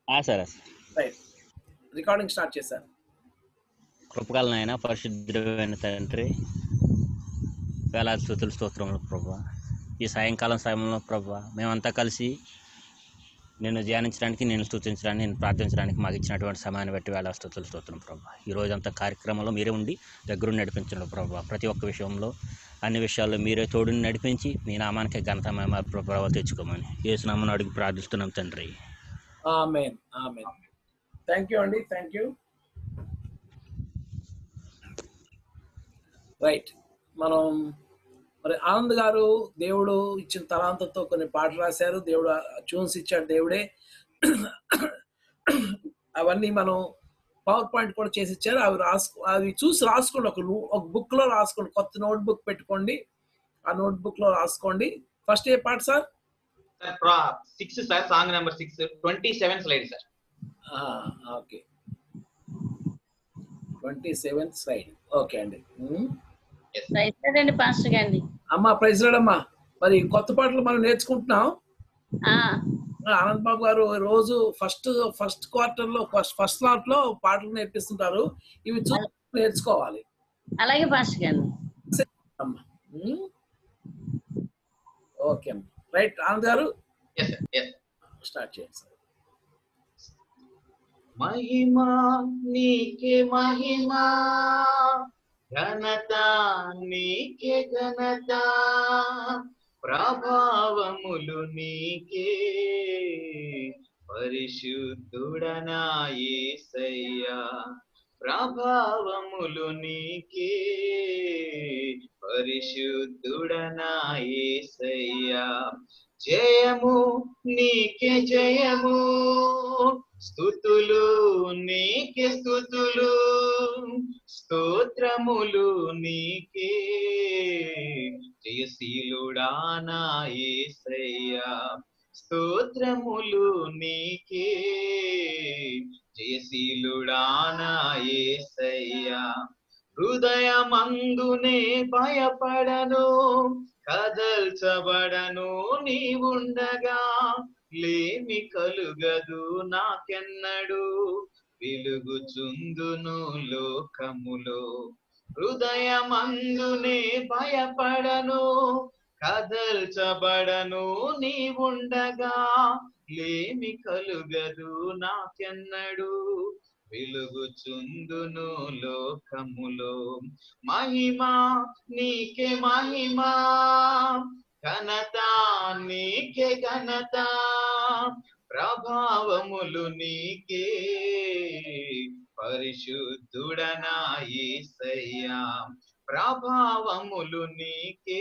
ఆ సరే sir right recording start చేశాను కృపకాలనైనా పరిశుద్ధమైన తండ్రి వేలాది స్థుతుల స్తోత్రములు ప్రభా ఈ సాయంకాలం సమయంలో ప్రభా మేమంతా కలిసి నిన్ను ధ్యానించడానికి నేను స్తుతించడానికి నేను ప్రార్థించడానికి మాకు ఇచ్చినటువంటి సమయాన్ని బట్టి వేల స్థుతులు స్తోత్రం ప్రభా ఈ రోజంతా కార్యక్రమంలో మీరే ఉండి దగ్గరుండి నడిపించండి ప్రభా ప్రతి ఒక్క విషయంలో అన్ని విషయాల్లో మీరే తోడుని నడిపించి మీ నామానికి ఘనత మేము ప్రభావ తెచ్చుకోమని ఏసునామను అడిగి ప్రార్థిస్తున్నాం తండ్రి ఆమెన్ ఆమెన్ థ్యాంక్ యూ అండి థ్యాంక్ యూ రైట్ మనం మరి ఆనంద్ గారు దేవుడు ఇచ్చిన తలాంతతో కొన్ని పాటలు రాశారు దేవుడు ట్యూన్స్ ఇచ్చాడు దేవుడే అవన్నీ మనం పవర్ పాయింట్ కూడా చేసి ఇచ్చారు అవి రాసుకో అవి చూసి రాసుకోండి ఒక ను- ఒక బుక్ లో రాసుకోండి కొత్త నోట్ బుక్ పెట్టుకోండి ఆ నోట్ బుక్ లో రాసుకోండి ఫస్ట్ ఏ పాట sir sir six sir song number six twenty seven slide sir okay twenty seventh slide okay అండి ఉమ్. రైతాడండి పాస్టర్ గారిని అమ్మా ప్రైజ్ అమ్మా మరి కొత్త పాటలు మనం నేర్చుకుంటున్నాం ఆ, ఆనంద్ బాబు గారు రోజు ఫస్ట్ ఫస్ట్ క్వార్టర్ లో ఫస్ట్ ఫస్ట్ స్లాట్ లో పాటలు నేర్పిస్తుంటారు ఇవి చూసి నేర్చుకోవాలి అలాగే పాస్టర్ గారిని అమ్మా ఉమ్. ఓకే అమ్మా right Anand garu yes sir yes start చేయండి సార్ మహిమా నీకే మహిమా ఘనత నీకే ఘనత ప్రభావములు నీకే పరిశుద్ధుడనా యేసయ్యా ప్రభావములు నీకే పరిశుద్ధుడనా యేసయ్యా జయము నీకే జయము స్థుతులు నీకే స్థుతులు స్తోత్రములు నీకే జయశీలుడా నా యేసయ్యా స్తోత్రములు నీకే జయశీలుడా నా యేసయ్యా హృదయమందునే భయపడను కదల్చబడను నీవుండగా లేమి కలుగదు నాకెన్నడు వెలుగుచుందును లోకములో హృదయమందునే భయపడను కదల్చబడను నీవుండగా లేమి కలుగదు నాకెన్నడు వెలుగుచుందును లోకములో మహిమా నీకే మహిమా ఘనత నీకే ఘనత ప్రభావములు నీకే పరిశుద్ధుడనా యేసయ్యా ప్రభావములు నీకే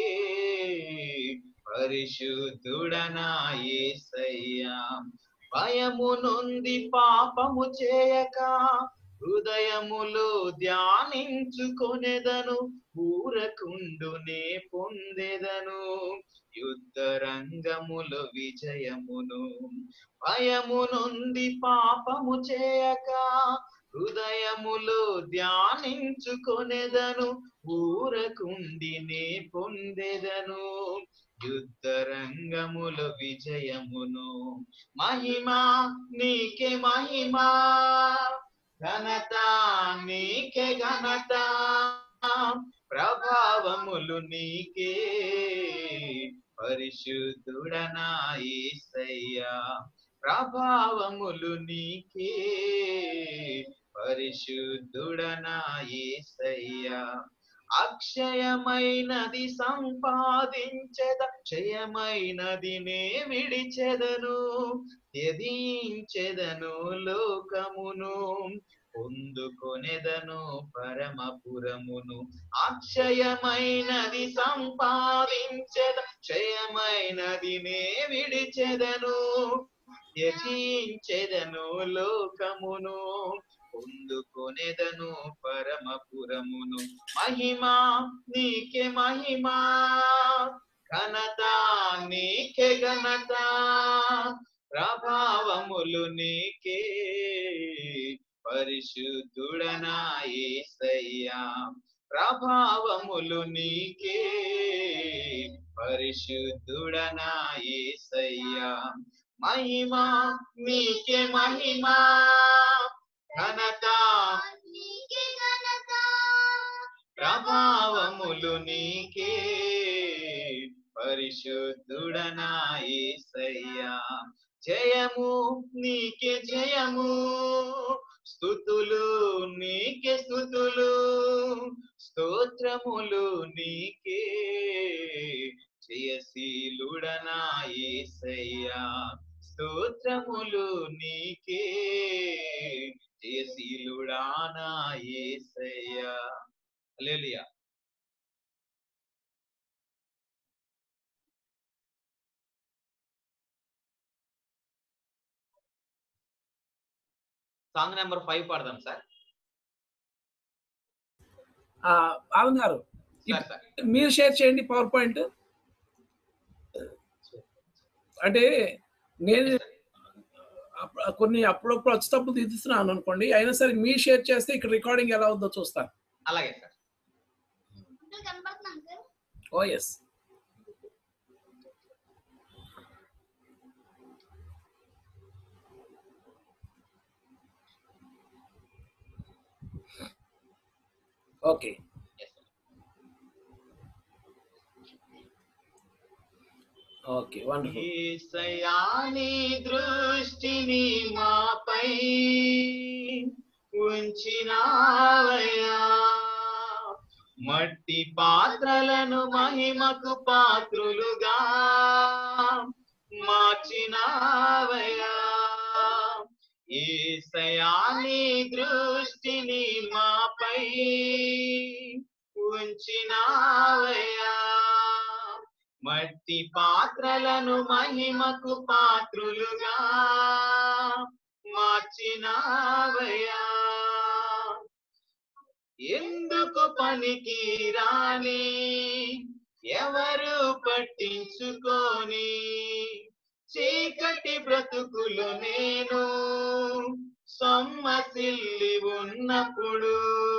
పరిశుద్ధుడనా యేసయ్యా భయము నొంది పాపము చేయక హృదయములో ధ్యానించుకొనెదను ఊరకుండునే పొందెదను యుద్ధ రంగములో విజయమును భయము నొంది పాపము చేయక హృదయములో ధ్యానించుకొనెదను ఊరకుండినే పొందెదను యుద్ధ రంగములో విజయమును మహిమా నీకే మహిమా ఘనత నీకే ఘనత ప్రభావములు నీకే పరిశుద్ధుడనా యేసయ్యా ప్రభావములు నీకే పరిశుద్ధుడనా యేసయ్యా అక్షయమైనది సంపాదించద క్షయమైనది నే విడిచెదను ఎదించెదను లోకమును పొందుకొనెదను పరమపురమును అక్షయమైనది సంపాదించెద క్షయమైనది నే విడిచెదను యజించెదను లోకమును పొందుకొనెదను పరమపురమును మహిమా నీకే మహిమా ఘనత నీకే ఘనత ప్రభావములు నీకే పరిశుద్ధుడనా యేసయ్యా ప్రభావములు నీకే పరిశుద్ధుడనా యేసయ్యా మహిమా నీకే మహిమా ఘనత నీకే ఘనత ప్రభావములు నీకే పరిశుద్ధుడనా యేసయ్యా జయము నీకే జయము స్థుతులు నీకే స్థుతులు స్తోత్రములు నీకే జయశీలుడనా యేసయ్యా స్తోత్రములు నీకే జయశీలుడానా యేసయ్యా హల్లెలూయా సాంగ్ నెంబర్ ఫైవ్ పాడదాం సార్ ఆ, ఆనంద్ గారు సార్ సార్ మీరు షేర్ చేయండి పవర్ పాయింట్ అంటే నేను అప్పుడు- కొన్ని అప్పుడప్పుడు వచ్చేటప్పుడు తీస్తున్నాను అనుకోండి అయినా సరే మీరు షేర్ చేస్తే ఇక్కడ రికార్డింగ్ ఎలా ఉందో చూస్తాను అలాగే సార్ అంకుల్ కనపడుతుంది uncle oh yes okay okay wonderful ఈసయాని దృష్టిని మాపై ఉంచినావయ్యా మట్టి పాత్రలను మహిమకు పాత్రులుగా మార్చినావయ్యా ఈసయాని దృష్టిని మాపై ఉంచినావయ్యా మట్టి పాత్రలను మహిమకు పాత్రులుగా మార్చినావయ్యా ఎందుకు పనికి రాని ఎవరు పట్టించుకొని చీకటి బ్రతుకులు నేను సొమ్మసిల్లి ఉన్నప్పుడు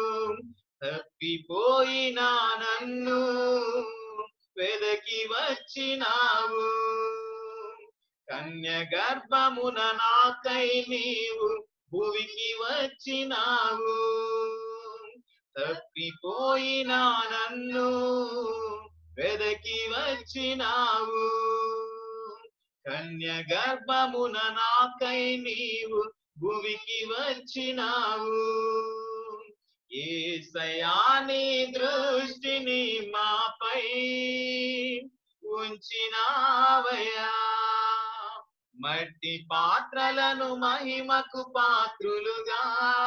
తప్పిపోయినా నన్ను వెదకి వచ్చినావు కన్య గర్భమున నాకై నీవు భువికి వచ్చినావు తప్పిపోయినా నన్ను వెదకి వచ్చినావు కన్య గర్భమున నాకై నీవు భువికి వచ్చినావు ఏసయాని దృష్టిని మాపై ఉంచినావయ్యా మట్టి పాత్రలను మహిమకు పాత్రులుగా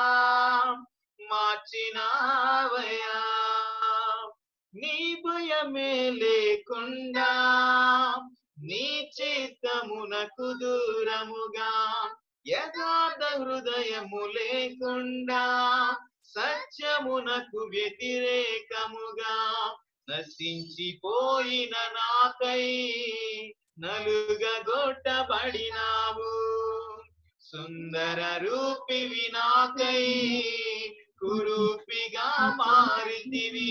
మార్చినావయ్యా నీ భయమే లేకుండా నీ చిత్తమునకు దూరముగా యథార్థ హృదయము లేకుండా సత్యమునకు వ్యతిరేకముగా నశించిపోయిన నాకై నలుగగొట్టబడినావు సుందర రూపివి నాకై కురూపిగా మారితివి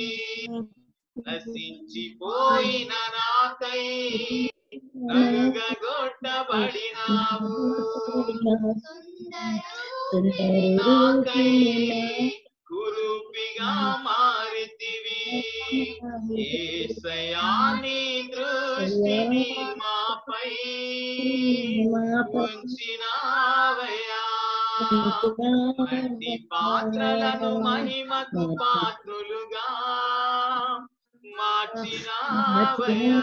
నశించిపోయిన నాకై నలుగగొట్టబడినావు నాకై కురూపిగా మారితివి ఏసయాని దృష్టిని మాపై ఉంచినావయ్యా మట్టి పాత్రలను మహిమకు పాత్రులుగా మార్చినావయ్యా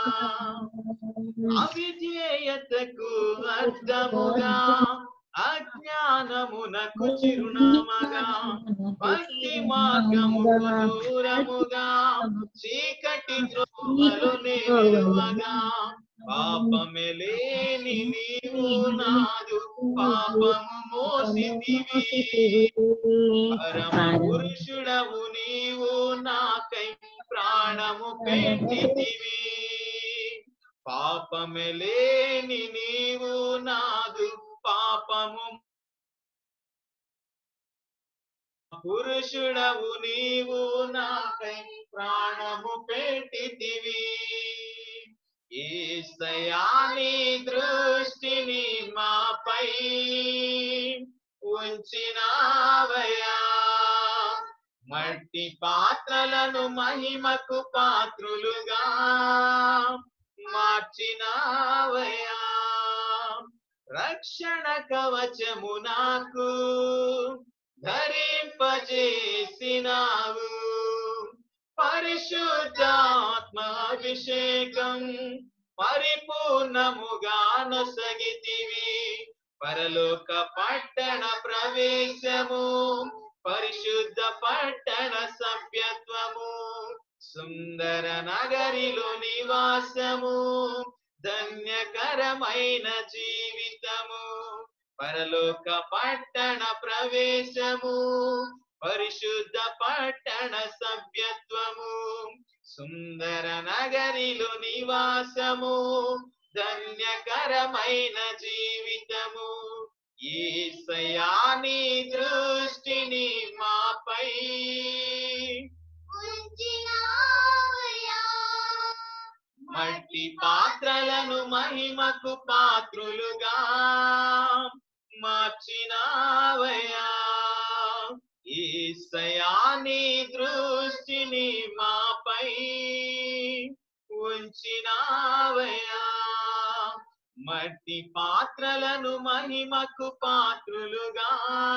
అవిధేయతకు అర్థముగా అజ్ఞానమునకు చిరునామగా భక్తి మార్గముకు దూరముగా చీకటి త్రోవలు నిలువగా పాపమే లేని నీవు నాదు పాపము మోసితివి పరమ పురుషుడవు నీవు నాకై ప్రాణము పెట్టితివి పాపమే లేని నీవు నాదు పాపము పురుషుడవు నీవు నాకై ప్రాణము పెట్టితివి ఏసయాని దృష్టిని మాపై ఉంచినావయా మట్టి పాత్రలను మహిమకు పాత్రులుగా మార్చినావయా రక్షణ కవచము నాకు ధరింపజేసినావు పరిశుద్ధాత్మ అభిషేకం పరిపూర్ణముగా నొసగితివి పరలోక పట్టణ ప్రవేశము పరిశుద్ధ పట్టణ సభ్యత్వము సుందర నగరిలో నివాసము ధన్యకరమైన జీవితము పరలోక పట్టణ ప్రవేశము పరిశుద్ధ పట్టణ సభ్యత్వము సుందర నగరిలో నివాసము ధన్యకరమైన జీవితము ఈసయాని దృష్టిని మాపై ఉంచినావయ్యా. మట్టి పాత్రలను మహిమకు పాత్రులుగా మార్చినావయా ఈసయాని దృష్టిని మాపై ఉంచినావయా మట్టి పాత్రలను మహిమకు పాత్రులుగా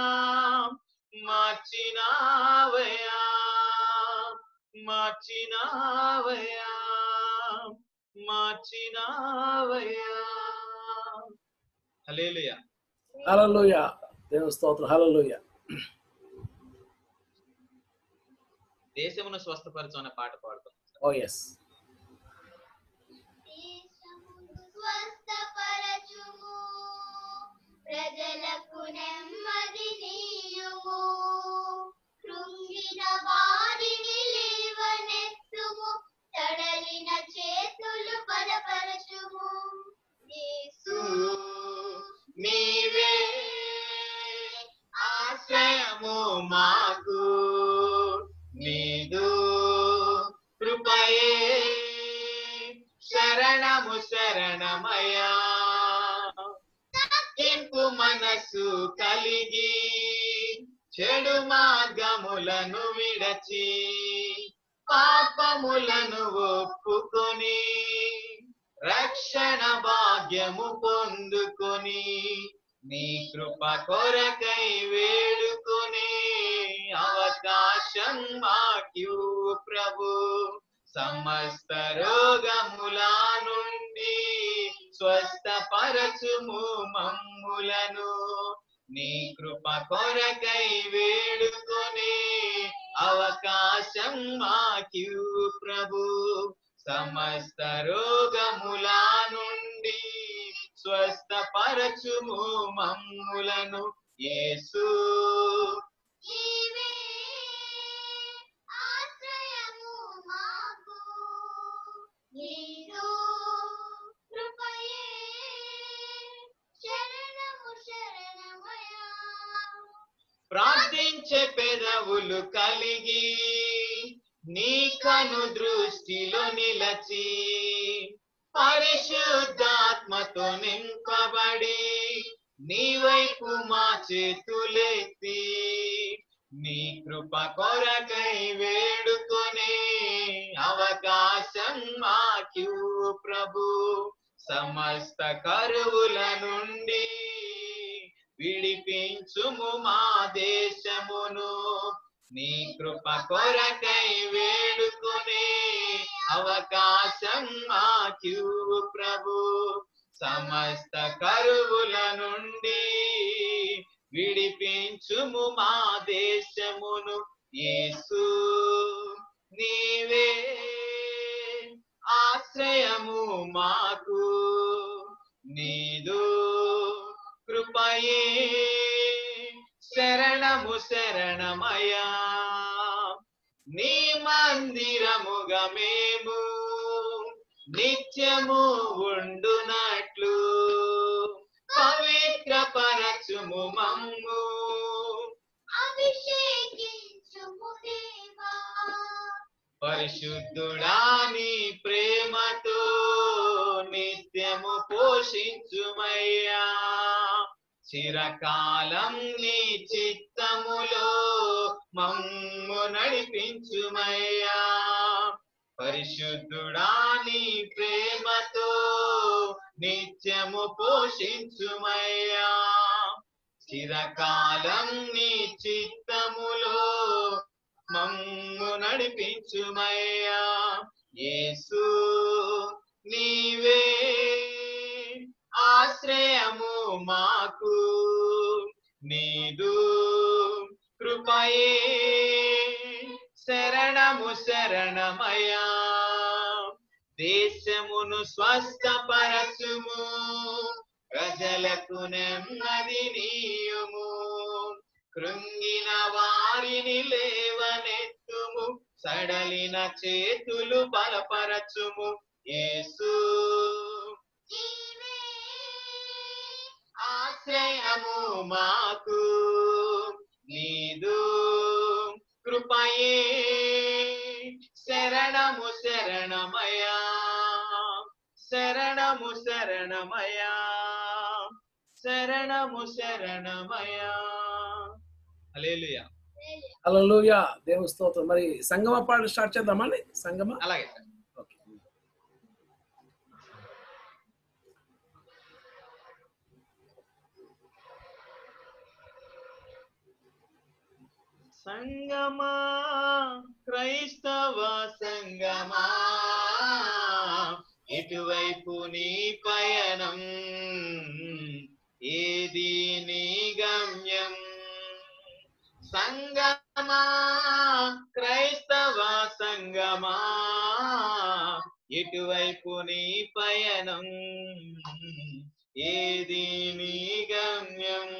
మార్చినావయా మార్చినావయా మార్చినావయా హల్లెలూయా హలలుయ దేవుని స్తోత్రం హలలుయ దేశమును స్వస్థపరచు అనే పాట పాడుతాం ఓ ఎస్ దేశమును స్వస్థపరచుము ప్రజలకు నెమ్మది నీయుము కృంగిన వారిని లేవనెత్తుము తడలిన చేతులు బలపరచుము యేసు నీవే ఆశ్రయము మాకు నీదు కృపయే శరణము శరణమయా తగ్గింపు మనసు కలిగి చెడు మార్గములను విడచి పాపములను ఒప్పుకొని రక్షణ భాగ్యము పొందుకొని నీ కృప కొరకై వేడుకునే అవకాశం మాకు ప్రభు సమస్త రోగముల నుండి స్వస్థపరచుము మమ్ములను నీ కృప కొరకై వేడుకునే అవకాశం మాకు ప్రభు సమస్త రోగముల నుండి స్వస్థపరచుము మమ్ములను యేసు నీవే ఆశ్రయము మాకు నీదు కృపయే శరణము శరణమయా ప్రార్థించే పెదవులు కలిగి నీ కను దృష్టిలో నిలచి పరిశుద్ధాత్మతో నింపబడి నీ వైపు మా చేతులెత్తి నీ కృప కొరకై వేడుకొనే అవకాశం మాకు ప్రభు సమస్త కరువుల నుండి విడిపించుము మా దేశమును నీ కృప కొరకై వేడుకునే అవకాశం మాకు ప్రభు సమస్త కరువుల నుండి విడిపించుము మా దేశమును యేసు నీవే ఆశ్రయము మాకు నీదు కృపయే శరణము శరణమయా నీ మందిరముగా మేము నిత్యము ఉండునట్లు పవిత్ర పరచుము మమ్ము అభిషేకించుము దేవా పరిశుద్ధుడా నీ ప్రేమతో నిత్యము పోషించుమయ్యా చిరకాలం నీ చిత్తములో మమ్ము నడిపించుమయ్యా పరిశుద్ధుడా నీ ప్రేమతో నిత్యము పోషించుమయ్యా చిరకాలం నీ చిత్తములో మమ్ము నడిపించుమయ్యా యేసు నీవే ఆశ్రయము మాకు నీదు కృపయే శరణము శరణమయా దేశమును స్వస్థపరచుము ప్రజలకు నెమ్మది నీయుము కృంగిన వారిని లేవనెత్తుము సడలిన చేతులు బలపరచుము యేసు ఆశ్రయము మాకు నీదు కృపయే శరణము శరణమయా శరణము శరణమయా శరణము శరణమయా హల్లెలూయా అలలుయా దేవుని స్తోత్రం మరి సంగమ పాట స్టార్ట్ చేద్దామండి సంగమ అలాగే సార్ ఓకే సంగమా క్రైస్తవ సంగమా ఇటువైపు నీ పయనం ఏది నీ గమ్యం సంగమా క్రైస్తవ సంగమా ఇటువైపు నీ పయనం ఏది నీ గమ్యం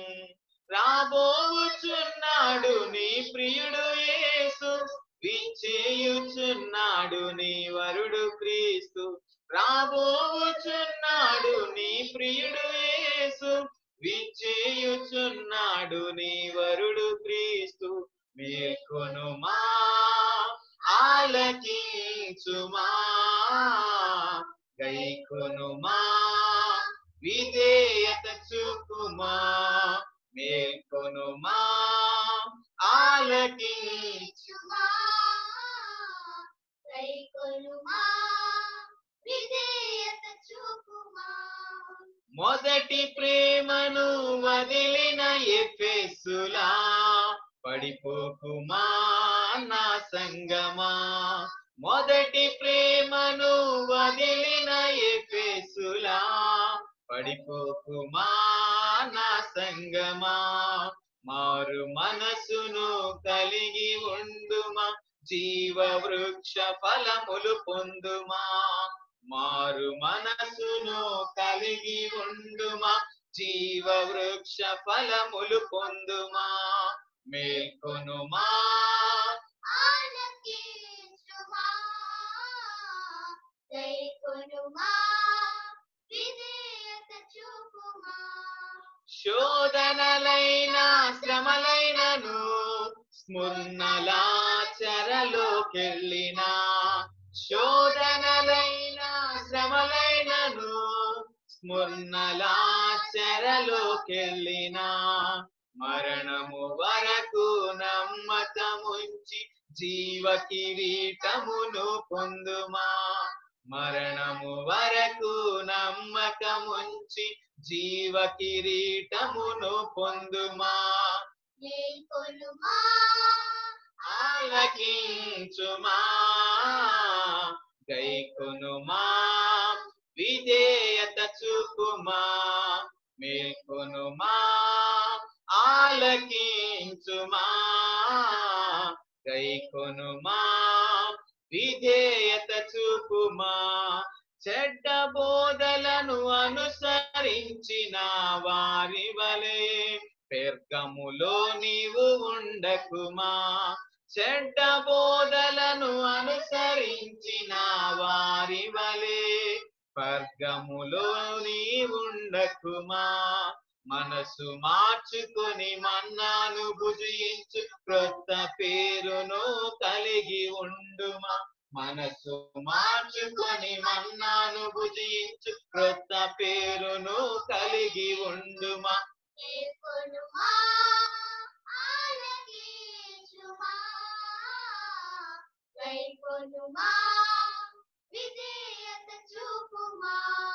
రాబోచున్నాడు నీ ప్రియుడు యేసు విచ్చేయుచున్నాడు నీ వరుడు క్రీస్తు రాబోచున్నాడు నీ ప్రియుడు యేసు విచ్చేయుచున్నాడు నీ వరుడు క్రీస్తు మేల్కొనుమా ఆలకించుమా గైకొనుమా విధేయత చూపుమా మేల్కొనుమా ఆలకించుమా కైకొలుమా విధేయత చూపుమా మొదటి ప్రేమను వదిలిన ఎఫెసులా పడిపోకుమా నా సంగమా మొదటి ప్రేమను వదిలిన ఎఫెసులా పడిపోకుమా నా సంగమా మారు మనసును కలిగి ఉండుమా జీవ వృక్ష ఫలములు పొందుమా మారు మనసును కలిగి ఉండుమా జీవ వృక్ష ఫలములు పొందుమా మేల్కొనుమా ఆలకించుమా కైకొలుమా విధేయత చూపుమా శోధనలైన శ్రమలైనను స్ముర్నలా చెరలోకెళ్ళినా శోధనలైన శ్రమలైనను స్ముర్నలా చెరలోకెళ్ళినా మరణము వరకు నమ్మకముంచి జీవ కిరీటమును పొందుమా మరణము వరకు నమ్మకముంచి జీవ కిరీటమును పొందుమా మేల్కొలుమా ఆలకించుమా గైకొనుమా విధేయత చూపుమా మేల్కొనుమా ఆలకించుమా గైకొనుమా విధేయత చూపుమా చెడ్డ బోధలను అనుసరించిన వారి వలె పెర్గములో నీవు ఉండకుమా చెడ్డ బోధలను అనుసరించిన వారి వలె స్వర్గములో నీవుండకుమా మనసు మార్చుకొని మన్నాను భుజించు క్రొత్త పేరును కలిగి ఉండుమా మనసు మార్చుకొని మన్నాను భుజించు క్రొత్త పేరును కలిగి ఉండుమా మేల్కొనుమా ఆలకించుమా వైకొనుమా విధేయత చూపుమా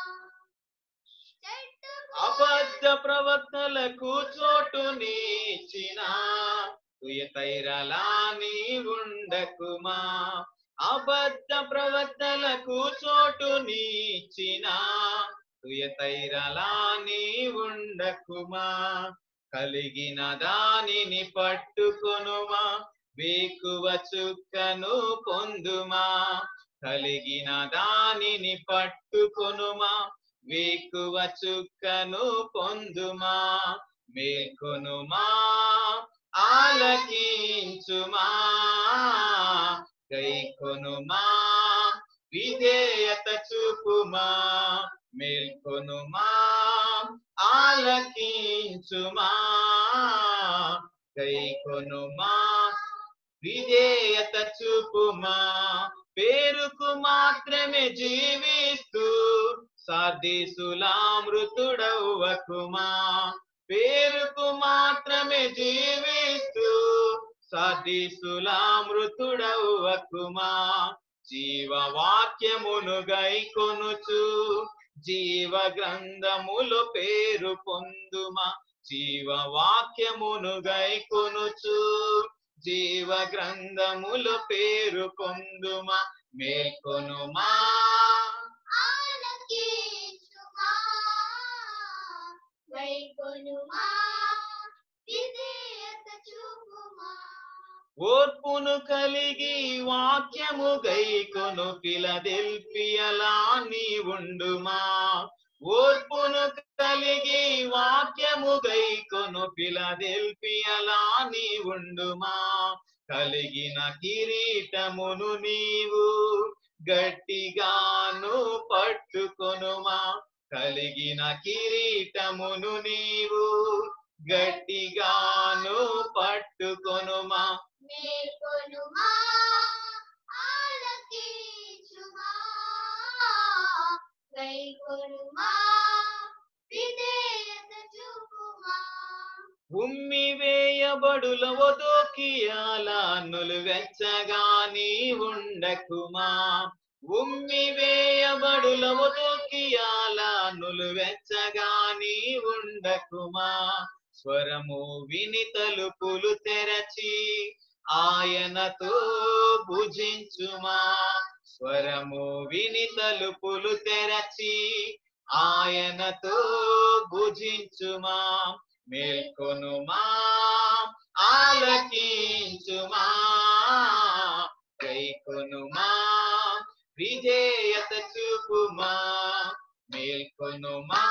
చెట్టుకు అబద్ధ ప్రవర్తనలకు చోటు నీచిన తుయతైరలా నీ ఉండకుమా అబద్ధ ప్రవర్తనలకు చోటు నీచిన తుయతైరలా నీ ఉండకుమా కలిగిన దానిని పట్టుకొనుమా వేకువ చుక్కను పొందుమా కలిగిన దానిని పట్టుకొనుమా వేకువ చుక్కను పొందుమా మేల్కొనుమా ఆలకించుమా గైకొనుమా విధేయత చూపుమా మేల్కొనుమా ఆలకించుమా గైకొనుమా విధేయత చూపుమా పేరుకు మాత్రమే జీవిస్తూ సాధిసులామృతుడవ్వకుమా పేరుకు మాత్రమే జీవిస్తూ సాధిసులామృతుడవ్వకుమా జీవవాక్యమును గైకొనుచు జీవ గ్రంథములు పేరు పొందుమా జీవవాక్యమును గైకొనుచు జీవ గ్రంథములు పేరు పొందుమా మేల్కొనుమా ఆలకించుమా వైకొనుమా విధేయత చూపుమా ఓర్పును కలిగి వాక్యము గైకొను ఫిలదెల్పియలా నీ ఉండుమా ఓర్పును కలిగి వాక్యము గైకొను ఫిలదెల్పియలా నీ ఉండుమా కలిగిన కిరీటమును నీవు గట్టిగాను పట్టుకొనుమా కలిగిన కిరీటమును నీవు గట్టిగాను పట్టుకొనుమా మేల్కొనుమా ఆలకించుమా వైకొనుమా విధేయత చూపుమా ఉమ్మి వేయబడుల వదోకియాల నులువెచ్చగాని ఉండకుమా ఉమ్మి వేయబడుల వదోకియాల నులువెచ్చగాని ఉండకుమా స్వరము విని తలుపులు తెరచి ఆయనతో భుజించుమా స్వరము విని తలుపులు తెరచి ఆయనతో భుజించుమా మేల్కొనుమా ఆలకించుమా కైకొనుమా విజేయత చూపుమా మేల్కొనుమా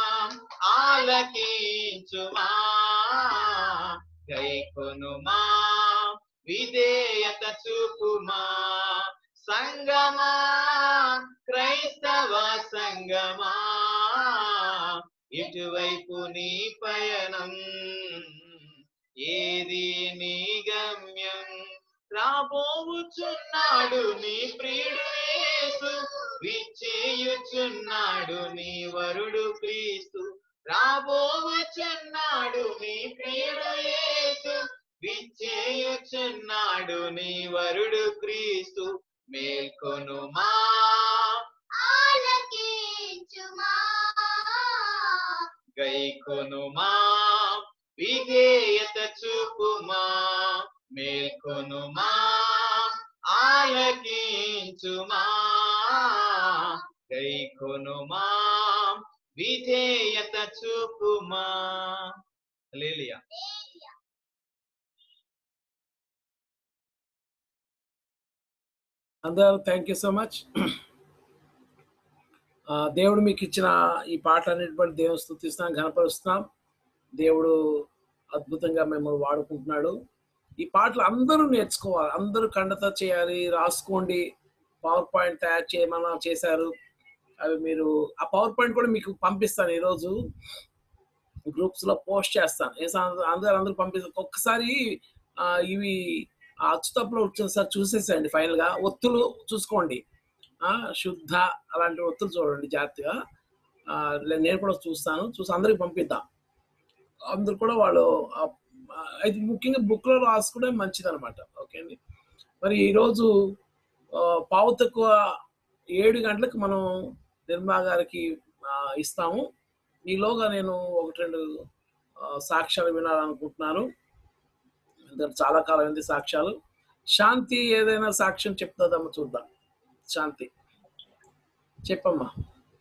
ఆలకించుమా కైకొనుమా విధేయత చూపుమా సంగమా క్రైస్తవ సంగమా ఇటువైపు నీ పయనం ఏది నీ గమ్యం రాబోవుచున్నాడు నీ ప్రియుడు యేసు విచ్చేయుచున్నాడు నీ వరుడు క్రీస్తు రాబోవుచున్నాడు నీ ప్రియుడు యేసు విచ్చేయుచున్నాడు నీ వరుడు క్రీస్తు మేల్కొనుమా ఆలకించుమా గైకొనుమా విధేయత చూపుమా మేల్కొనుమా ఆలకించుమా గైకొనుమా విధేయత చూపుమా హల్లెలూయా అందరూ థ్యాంక్ యూ సో మచ్ దేవుడు మీకు ఇచ్చిన ఈ పాటలన్నిటి బట్టి దేవుని స్థుతిస్తున్నాం ఘనపరుస్తున్నాం దేవుడు అద్భుతంగా మిమ్మల్ని వాడుకుంటున్నాడు ఈ పాటలు అందరూ నేర్చుకోవాలి అందరూ కండత చేయాలి రాసుకోండి పవర్ పాయింట్ తయారు చేయమన్నా చేశారు అవి మీరు ఆ పవర్ పాయింట్ కూడా మీకు పంపిస్తాను ఈరోజు గ్రూప్స్ లో పోస్ట్ చేస్తాను ఏ సం- అందరూ అందరూ పంపిస్తాను ఒక్కసారి ఆ, ఇవి ఆ అచ్చుతప్పులు ఒకసారి చూసేసండి ఫైనల్ గా ఒత్తులు చూసుకోండి ఆ శుద్ధ అలాంటి ఒత్తులు చూడండి జాగ్రత్తగా ఆ, లే- నేను కూడా చూస్తాను చూసి అందరికి పంపిద్దాం అందరు కూడా వాళ్ళు ఆ- ఆ, ఇది ముఖ్యంగా బుక్ లో రాసుకుంటే మంచిది అనమాట ఓకే అండి మరి ఈరోజు ఆ, పావు తక్కువ ఏడు గంటలకు మనం నిర్మలా గారికి ఆ, ఇస్తాము ఈలోగా నేను ఒకటి రెండు ఆ, సాక్ష్యాలు వినాలనుకుంటున్నాను ఎందుకంటే చాలా కాలం అయింది సాక్ష్యాలు శాంతి ఏదైనా సాక్ష్యం చెప్తుందమ్మా చూద్దాం శాంతి చెప్పమ్మా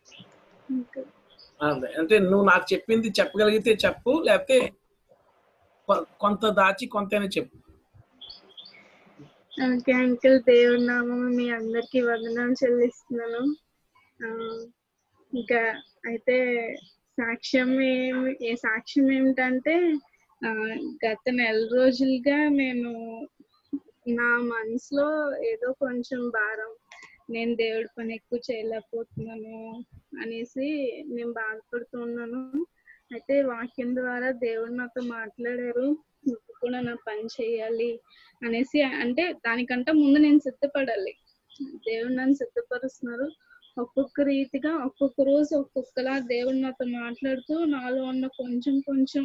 అదే అంటే నువ్వు నాకు చెప్పింది చెప్పగలిగితే చెప్పు లేకపోతే కొ- కొంత దాచి కొంతైనా చెప్పు ఓకే అంకుల్ దేవుడి నామం మీ అందరికి వందనాలు చెల్లిస్తున్నాను ఆ, ఇంకా అయితే సాక్ష్యం ఏమి ఏ సాక్ష్యం ఏమిటంటే ఆ, గత నెల రోజులుగా నేను నా మనసులో ఏదో కొంచెం భారం నేను దేవుడి పని ఎక్కువ చేయలేకపోతున్నాను అనేసి నేను బాధపడుతున్నాను అయితే వాక్యం ద్వారా దేవుడు నాతో మాట్లాడారు నువ్వు కూడా నా పని చేయాలి అనేసి అంటే దానికంటే ముందు నేను సిద్ధపడాలి దేవుడు నన్ను సిద్ధపరుస్తున్నారు ఒక్కొక్క రీతిగా ఒక్కొక్క రోజు ఒక్కొక్కలా దేవుడు నాతో మాట్లాడుతూ నాలో ఉన్న కొంచెం కొంచెం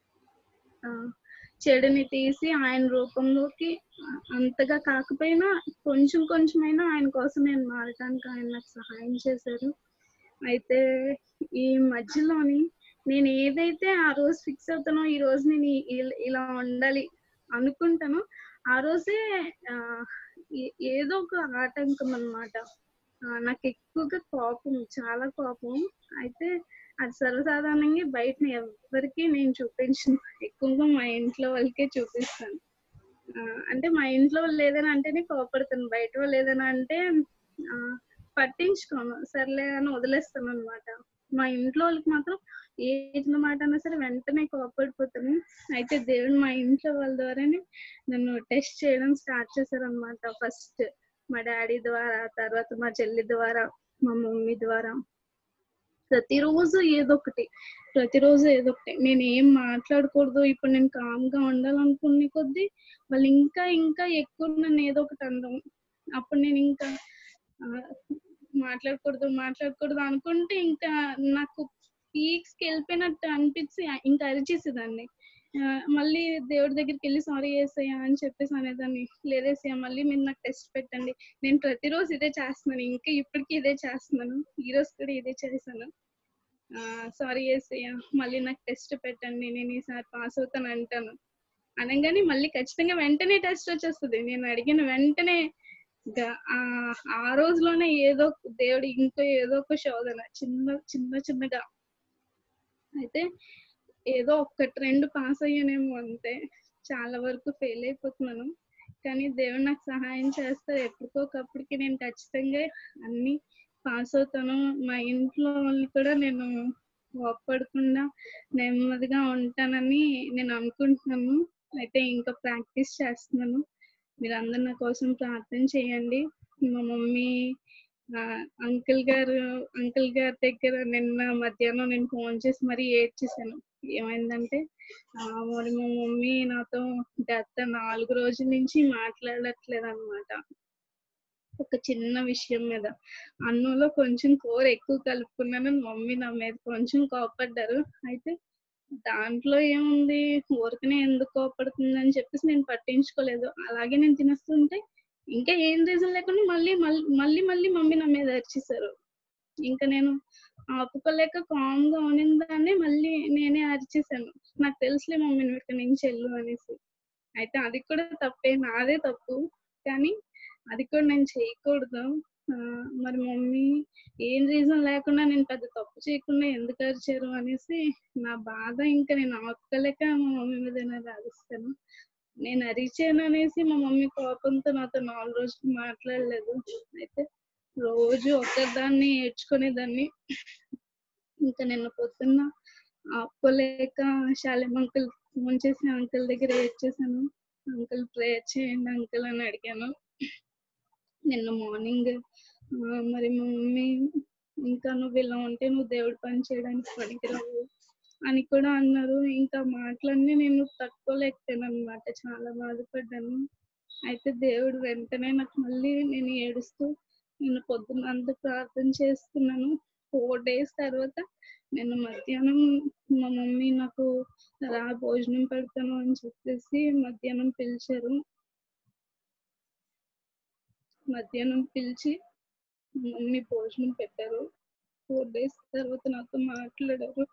ఆ, చెడుని తీసి ఆయన రూపంలోకి అంతగా కాకపోయినా కొంచెం కొంచెమైనా ఆయన కోసం నేను మారటానికి ఆయన నాకు సహాయం చేశారు అయితే ఈ మధ్యలోని నేను ఏదైతే ఆ రోజు ఫిక్స్ అవుతానో ఈ రోజు నేను ఈ- ఇల- ఇలా ఉండాలి అనుకుంటానో ఆ రోజే ఆ, ఏ- ఏదో ఒక ఆటంకం అన్నమాట ఆ, నాకు ఎక్కువగా కోపం చాలా కోపం అయితే అది సర్వసాధారణంగా బయట ఎవరికి నేను చూపించను ఎక్కువగా మా ఇంట్లో వాళ్ళకే చూపిస్తాను ఆ, అంటే మా ఇంట్లో వాళ్ళు ఏదైనా అంటేనే కోపడతాను బయట వాళ్ళు ఏదైనా అంటే ఆ, పట్టించుకోను సర్లే అని వదిలేస్తాను అనమాట మా ఇంట్లో వాళ్ళకి మాత్రం ఏ చిన్న మాట అన్నా సరే వెంటనే కోపడిపోతాను అయితే దేవుడు మా ఇంట్లో వాళ్ళ ద్వారానే నన్ను టెస్ట్ చేయడం స్టార్ట్ చేశారు అనమాట ఫస్ట్ మా డాడీ ద్వారా తర్వాత మా చెల్లి ద్వారా మా మమ్మీ ద్వారా ప్రతిరోజు ఏదో ఒకటి ప్రతిరోజు ఏదో ఒకటి నేను ఏం మాట్లాడకూడదు ఇప్పుడు నేను కామ్ గా ఉండాలనుకునే కొద్దీ వాళ్ళు ఇంకా ఇంకా ఎక్కువ నన్ను ఏదో ఒకటి అనడం అప్పుడు నేను ఇంకా ఆ, మాట్లాడకూడదు మాట్లాడకూడదు అనుకుంటే ఇంకా నాకు పీక్స్ కి వెళ్ళిపోయినట్టు అనిపించి ఇంకా అరిచేసేదాన్ని ఆ, మళ్ళీ దేవుడి దగ్గరికి వెళ్ళి సారీ చేసాయా అని చెప్పేసి అనేదాన్ని లేదేసయ్యా మళ్ళీ మీరు నాకు టెస్ట్ పెట్టండి నేను ప్రతిరోజు ఇదే చేస్తున్నాను ఇంకా ఇప్పటికీ ఇదే చేస్తున్నాను ఈ రోజు కూడా ఇదే చేశాను సారీ చేసయ్యా మళ్ళీ నాకు టెస్ట్ పెట్టండి నేను ఈసారి పాస్ అవుతాను అంటాను అనగానే మళ్ళీ ఖచ్చితంగా వెంటనే టెస్ట్ వచ్చేస్తుంది నేను అడిగిన వెంటనే గ- ఆ ఆ రోజులోనే ఏదో ఒక- దేవుడు ఇంకో ఏదో ఒక శోధన చిన్న చిన్న చిన్నగా అయితే ఏదో ఒక్కటి రెండు పాస్ అయ్యానేమో అంతే చాలా వరకు ఫెయిల్ అయిపోతున్నాను కానీ దేవుడు నాకు సహాయం చేస్తారు ఎప్పటికొకప్పటికి నేను ఖచ్చితంగా అన్ని పాస్ అవుతాను మా ఇంట్లో వాళ్ళని కూడా నేను కోప్పడకుండా నెమ్మదిగా ఉంటానని నేను అనుకుంటున్నాను అయితే ఇంకా ప్రాక్టీస్ చేస్తున్నాను మీరు అందరు నా కోసం ప్రార్థన చేయండి మా మమ్మీ అంకుల్ గారు అంకుల్ గారి దగ్గర నిన్న మధ్యాహ్నం నేను ఫోన్ చేసి మరీ ఏడ్చేసాను ఏమైందంటే ఆ, మరి మా మమ్మీ నాతో గత నాలుగు రోజుల నుంచి మాట్లాడట్లేదు అనమాట ఒక చిన్న విషయం మీద అన్నంలో కొంచెం కూర ఎక్కువ కలుపుకున్నాను మమ్మీ నా మీద కొంచెం కోపడ్డారు అయితే దాంట్లో ఏముంది ఊరికనే ఎందుకు కోపడుతుంది అని చెప్పేసి నేను పట్టించుకోలేదు అలాగే నేను తినేస్తుంటే ఇంకా ఏం రీజన్ లేకుండా మళ్ళీ మళ్ళీ మళ్ళీ మళ్ళీ మమ్మీ నా మీద అరిచేశారు ఇంకా నేను ఆపుకోలేక కామ్ గా ఉన్నదాన్ని మళ్ళీ నేనే అరిచేసాను నాకు తెలుసులే మమ్మీ నువ్వు ఇక్కడ నుంచి వెళ్ళు అనేసి అయితే అది కూడా తప్పే నాదే తప్పు కానీ అది కూడా నేను చేయకూడదు ఆ, మరి మమ్మీ ఏం రీజన్ లేకుండా నేను పెద్ద తప్పు చేయకుండా ఎందుకు అరిచారు అనేసి నా బాధ ఇంకా నేను ఆపుకోలేక మా మమ్మీ మీద నేను అరుస్తాను నేను అరిచాను అనేసి మా మమ్మీ కోపంతో నాతో నాలుగు రోజులు మాట్లాడలేదు అయితే రోజు ఒక్కదాన్ని ఏడ్చుకునేదాన్ని ఇంకా నిన్న పొద్దున్న ఆపుకోలేక శాలిం అంకుల్ ఫోన్ చేసి అంకుల్ దగ్గర ఏడ్చేసాను అంకుల్ ప్రేయర్ చేయండి అంకుల్ అని అడిగాను నిన్న మార్నింగ్ మరి మా మమ్మీ ఇంకా నువ్వు ఇలా ఉంటే నువ్వు దేవుడి పని చేయడానికి పనికిరావు అని కూడా అన్నారు ఇంకా మాటలన్నీ నేను తట్టుకోలేకపోయాను అనమాట చాలా బాధపడ్డాను అయితే దేవుడు వెంటనే నాకు మళ్ళీ నేను ఏడుస్తూ నేను పొద్దున్న అంతా ప్రార్థన చేస్తున్నాను ఫోర్ డేస్ తర్వాత నేను మధ్యాహ్నం మా మమ్మీ నాకు రా భోజనం పెడతాను అని చెప్పేసి మధ్యాహ్నం పిలిచారు మధ్యాహ్నం పిలిచి మా మమ్మీ భోజనం పెట్టారు ఫోర్ డేస్ తర్వాత నాతో మాట్లాడారు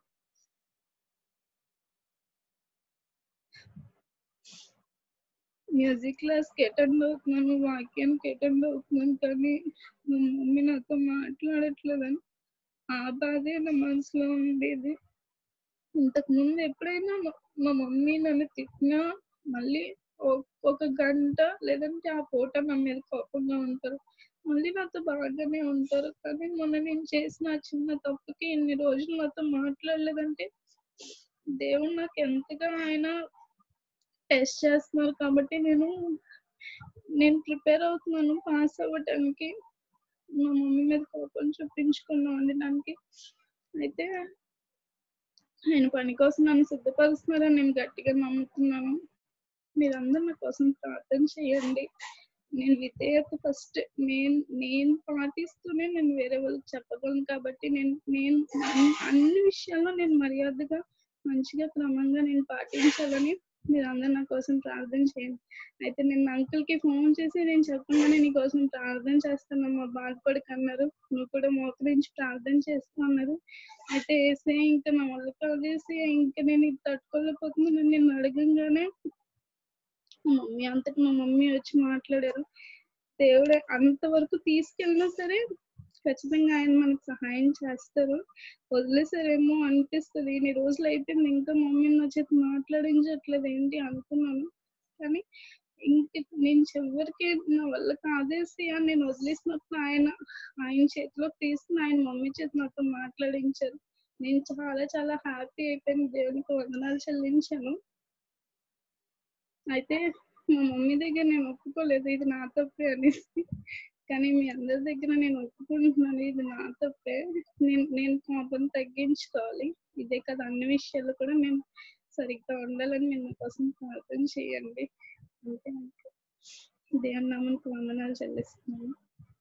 మ్యూజిక్ క్లాస్ కి అటెండ్ అవుతున్నాను వాక్యానికి అటెండ్ అవుతున్నాను కానీ మా మమ్మీ నాతో మాట్లాడట్లేదని ఆ బాధే నా మనసులో ఉండేది ఇంతకు ముందు ఎప్పుడైనా మా- మా మమ్మీ నన్ను తిట్టినా మళ్ళీ ఒ- ఒక గంట లేదంటే ఆ పూట నా మీద కోపంగా ఉంటారు మళ్ళీ నాతో బాగానే ఉంటారు కానీ మొన్న నేను చేసిన ఆ చిన్న తప్పుకి ఇన్ని రోజులు నాతో మాట్లాడలేదంటే దేవుడు నాకు ఎంతగా ఆయన టెస్ట్ చేస్తున్నారు కాబట్టి నేను నేను ప్రిపేర్ అవుతున్నాను పాస్ అవ్వటానికి మా మమ్మీ మీద కోపం చూపించుకున్నా ఉండడానికి అయితే ఆయన పని కోసం నన్ను సిద్ధపరుస్తున్నారని నేను గట్టిగా నమ్ముతున్నాను మీరందరూ నా కోసం ప్రార్థన చేయండి నేను విధేయత ఫస్ట్ నేను నేను పాటిస్తూనే నేను వేరే వాళ్ళకి చెప్పగలను కాబట్టి నేను నేను అన్ని- అన్ని విషయాల్లో నేను మర్యాదగా మంచిగా క్రమంగా నేను పాటించాలని మీరు అందరు నా కోసం ప్రార్థన చేయండి అయితే నేను అంకుల్ కి ఫోన్ చేసి నేను చెప్పగానే నీ కోసం ప్రార్థన చేస్తానమ్మా బాధపడకన్నారు నువ్వు కూడా మోకరించి ప్రార్థన చేస్తా అన్నారు అయితే వేసే ఇంకా నా వల్ల కాదేసి ఇంకా నేను ఇది తట్టుకోలేకపోతున్నాను నేను అడగంగానే మా మమ్మీ అంతటి మా మమ్మీ వచ్చి మాట్లాడారు దేవుడే అంతవరకు తీసుకెళ్ళినా సరే ఖచ్చితంగా ఆయన మనకు సహాయం చేస్తారు వదిలేసారేమో అనిపిస్తుంది ఇన్ని రోజులు అయిపోయింది ఇంకా మమ్మీ నా చేత మాట్లాడించట్లేదు ఏంటి అనుకున్నాను కానీ ఇంక నేను చివరికి నా వల్ల కాదేసి అని నేను వదిలేసినప్పుడు ఆయన ఆయన చేతిలో తీసుకుని ఆయన మమ్మీ చేతి నాతో మాట్లాడించారు నేను చాలా చాలా హ్యాపీ అయిపోయింది దేవునికి వందనాలు చెల్లించాను అయితే మా మమ్మీ దగ్గర నేను ఒప్పుకోలేదు ఇది నా తప్పే అనేసి కానీ మీ అందరి దగ్గర నేను ఒప్పుకుంటున్నాను ఇది నా తప్పే నేను నేను కోపం తగ్గించుకోవాలి ఇదే కదా అన్ని విషయాలు కూడా నేను సరిగ్గా ఉండాలని మీరు నా కోసం ప్రార్థన చేయండి అంతే అంతే దేవుని నామానికి వందనాలు చెల్లిస్తున్నాను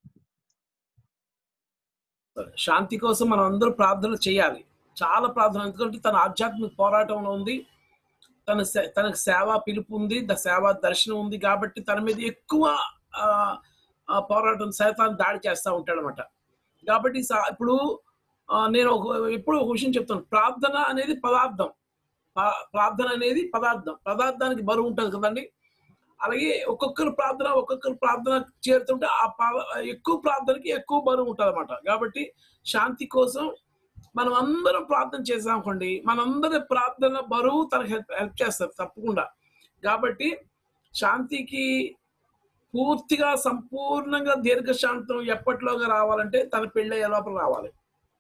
శాంతి కోసం మనం అందరూ ప్రార్థన చేయాలి చాలా ప్రార్థన ఎందుకంటే తన ఆధ్యాత్మిక పోరాటంలో ఉంది తన సే- తనకు సేవా పిలుపు ఉంది ద సేవా దర్శనం ఉంది కాబట్టి తన మీద ఎక్కువ ఆ, ఆ పోరాటం సైతాన్ని దాడి చేస్తూ ఉంటాడు అనమాట కాబట్టి సా- ఇప్పుడు ఆ, నేను ఒక ఎప్పుడు ఒక విషయం చెప్తాను ప్రార్థన అనేది పదార్థం పా- ప్రార్థన అనేది పదార్థం పదార్థానికి బరువు ఉంటుంది కదండి అలాగే ఒక్కొక్కరు ప్రార్థన ఒక్కొక్కరు ప్రార్థన చేరుతుంటే ఆ పా- ఎక్కువ ప్రార్థనకి ఎక్కువ బరువు ఉంటుంది అనమాట కాబట్టి శాంతి కోసం మనం అందరం ప్రార్థన చేసాం అనుకోండి మనందరి ప్రార్థన బరువు తనకు హెల్ప్ హెల్ప్ చేస్తారు తప్పకుండా కాబట్టి శాంతికి పూర్తిగా సంపూర్ణంగా దీర్ఘశాంతం ఎప్పటిలోగా రావాలంటే తన పెళ్ళి అయ్యే లోపల రావాలి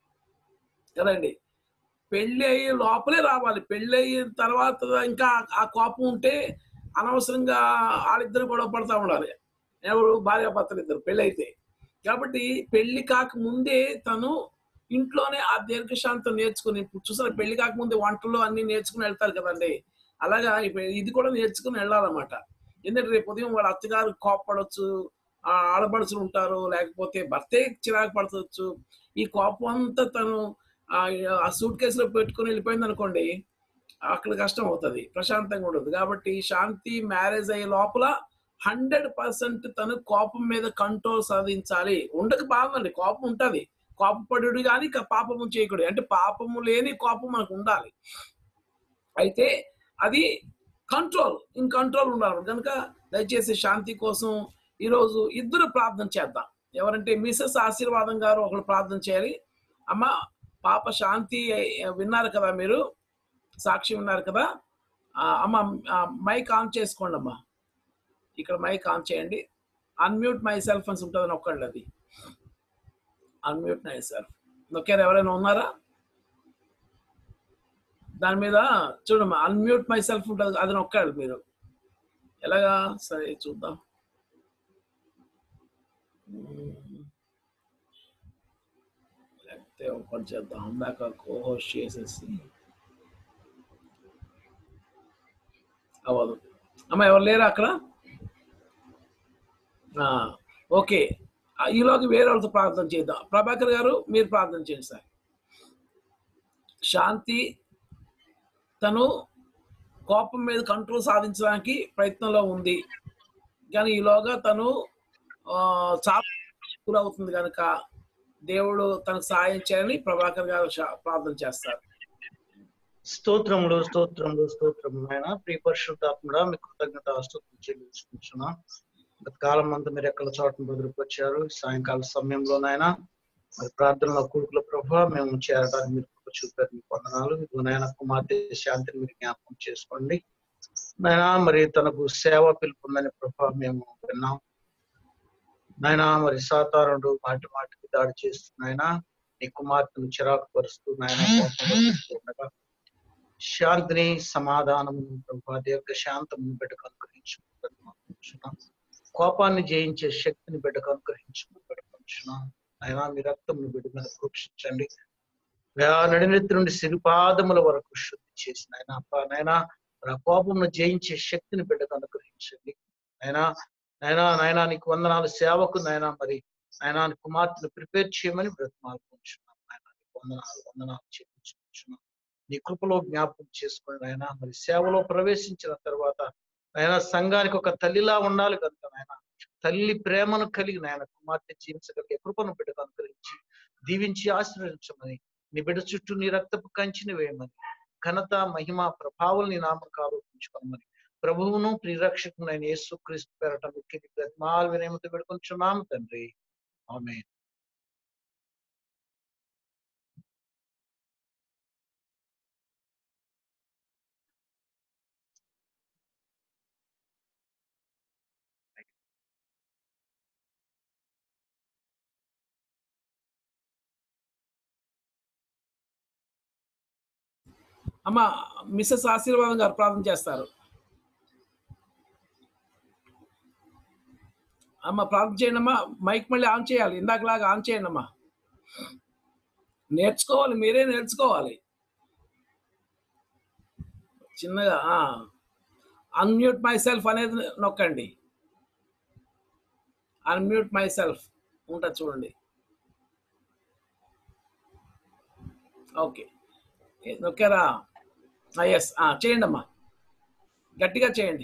కదండి పెళ్ళి అయ్యే లోపలే రావాలి పెళ్ళి అయిన తర్వాత ఇంకా ఆ కోపం ఉంటే అనవసరంగా వాళ్ళిద్దరు గొడవ పడతా ఉండాలి ఎవరు భార్యాభర్తలు ఇద్దరు పెళ్ళి అయితే కాబట్టి పెళ్లి కాక ముందే తను ఇంట్లోనే ఆ దీర్ఘశాంతం నేర్చుకుని ఇప్పుడు చూసిన పెళ్లి కాకముందే వంటలు అన్ని నేర్చుకుని వెళ్తారు కదండి అలాగా ఇప్పుడు ఇది కూడా నేర్చుకుని వెళ్ళాలన్నమాట ఎందుకంటే రేపు ఉదయం వాళ్ళ అత్తగారు కోపపడవచ్చు ఆ ఆడపడుచులు ఉంటారు లేకపోతే భర్తే చిరాకు పడవచ్చు ఈ కోపం అంతా తను ఆ ఆ సూట్ కేసులో పెట్టుకుని వెళ్ళిపోయింది అనుకోండి అక్కడ కష్టం అవుతుంది ప్రశాంతంగా ఉండదు కాబట్టి శాంతి మ్యారేజ్ అయ్యే లోపల హండ్రెడ్ పర్సెంట్ తను కోపం మీద కంట్రోల్ సాధించాలి ఉండక బాగుందండి కోపం ఉంటుంది కోపపడు కానీ ఇక పాపము చేయకూడదు అంటే పాపము లేని కోపం మనకు ఉండాలి అయితే అది కంట్రోల్ ఇన్ కంట్రోల్ ఉండాలి కనుక దయచేసి శాంతి కోసం ఈరోజు ఇద్దరు ప్రార్థన చేద్దాం ఎవరంటే మిసెస్ ఆశీర్వాదం గారు ఒకరు ప్రార్థన చేయాలి అమ్మ పాప శాంతి విన్నారు కదా మీరు సాక్షి విన్నారు కదా ఆ, అమ్మ ఆ, మైక్ ఆన్ చేసుకోండి అమ్మా ఇక్కడ మైక్ ఆన్ చేయండి అన్మ్యూట్ మై సెల్ఫ్ అని ఉంటుంది నొక్కండి అది అన్మ్యూట్ మై సెల్ఫ్ నొక్కారు ఎవరైనా ఉన్నారా దాని మీద చూడమ్మా అన్మ్యూట్ మై సెల్ఫ్ ఉంటుంది అది నొక్కాడు మీరు ఎలాగా సరే చూద్దాం మ్మ్. లేకపోతే ఒకటి చేద్దాం ఇందాక కోహోస్ట్ చేసేసి అవ్వదు అమ్మ ఎవరు లేరా అక్కడ ఆ, ఓకే ఆ, ఈలోకి వేరే వాళ్ళతో ప్రార్థన చేద్దాం ప్రభాకర్ గారు మీరు ప్రార్థన చేయండి సార్ శాంతి తను కోపం మీద కంట్రోల్ సాధించడానికి ప్రయత్నంలో ఉంది కానీ ఈలోగా తను ఆ, చాలా గురవుతుంది కనుక దేవుడు తనకు సహాయం చేయాలని ప్రభాకర్ గారు శా- ప్రార్థన చేస్తారు స్తోత్రములు స్తోత్రములు స్తోత్రములు ఆయన ప్రియ పరిశుద్ధాత్మడా మీ కృతజ్ఞత స్తోత్రం చెల్లించుకుంటున్నా గత కాలం అంతా మీరు ఎక్కడ చోటను భద్రపరిచారు సాయంకాల సమయంలోనైనా మరి ప్రార్థనలో కూడుకుల ప్రభావ మేము చేరడానికి మీరు కృప చూపారు మీ వందనాలు మీకు నాయన కుమార్తె శాంతిని మీరు జ్ఞాపకం చేసుకోండి నాయన మరి తనకు సేవ పిలుపుందని ప్రభావ మేము విన్నాం నాయన మరి సాతారుడు మాటి మాటికి దాడి చేస్తున్నాయన నీ కుమార్తెను చిరాకు పరుస్తూ నాయన కోపంలో పెడుతుండగా శాంతిని సమాధానము ప్రభా దీర్ఘ శాంతమును బిడ్డకు అనుగ్రహించుకుంటున్నాం కోపాన్ని జయించే శక్తిని బిడ్డకు అనుగ్రహించుకుని పెట్టుకుంటున్నాం అయినా మీ రక్తమును బిడ్డ మీద ప్రోక్షించండి నడినెత్తి నుండి సిరిపాదముల వరకు శుద్ధి చేసిన ఆయన అప్ప నాయనా మరి ఆ కోపమును జయించే శక్తిని బిడ్డకు అనుగ్రహించండి అయినా నాయనా నాయనా నీకు వందనాలు సేవకు నాయనా మరి నాయనా నీ కుమార్తెను ప్రిపేర్ చేయమని బ్రతమాలుకుంటున్నాం నాయన నీకు వందనాలు వందనాలు చెల్లించుకుంటున్నాం నీ కృపలో జ్ఞాపకం చేసుకుని ఆయన మరి సేవలో ప్రవేశించిన తర్వాత ఆయన సంఘానికి ఒక తల్లిలా ఉండాలి కనుక నాయన తల్లి ప్రేమను కలిగి నాయన కుమార్తె జీవించగలిగే కృపను బిడ్డకు అనుగ్రహించి దీవించి ఆశీర్వదించమని నీ బిడ్డ చుట్టూ నీ రక్తపు కంచిని వేయమని ఘనత మహిమ ప్రభావం నీ నామకు ఆరోపించుకోమని ప్రభువును ప్రిరక్షకునైన యేసు క్రీస్తు పేరట మిక్కిలి ప్రతిమాలు వినయమతో పెడుకుంటున్నాము తండ్రి ఆమె అమ్మ మిస్సెస్ ఆశీర్వాదం గారు ప్రార్థన చేస్తారు అమ్మ ప్రార్థన చేయండి అమ్మా మైక్ మళ్ళీ ఆన్ చేయాలి ఇందాకలాగా ఆన్ చేయండి అమ్మా నేర్చుకోవాలి మీరే నేర్చుకోవాలి చిన్నగా అన్మ్యూట్ మై సెల్ఫ్ అనేది నొక్కండి అన్మ్యూట్ మై సెల్ఫ్ ఉంటుంది చూడండి ఓకే నొక్కారా ఎస్ చేయండి అమ్మా గట్టిగా చేయండి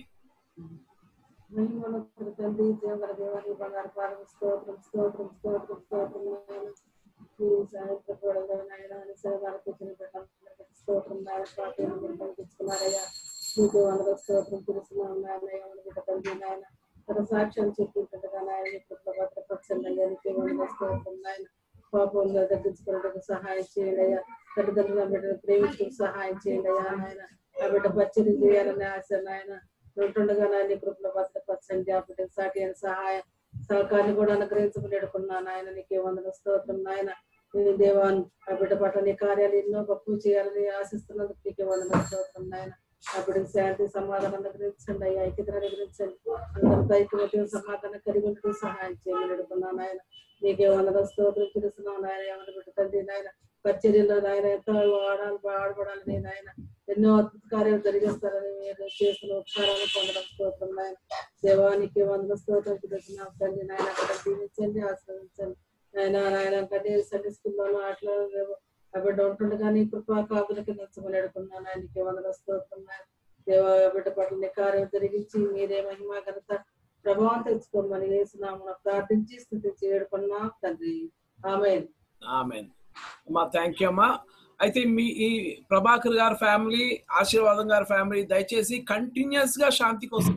మహిమనొక్కడు తండ్రి దేవర దేవాన్ని బంగారు పాదం స్తోత్రం స్తోత్రం స్తోత్రం స్తోత్రం నాయన ఈ సాయంత్రం కూడా నాయన నిసర్గానికి వచ్చిన పెట్టాలి స్తోత్రం నాయన పాపం కనిపించుకున్నారయ్యా నీకు వందల స్తోత్రం తెలుసుకున్నాం నాయన ఏమని బిడ్డ తండ్రి నాయన తన సాక్ష్యం చెప్పింటుండగా నాయన ఇప్పుడు భద్రపరచండి అయ్యా నీకు వందల స్తోత్రం నాయన పాపంలో తగ్గించుకున్నట్టుకు సహాయం చేయండి అయ్యా తల్లిదండ్రుల బిడ్డను ప్రేమించుకు సహాయం చేయండి అయ్యా నాయన ఆ బిడ్డ పరిచయం చేయాలని ఆశ నాయన ఉంటుండగా నాయన కృపలో భద్రపరచండి ఆ బిడ్డకు సాటి అయిన సహాయం సహకారాన్ని కూడా అనుగ్రహించబడుకున్నాను ఆయన నీకే వందన స్తోత్రం నాయన నీ దేవాన్ ఆ బిడ్డ పట్ల నీ కార్యాలు ఎన్నో గొప్ప చేయాలని ఆశిస్తున్నందుకు నీకే వందన స్తోత్రం నాయన ఆ బిడ్డకు శాంతి సమాధానం అనుగ్రహించండి అయ్యా ఐక్యతను అనుగ్రహించండి అందరితో ఐక్యమత్యం సమాధానం కలిగి ఉండటం సహాయం చేయమని అడుగుతున్నాను నాయన నీకే వందన స్తోత్రం తెలుస్తున్నావు నాయన ఏమని బిడ్డ తండ్రి నాయన కచేరీలో నాయన ఎంతో వాడాలి వాడబడాలని నాయన ఎన్నో అద్భుత కార్యాలు జరిగిస్తారని మీరు చేస్తున్న ఉపకారాలు పొందడం స్తోత్రం నాయన దేవానికి వంద స్తోత్రం తెలుస్తున్నాం తండ్రి నాయన అక్కడ దీవించండి ఆశ్రయించండి నాయన నాయన కంటే సండే స్కూల్లోనూ అట్లా ఆ బిడ్డ ఉంటుండగా నీ కృపా కాపులకి నచ్చమని అడుగుతున్నాను ఆయనకి వందల స్తోత్రం నాయన దేవా బిడ్డ పట్ల నీ కార్యం జరిగించి మీరే మహిమ ఘనత ప్రభావం తెచ్చుకోమని వేసినాము ప్రార్థించి స్థుతించి వేడుకున్నాం తండ్రి ఆమె ఆమె అమ్మా థ్యాంక్ యూ అమ్మా అయితే మీ ఈ ప్రభాకర్ గారి ఫ్యామిలీ ఆశీర్వాదం గారి ఫ్యామిలీ దయచేసి కంటిన్యూస్ గా శాంతి కోసం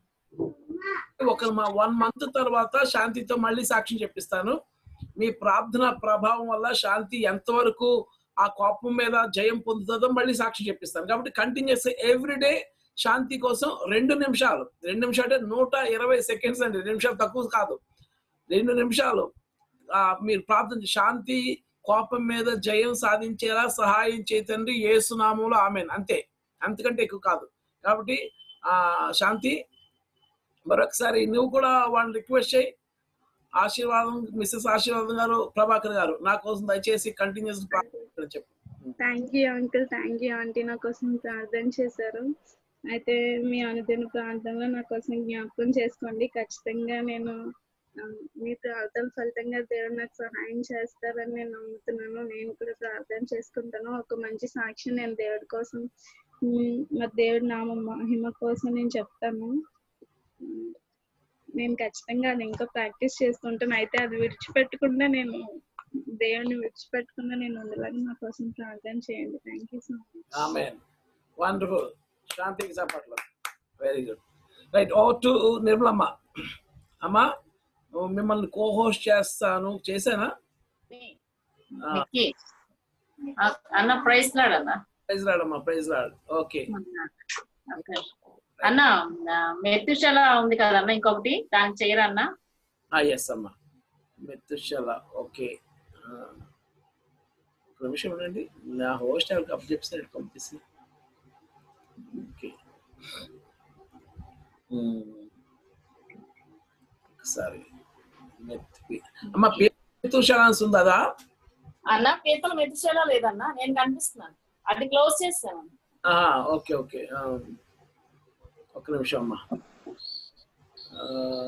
ఒక వన్ మంత్ తర్వాత శాంతితో మళ్ళీ సాక్ష్యం చెప్పిస్తాను మీ ప్రార్థన ప్రభావం వల్ల శాంతి ఎంతవరకు ఆ కోపం మీద జయం పొందుతుందో మళ్ళీ సాక్ష్యం చెప్పిస్తాను కాబట్టి కంటిన్యూస్ ఎవ్రీడే శాంతి కోసం రెండు నిమిషాలు రెండు నిమిషాలు అంటే నూట ఇరవై సెకండ్స్ అండి రెండు నిమిషాలు తక్కువ కాదు రెండు నిమిషాలు ఆ, మీరు ప్రార్థన శాంతి కోపం మీద జయం సాధించేలా సహాయం చేతండి ఏసునామంలో ఆమె అంతే అంతకంటే ఎక్కువ కాదు కాబట్టి ఆ శాంతి మరొకసారి నువ్వు కూడా వాళ్ళని రిక్వెస్ట్ చేయి ఆశీర్వాదం మిస్సెస్ ఆశీర్వాదం గారు ప్రభాకర్ గారు నా కోసం దయచేసి కంటిన్యూస్ ప్రార్థన చెప్పు thank you uncle thank you aunty నా కోసం ప్రార్థన చేశారు అయితే మీ అనుదిన ప్రాంతంలో నా కోసం జ్ఞాపకం చేసుకోండి ఖచ్చితంగా నేను ఆ, మీ ప్రార్థన ఫలితంగా దేవుడు నాకు సహాయం చేస్తారని నేను నమ్ముతున్నాను నేను కూడా ప్రార్థన చేసుకుంటాను ఒక మంచి సాక్షి నేను దేవుడి కోసం ఉమ్, మరి దేవుడి నామ మహిమ కోసం నేను చెప్తాను ఉమ్, నేను ఖచ్చితంగా అది ఇంకా ప్రాక్టీస్ చేసుకుంటాను అయితే అది విడిచిపెట్టకుండా నేను దేవుని విడిచిపెట్టకుండా నేను ఉండలేని నా కోసం ప్రార్థన చేయండి థ్యాంక్ యూ సో మచ్ ఆమె వండర్ఫుల్ శాంతికి చప్పట్లు వెరీ గుడ్ రైట్ ఓ టు నిర్మలమ్మ అమ్మా మిమ్మల్ని కో హోస్ట్ చేస్తాను చేశానా ఆ, మిక్కీ ఆ, అన్న ప్రైజ్ లాడ్ అన్న ప్రైజ్ రాడమ్మా ప్రైజ్ రాడు ఓకే ఓకే. అన్న మెత్తుశల ఉంది కదన్న ఇంకొకటి దానికి చేయరా అన్న ఎస్ అమ్మా మెత్తుశల ఓకే ఆ, ఒక నిమిషం ఉండండి నా హోస్ట్ ఎవరికి అప్ చెప్పి పంపిస్తే ఓకే ఒకసారి మెత్తి అమ్మ పేరు మెత్తుశల అని ఉంది అదా అన్న పీతలు మెతిసేలా లేదన్న నేను కనిపిస్తున్నాను అది క్లోజ్ చేసాను ఆ, ఓకే ఓకే ఆ, ఒక్క నిమిషం అమ్మా ఆ,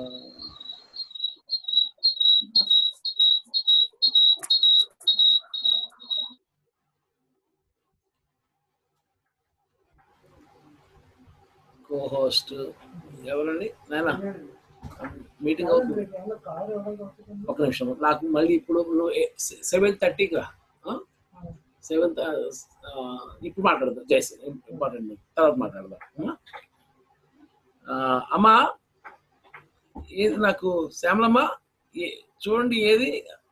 కో హోస్ట్ ఎవరండి నాయనా మీటింగ్ అవుతుంది ఒక నిమిషం నాకు మళ్ళీ ఇప్పుడు నువ్వు సెవెన్ థర్టీగా సెవెంత్ ఇప్పుడు మాట్లాడదాం జైస్ ఇంపార్టెంట్ తర్వాత మాట్లాడదాం ఆ? ఆ, అమ్మా ఏది నాకు శ్యామలమ్మ ఏ- చూడండి ఏది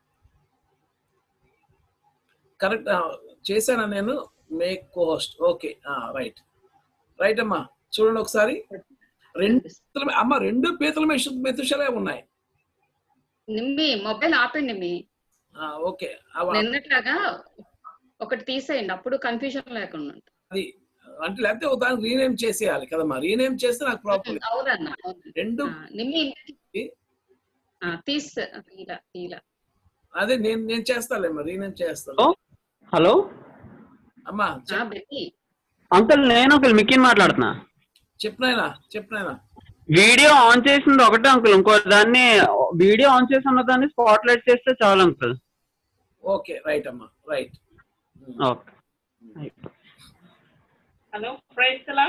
కరెక్ట్ చేశానా నేను మేక్ కోస్ట్ ఓకే రైట్ రైట్ అమ్మా చూడండి ఒకసారి రెండు పీతల- అమ్మ రెండు పీతల మెషు మెతుషలే ఉన్నాయి నిమ్మి మొబైల్ ఆపండి మీ ఆ, ఓకే అవ- నిన్నట్లాగా ఒకటి తీసేయండి అప్పుడు కన్ఫ్యూజన్ లేకుండా ఉంటుంది. అది అంటే లేకపోతే ఒక దానికి రీనేమ్ చేసేయాలి కదమ్మా రీనేమ్ చేస్తే నాకు ప్రాబ్లం అవునన్నా అవును. రెండు ఆ, నిమ్మి ఆ, తీసే ఇలా ఇలా అదే నేను నేను చేస్తాలేమ్మా రీనేమ్ చేస్తాను హలో అమ్మా ఆ, బెట్టి అంకుల్ నేను అంకుల్ మిక్కీని మాట్లాడుతున్నా చెప్పినాయనా చెప్పినాయనా వీడియో ఆన్ చేసింది ఒకటే అంకుల్ ఇంకో దాన్ని వీడియో ఆన్ చేసి ఉన్న దాన్ని స్పాట్ లైట్ చేస్తే చాలు అంకుల్ ఓకే రైట్ అమ్మా రైట్ ఓకే హలో ప్రైజ్ కలా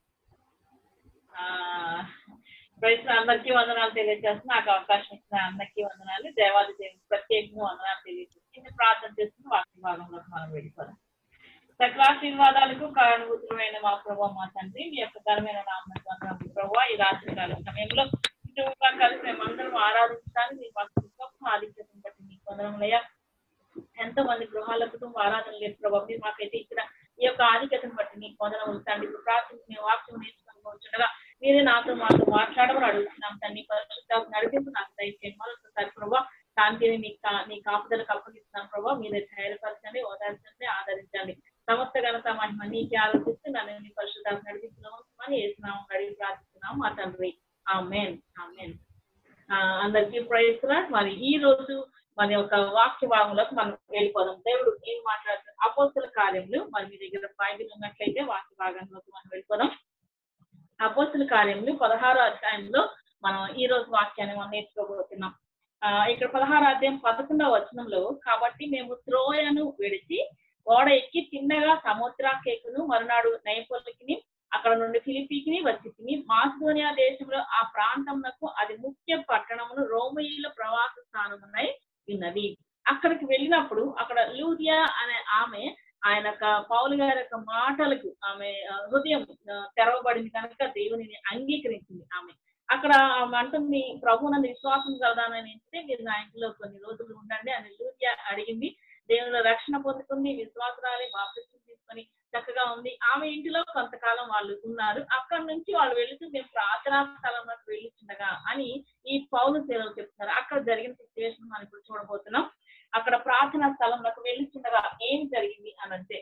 ప్రైజ్ అందరికీ వందనాలు తెలియజేస్తున్నా నాకు అవకాశం ఇచ్చిన అందరికీ వందనాలు దేవాది దేవునికి ప్రత్యేకంగా వందనాలు తెలియజేస్తుంది చిన్న ప్రార్థన చేస్తున్న వాక్య భాగంలోకి మనం వెళ్ళిపోదాం సకలాశీర్వాదాలకు కారణభూతులమైన మా ప్రభావ మా తండ్రి మీ యొక్క ఘనమైన నామం ప్రభావ ఈ రాత్రి కాల సమయంలో కుటుంబంగా కలిసి మేమందరం ఆరాధించడానికి మీ మాకు గొప్ప ఆధిక్యతను బట్టి మీకు వందనములయ్యా ఎంతో మంది గృహాల కుటుంబ ఆరాధన లేదు ప్రభావ మీరు మాకైతే ఇక్కడ ఈ యొక్క ఆధిక్యతను బట్టి మీకు వందనం ఉంచండి ఇప్పుడు ప్రార్థన మేము వాక్యం నేర్చుకుని వచ్చుండగా మీరే నాతో మాతో మాట్లాడమని అడుగుతున్నాం తండ్రి పరిశుద్ధ నడిపింపు నాకు దయచేయండి మరొకసారి ప్రభావ శాంతిని మీ కా- మీ కాపుదలకు అప్పగిస్తున్నాం ప్రభావ మీరే ధైర్యపరచండి ఓదార్చండి ఆదరించండి సమస్త ఘనత మహిమ నీకే ఆలోచిస్తూ నన్ను మీ పరిశుద్ధ నడిపిస్తున్నామని వేసినాము అడిగి ప్రార్థిస్తున్నాం మా తండ్రి ఆమెన్ ఆమెన్ ఆ, అందరికీ ప్రయత్న మరి ఈ రోజు మన యొక్క వాక్య భాగంలోకి మనం వెళ్ళిపోదాం దేవుడు ఏం మాట్లాడుతారు అపోస్తుల కార్యములు మరి మీ దగ్గర బైబిల్ ఉన్నట్లయితే వాక్య భాగంలోకి మనం వెళ్ళిపోదాం అపోస్తుల కార్యములు పదహారో అధ్యాయంలో మనం ఈ రోజు వాక్యాన్ని మనం నేర్చుకోబోతున్నాం ఆ, ఇక్కడ పదహారో అధ్యాయం పదకొండవ వచనంలో కాబట్టి మేము త్రోయను విడిచి ఓడ ఎక్కి తిన్నగా సముద్రాకేకును మరునాడు నైపొలికిని అక్కడ నుండి ఫిలిపీకిని వచ్చి తిని మాసిదోనియా దేశంలో ఆ ప్రాంతమునకు అది ముఖ్య పట్టణమును రోమీయుల ప్రవాస స్థానమునై ఉన్నది అక్కడికి వెళ్ళినప్పుడు అక్కడ లూదియా అనే ఆమె ఆయన యొక్క పౌలు గారి యొక్క మాటలకు ఆమె ఆ, హృదయం ఆ, తెరవబడింది కనుక దేవునిని అంగీకరించింది ఆమె అక్కడ ఆమె అంటుంది ప్రభు నన్ను విశ్వాసం కలదానని అంటే మీరు నా ఇంట్లో కొన్ని రోజులు ఉండండి అని లూదియా అడిగింది దేవుని రక్షణ పొందుకుంది విశ్వాసరాలి బాప్తిసం తీసుకొని చక్కగా ఉంది ఆమె ఇంటిలో కొంతకాలం వాళ్ళు ఉన్నారు అక్కడ నుంచి వాళ్ళు వెళుతూ మేము ప్రార్థనా స్థలంలోకి వెళ్ళిచుండగా అని ఈ పౌలు సేవలు చెప్తున్నారు అక్కడ జరిగిన సిచ్యువేషన్ మనం ఇప్పుడు చూడబోతున్నాం అక్కడ ప్రార్థనా స్థలంలోకి వెళ్ళిచుండగా ఏం జరిగింది అని అంటే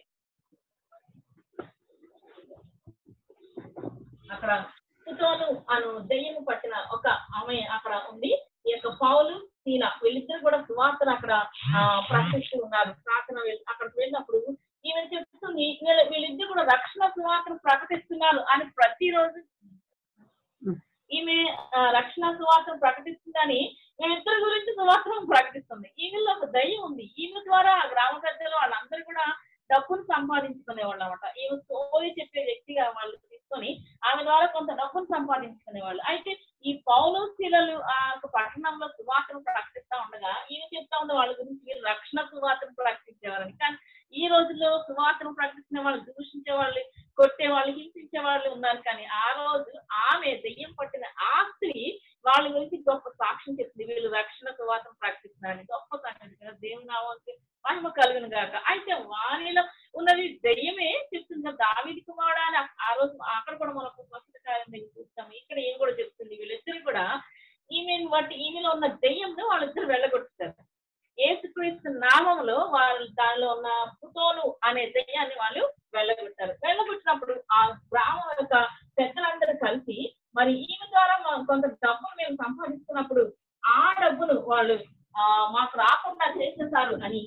అక్కడ పుతోను అను దెయ్యము పట్టిన ఒక ఆమె అక్కడ ఉంది ఈ యొక్క పౌలు సీన వీళ్ళిద్దరు కూడా సువార్తను అక్కడ ఆ, ప్రకటిస్తూ ఉన్నారు ప్రార్థన వెళ్ళి అక్కడికి వెళ్ళినప్పుడు ఈమె చెప్తుంది ప్రకటిస్తుంది వీళ్ళ వీళ్ళిద్దరు కూడా రక్షణ సువార్తను ప్రకటిస్తున్నారు అని ప్రతిరోజు ఈమె ఆ, రక్షణ సువార్తను ప్రకటిస్తుందని వీళ్ళిద్దరి గురించి సువార్తను ప్రకటిస్తుంది ఈమెలో ఒక దయ్యం ఉంది ఈమె ద్వారా ఆ గ్రామ పెద్దలు వాళ్ళందరూ కూడా డబ్బును సంపాదించుకునే వాళ్ళు అనమాట ఈమె సోది చెప్పే వ్యక్తిగా వాళ్ళు తీసుకొని ఆమె ద్వారా కొంత డబ్బును సంపాదించుకునే వాళ్ళు అయితే ఈ పౌలు శీలలు ఆ యొక్క పట్టణంలో సువార్తను ప్రకటిస్తా ఉండగా ఈమె చెప్తా ఉంది వాళ్ళ గురించి వీళ్ళు రక్షణ సువార్తను ప్రకటించేవారని కానీ ఈ రోజుల్లో సువార్తను ప్రకటించిన వాళ్ళు దూషించే వాళ్ళు కొట్టే వాళ్ళు హింసించే వాళ్ళు ఉన్నారు కానీ ఆ రోజు ఆమె దెయ్యం పట్టిన ఆ స్త్రీ వాళ్ళ గురించి గొప్ప సాక్ష్యం చెప్తుంది వీళ్ళు రక్షణ సువార్తను ప్రకటిస్తున్నారని గొప్ప సాక్ష్యం చెప్తున్నారు దేవుని నామానికి మహిమ కలుగును గాక అయితే వాణిలో ఉన్నది దెయ్యమే చెప్తుంది కదా, దావీదు కుమారుడు అని ఆ రోజు అక్కడ కూడా మనకు స్వస్థత కార్యం దగ్గర చూస్తాం ఇక్కడ ఏం కూడా చెప్తుంది వీళ్ళిద్దరు కూడా ఈమెను బట్టి ఈమెలో ఉన్న దెయ్యంను వాళ్ళిద్దరు వెళ్ళగొట్టుతారు ఏసుక్రీస్తు నామంలో వాళ్ళు దానిలో ఉన్న పుతోను అనే దెయ్యాన్ని వాళ్ళు వెళ్ళగొట్టారు వెళ్ళగొట్టినప్పుడు ఆ గ్రామం యొక్క పెద్దలందరూ కలిసి మరి ఈమె ద్వారా మనం కొంత డబ్బులు మేము సంపాదిస్తున్నప్పుడు ఆ డబ్బును వాళ్ళు ఆ, మాకు రాకుండా చేసేసారు అని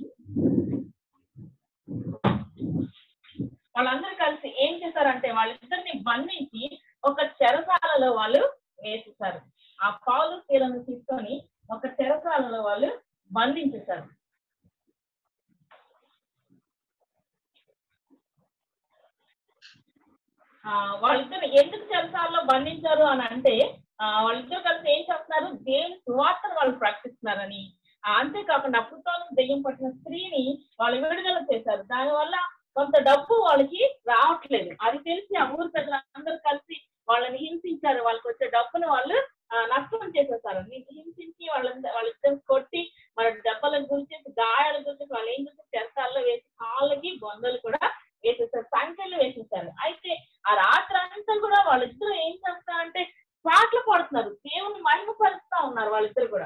వాళ్ళందరూ కలిసి ఏం చేశారంటే వాళ్ళిద్దరిని బంధించి ఒక చెరసాలలో వాళ్ళు వేసేసారు ఆ పాలు కీలను తీసుకొని ఒక చెరసాలలో వాళ్ళు బంధించేశారు ఆ, వాళ్ళిద్దరు ఎందుకు చెరసాలలో బంధించారు అని అంటే ఆ, వాళ్ళిద్దరు కలిసి ఏం చేస్తున్నారు దేవుని సువార్తను వాళ్ళు ప్రకటిస్తున్నారని ఆ, అంతేకాకుండా అప్పుతోను దెయ్యం పట్టిన స్త్రీని వాళ్ళు విడుదల చేశారు దానివల్ల కొంత డబ్బు వాళ్ళకి రావట్లేదు అది తెలిసి ఆ ఊరు ప్రజలందరూ కలిసి వాళ్ళని హింసించారు వాళ్ళకి వచ్చే డబ్బును వాళ్ళు ఆ, నష్టం చేసేసారు హింసించి వాళ్ళందరూ వాళ్ళిద్దరు కొట్టి వాళ్ళ దెబ్బలకు గురించి గాయాల గురించి వాళ్ళు ఏం చేసి చెరసాల్లో వేసి కాళ్ళకి బొందలు కూడా వేసేసారు సంఖ్యలు వేసేసారు అయితే ఆ రాత్రి అంతా కూడా వాళ్ళిద్దరూ ఏం చేస్తారంటే పాటలు పాడుతున్నారు దేవుని మహిమపరుస్తా ఉన్నారు వాళ్ళిద్దరు కూడా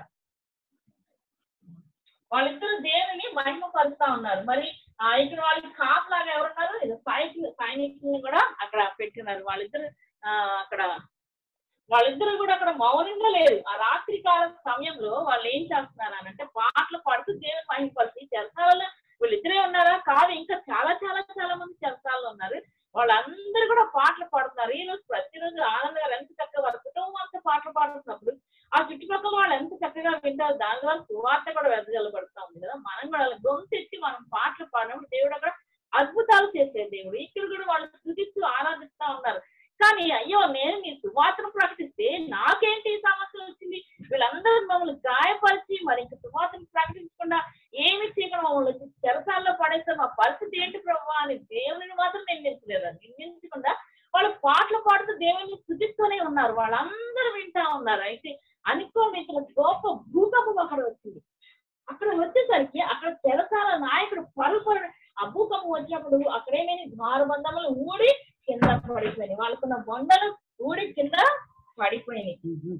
వాళ్ళిద్దరు దేవుని మహిమపరుస్తా ఉన్నారు మరి ఆ, ఇక్కడ వాళ్ళకి కాపులాగా ఎవరున్నారు ఇది సైనికులు సైనికుల్ని కూడా అక్కడ పెట్టినారు వాళ్ళిద్దరు ఆ, అక్కడ వాళ్ళిద్దరు కూడా అక్కడ మౌనంగా లేరు ఆ రాత్రి కాల సమయంలో వాళ్ళు ఏం చేస్తున్నారు అని అంటే పాటలు పాడుతూ దేవుని మహిమపరిచి చెరసాలలో వీళ్ళిద్దరే ఉన్నారా కాదు ఇంకా చాలా చాలా చాలా మంది చెరసాలలో ఉన్నారు వాళ్ళందరూ కూడా పాటలు పాడుతున్నారు ఈ రోజు ప్రతిరోజు ఆనందంగా ఎంత చక్కగా వాళ్ళ కుటుంబం అంతా పాటలు పాడుతున్నప్పుడు ఆ చుట్టుపక్కల వాళ్ళు ఎంత చక్కగా వింటారు దాని ద్వారా సువార్త కూడా వెదజల్లబడుతూ ఉంది కదా మనం కూడా వాళ్ళ గొంతెత్తి మనం పాటలు పాడినప్పుడు దేవుడు అక్కడ అద్భుతాలు చేసే దేవుడు ఇక్కడ కూడా వాళ్ళు స్థుతిస్తూ ఆరాధిస్తా ఉన్నారు కానీ అయ్యో నేను మీ సువార్తను ప్రకటిస్తే నాకేంటి ఈ సమస్య వచ్చింది వీళ్ళందరూ మమ్మల్ని గాయపరిచి మరి ఇంక సువార్తను ప్రకటించకుండా ఏమి చేయకుండా మమ్మల్ని వచ్చి చెరసాల్లో పడేస్తారు మా పరిస్థితి ఏంటి ప్రభు అని దేవుని మాత్రం నిందించలేదు నిందించకుండా వాళ్ళు పాటలు పాడుతూ దేవుని స్థుతిస్తూనే ఉన్నారు వాళ్ళందరూ వింటా ఉన్నారు అయితే అనుకోని ఇక్కడ గొప్ప భూకంపం అక్కడ వచ్చింది అక్కడ వచ్చేసరికి అక్కడ చెరసాల నాయకుడు పరుగు ఆ భూకంపం వచ్చినప్పుడు అక్కడేమైనా ద్వారబంధములు ఊడి కింద పడిపోయినాయి వాళ్ళకున్న బొండలు ఊడి కింద పడిపోయినాయి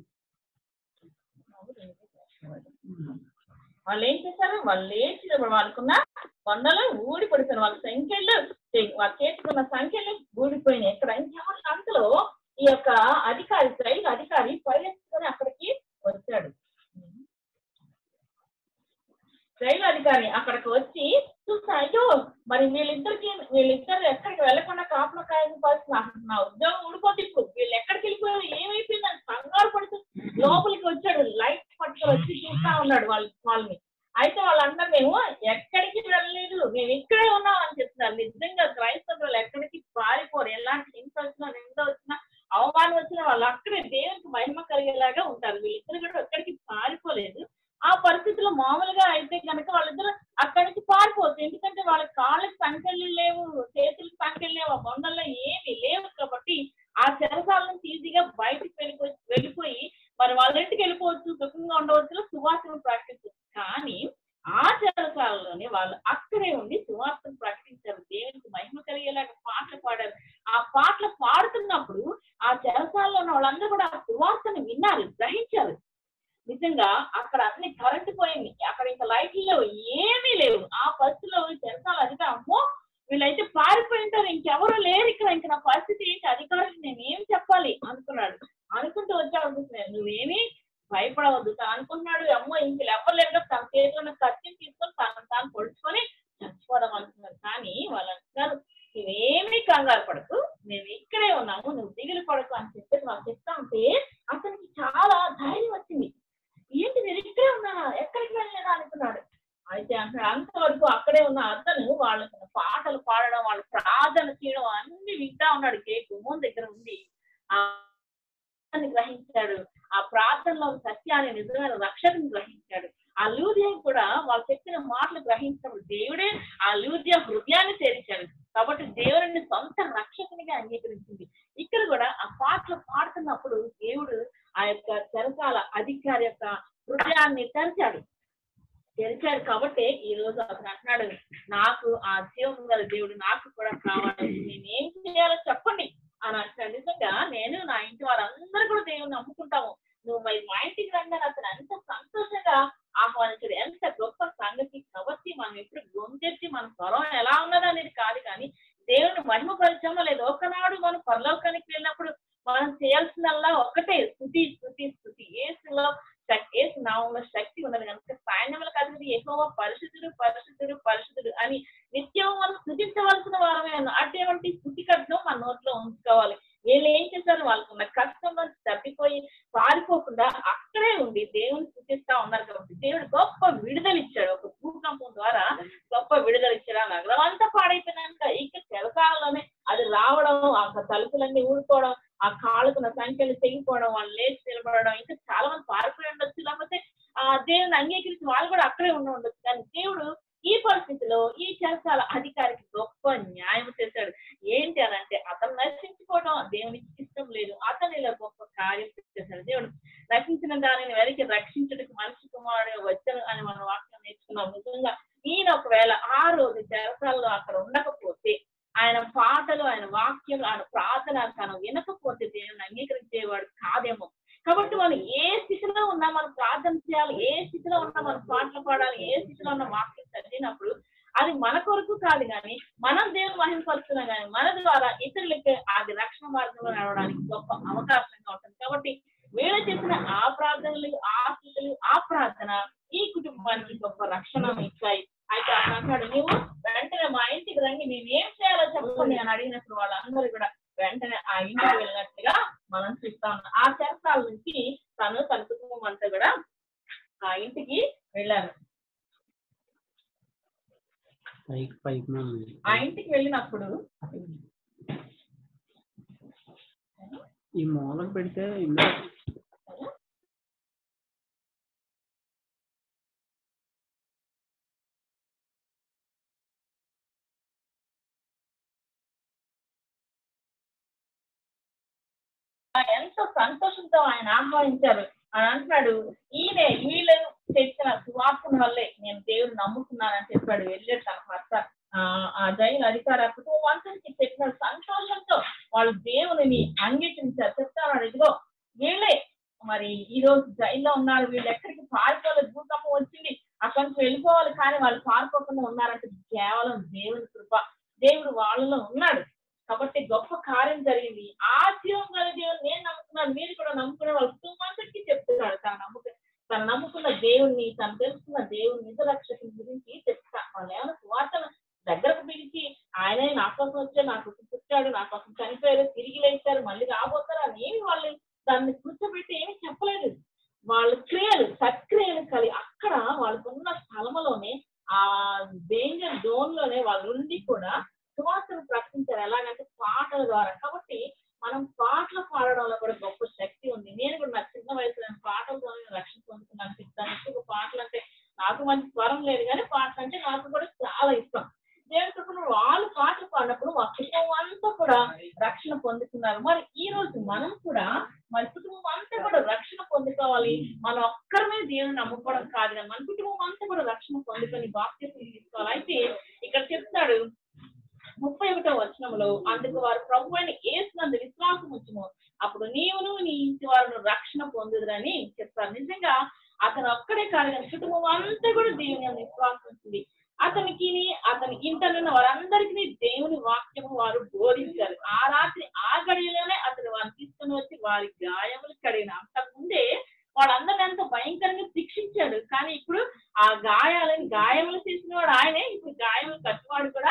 వాళ్ళు ఏం చేశారు వాళ్ళు లేచి వాళ్ళకున్న కొండలు ఊడి పడిపోయిన వాళ్ళ సంఖ్యలు వాళ్ళ చేతుకున్న సంఖ్యలు ఊడిపోయినాయి ఇక్కడ ఇంకెవరు అంతలో ఈ యొక్క అధికారి రైలు అధికారి పరిగెత్తుకొని అక్కడికి వచ్చాడు రైలు అధికారి అక్కడికి వచ్చి చూస్తా అయ్యో మరి వీళ్ళిద్దరికి వీళ్ళిద్దరు ఎక్కడికి వెళ్ళకుండా కాపుల కాయని పరిస్థితి నాకు నా ఉద్యోగం ఊడిపోతే ఇప్పుడు వీళ్ళు ఎక్కడికి వెళ్ళిపోయారు ఏమైపోయిందని కంగారు పడుతూ లోపలికి వచ్చాడు లైట్ పట్టుకొని వచ్చి చూస్తా ఉన్నాడు వాళ్ళ వాళ్ళని అయితే వాళ్ళందరూ మేము ఎక్కడికి వెళ్ళలేదు మేము ఇక్కడే ఉన్నాం అని చెప్తున్నారు నిజంగా క్రైస్తవులు ఎక్కడికి పారిపోరు ఎలాంటి హింస వచ్చినా నింద వచ్చినా అవమానం వచ్చినా వాళ్ళు అక్కడే దేవునికి మహిమ కలిగేలాగా ఉంటారు వీళ్ళిద్దరు కూడా ఎక్కడికి పారిపోలేదు ఆ పరిస్థితిలో మామూలుగా అయితే కనుక వాళ్ళిద్దరు అక్కడి నుంచి పారిపోవచ్చు ఎందుకంటే వాళ్ళ కాళ్ళకి సంఖ్యలు లేవు చేతులకి సంఖ్యలు లేవు ఆ బొండల్లో ఏమి లేవు కాబట్టి ఆ చెరసాల నుంచి ఈజీగా బయటికి వెళ్ళిపోయి వెళ్ళిపోయి మరి వాళ్ళ ఇంటికి వెళ్ళిపోవచ్చు సుఖంగా ఉండవచ్చు సువాసన ప్రకటించవచ్చు కానీ ఆ చెరసాలలోనే వాళ్ళు అక్కడే ఉండి సువార్తను ప్రకటించారు దేవునికి మహిమ కలిగేలాగా పాటలు పాడారు ఆ పాటలు పాడుతున్నప్పుడు ఆ చెరసాలలో ఉన్న వాళ్ళందరూ కూడా ఆ సువార్తను విన్నారు గ్రహించారు నిజంగా అక్కడ అన్ని కరెంట్ పోయింది అక్కడ ఇంకా లైట్లు లేవు ఏమీ లేవు ఆ పరిస్థితిలో చెరసాల అధికారం అమ్మో వీళ్ళైతే పారిపోయి ఉంటారు ఇంకెవరు లేరు ఇక్కడ ఇంక నా పరిస్థితి ఏంటి అధికారులు నేను ఏం చెప్పాలి అనుకున్నాడు అనుకుంటూ వచ్చాడు అనుకుంటున్నాడు నువ్వేమీ భయపడవద్దు తను అనుకుంటున్నాడు అమ్మో ఇంక ఎవరు లేరు కదా, తన చేతిలో ఉన్న కత్తిని తీసుకొని తను తాను పొడుచుకొని చచ్చిపోదాం అనుకున్నారు కానీ వాళ్ళు అంటున్నారు చెప్తా ఉంటే అతనికి చాలా ధైర్యం వచ్చింది ఏంటి మీరు ఇక్కడే ఉన్నారా ఎక్కడికి వెళ్ళలేదా అనుకున్నాడు అయితే అంటాడు అంతవరకు అక్కడే ఉన్న అతను వాళ్ళకి పాటలు పాడడం వాళ్ళు ప్రార్థన చేయడం అన్ని వింటా ఉన్నాడు కే గుమ్మం దగ్గర ఉంది ఆ సత్యాన్ని గ్రహించాడు ఆ ప్రార్థనలో సత్యాన్ని నిజమైన రక్షణను గ్రహించాడు ఆ లూదియం కూడా వాళ్ళు చెప్పిన మాటలు గ్రహించినప్పుడు దేవుడే ఆ లూదియ హృదయాన్ని చేర్చాడు కాబట్టి దేవుడిని సొంత రక్షకునిగా అంగీకరించింది ఇక్కడ కూడా ఆ పాటలు పాడుతున్నప్పుడు దేవుడు ఆ యొక్క చెరసాల అధికారి యొక్క హృదయాన్ని తెరిచాడు తెరిచాడు కాబట్టి ఈ రోజు అతను అంటున్నాడు నాకు ఆ జీవం గల దేవుడు నాకు కూడా కావాలి నేను ఏం చేయాలో చెప్పండి అని అంటున్నాడు నిజంగా నేను నా ఇంటి వారందరూ కూడా దేవుని నమ్ముకుంటాము నువ్వు మరి మా ఇంటికి రండి అని అతను ఎంత సంతోషంగా ఆహ్వానించాడు ఎంత గొప్ప సంగతి కాబట్టి మనం ఎప్పుడు గొంతెత్తి మన స్వరం ఎలా ఉన్నది అనేది కాదు కానీ దేవుని మహిమపరిచామో లేదు ఒకనాడు మనం పరలోకానికి వెళ్ళినప్పుడు మనం చేయాల్సిందల్లా ఒకటే స్థుతి స్థుతి స్థుతి ఏసులో శక్- ఏసు నామంలో శక్తి ఉన్నది కనుక సైన్యములకు అధిపతి ఎక్కువ పరిశుద్ధుడు పరిశుద్ధుడు పరిశుద్ధుడు అని నిత్యం మనం స్థుతించవలసిన వారమే అన్న అటువంటి స్థుతి కట్నం మన నోట్లో ఉంచుకోవాలి వీళ్ళు ఏం చేశారు వాళ్ళకున్న కష్టం నుంచి తప్పిపోయి పారిపోకుండా అక్కడే ఉండి దేవుని స్థుతిస్తా ఉన్నారు కాబట్టి దేవుడు గొప్ప విడుదల ఇచ్చాడు ఒక భూకంపం ద్వారా గొప్ప విడుదల ఇచ్చాడు ఆ నగరం అంతా పాడైపోయినాక ఇక తెలకాలంలోనే అది రావడం ఆ తలుపులన్నీ ఊడిపోవడం ఆ కాళ్ళకున్న సంఖ్యలు తెగిపోవడం వాళ్ళు లేచి నిలబడడం ఇంకా చాలా మంది పారిపోయి ఉండొచ్చు లేకపోతే ఆ దేవుని అంగీకరించి వాళ్ళు కూడా అక్కడే ఉండి ఉండొచ్చు కానీ దేవుడు ఈ పరిస్థితిలో ఈ చెరసాల అధికారికి గొప్ప న్యాయం చేశాడు ఏంటి అని అంటే అతను నశించుకోవడం దేవునికి ఇష్టం లేదు అతను ఇలా గొప్ప కార్యం చేశాడు దేవుడు రక్షించిన దానిని వెనక్కి రక్షించడానికి మనిషి కుమారుడు వచ్చాను అని మనం వాక్యం నేర్చుకున్నాం నిజంగా ఈయన ఒకవేళ ఆ రోజు చెరసాలలో అక్కడ ఉండకపోతే ఆయన పాటలు ఆయన వాక్యం ఆయన ప్రార్థన తను వినకపోతే దేవుని అంగీకరించేవాడు కాదేమో కాబట్టి మనం ఏ స్థితిలో ఉన్నా మనం ప్రార్థన చేయాలి ఏ స్థితిలో ఉన్నా మనం పాటలు పాడాలి ఏ స్థితిలో ఉన్న వాక్యం చదివినప్పుడు అది మన కొరకు కాదు కానీ మనం దేవుని మహిమపరుస్తున్నాం కానీ మన ద్వారా ఇతరులకి అది రక్షణ మార్గంలో నడవడానికి గొప్ప అవకాశంగా ఉంటుంది కాబట్టి వీళ్ళు చేసిన ఆ ప్రార్థనలు ఆ స్థితులు ఆ ప్రార్థన ఈ కుటుంబానికి గొప్ప రక్షణ ఇచ్చాయి అయితే అతను అంటాడు నువ్వు వెంటనే మా ఇంటికి రండి నేను ఏం చేయాలో చెప్పండి అని అడిగినప్పుడు వాళ్ళందరూ కూడా వెంటనే ఆ ఇంటికి వెళ్ళినట్టుగా మనం చూస్తా ఉన్నాం ఆ చెరసాల నుంచి తను తన కుటుంబం అంతా కూడా ఆ ఇంటికి వెళ్ళారు పైకి పైకి ఆ ఇంటికి వెళ్ళినప్పుడు ఈ మూలకు పెడితే ఇందులో ఎంతో సంతోషంతో ఆయన ఆహ్వానించారు అని అంటున్నాడు ఈయన వీళ్ళు తెచ్చిన సువాసన వల్లే నేను దేవుడు నమ్ముతున్నానని చెప్పాడు వెళ్ళాడు తన భర్త ఆ, ఆ జైలు అధికార కుటుంబం అంతటికి చెప్పిన సంతోషంతో వాళ్ళు దేవుని అంగీకరించారు చెప్తారు ఇదిగో వీళ్ళే మరి ఈ రోజు జైల్లో ఉన్నారు వీళ్ళు ఎక్కడికి పారిపోలేదు భూకంపం వచ్చింది అక్కడి నుంచి వెళ్ళిపోవాలి కానీ వాళ్ళు పారిపోకుండా ఉన్నారంటే కేవలం దేవుని కృప దేవుడు వాళ్ళలో ఉన్నాడు కాబట్టి గొప్ప కార్యం జరిగింది ఆ జీవం గల దేవుని నేను నమ్ముకున్నాను మీరు కూడా నమ్ముకున్న వాళ్ళ కుటుంబానికి చెప్తున్నాడు తన నమ్ముక తను నమ్ముకున్న దేవుణ్ణి తను తెలుసుకున్న దేవుని నిజ రక్షకుని గురించి చెప్తా వాళ్ళు ఏమైనా సువార్తను దగ్గరకు పిలిచి ఆయనే నా కోసం వచ్చాడు నా కోసం పుట్టాడు నా కోసం చనిపోయారు తిరిగి లేచారు మళ్ళీ రాబోతారు అని ఏమి వాళ్ళు దాన్ని కూర్చోబెట్టి ఏమి చెప్పలేదు వాళ్ళ క్రియలు సత్క్రియలు కలిగి అక్కడ వాళ్ళకున్న స్థలములోనే ఆ డేంజర్ జోన్ లోనే వాళ్ళు ఉండి కూడా సువార్తను ప్రకటించారు ఎలాగంటే పాటల ద్వారా కాబట్టి మనం పాటలు పాడడంలో కూడా గొప్ప శక్తి ఉంది నేను కూడా నా చిన్న వయసులో నేను పాటలతో రక్షణ పొందుతున్నాను చెప్తాను ఎక్కువ పాటలు అంటే నాకు మంచి స్వరం లేదు కానీ పాటలు అంటే నాకు కూడా చాలా ఇష్టం దేవుని కృపను వాళ్ళు పాటలు పాడినప్పుడు మా కుటుంబం అంతా కూడా రక్షణ పొందుతున్నారు మరి ఈ రోజు మనం కూడా మన కుటుంబం అంతా కూడా రక్షణ పొందుకోవాలి మనం ఒక్కరమే దేవుని నమ్ముకోవడం కాదు కానీ మన కుటుంబం అంతా కూడా రక్షణ పొందుకొని బాప్తిసం తీసుకోవాలి అయితే ఇక్కడ చెప్తాడు ముప్పై ఒకటో వచనంలో అందుకు వారు ప్రభు అని ఏసునందు విశ్వాసం వచ్చును అప్పుడు నీవును నీ ఇంటి వారు రక్షణ పొందుదురని చెప్తారు నిజంగా అతను ఒక్కడే కాదు కానీ కుటుంబం అంతా కూడా దేవుని యందు విశ్వాసం ఉంటుంది అతనికి అతని ఇంటనున్న వారందరికీ దేవుని వాక్యము వారు బోధించారు ఆ రాత్రి ఆ గడియలోనే అతను వారిని తీసుకుని వచ్చి వారి గాయములు కడిగిన అంతకుముందే వాళ్ళందరిని ఎంతో భయంకరంగా శిక్షించాడు కానీ ఇప్పుడు ఆ గాయాలని గాయములు చేసిన వాడు ఆయనే ఇప్పుడు గాయములు కట్టివాడు కూడా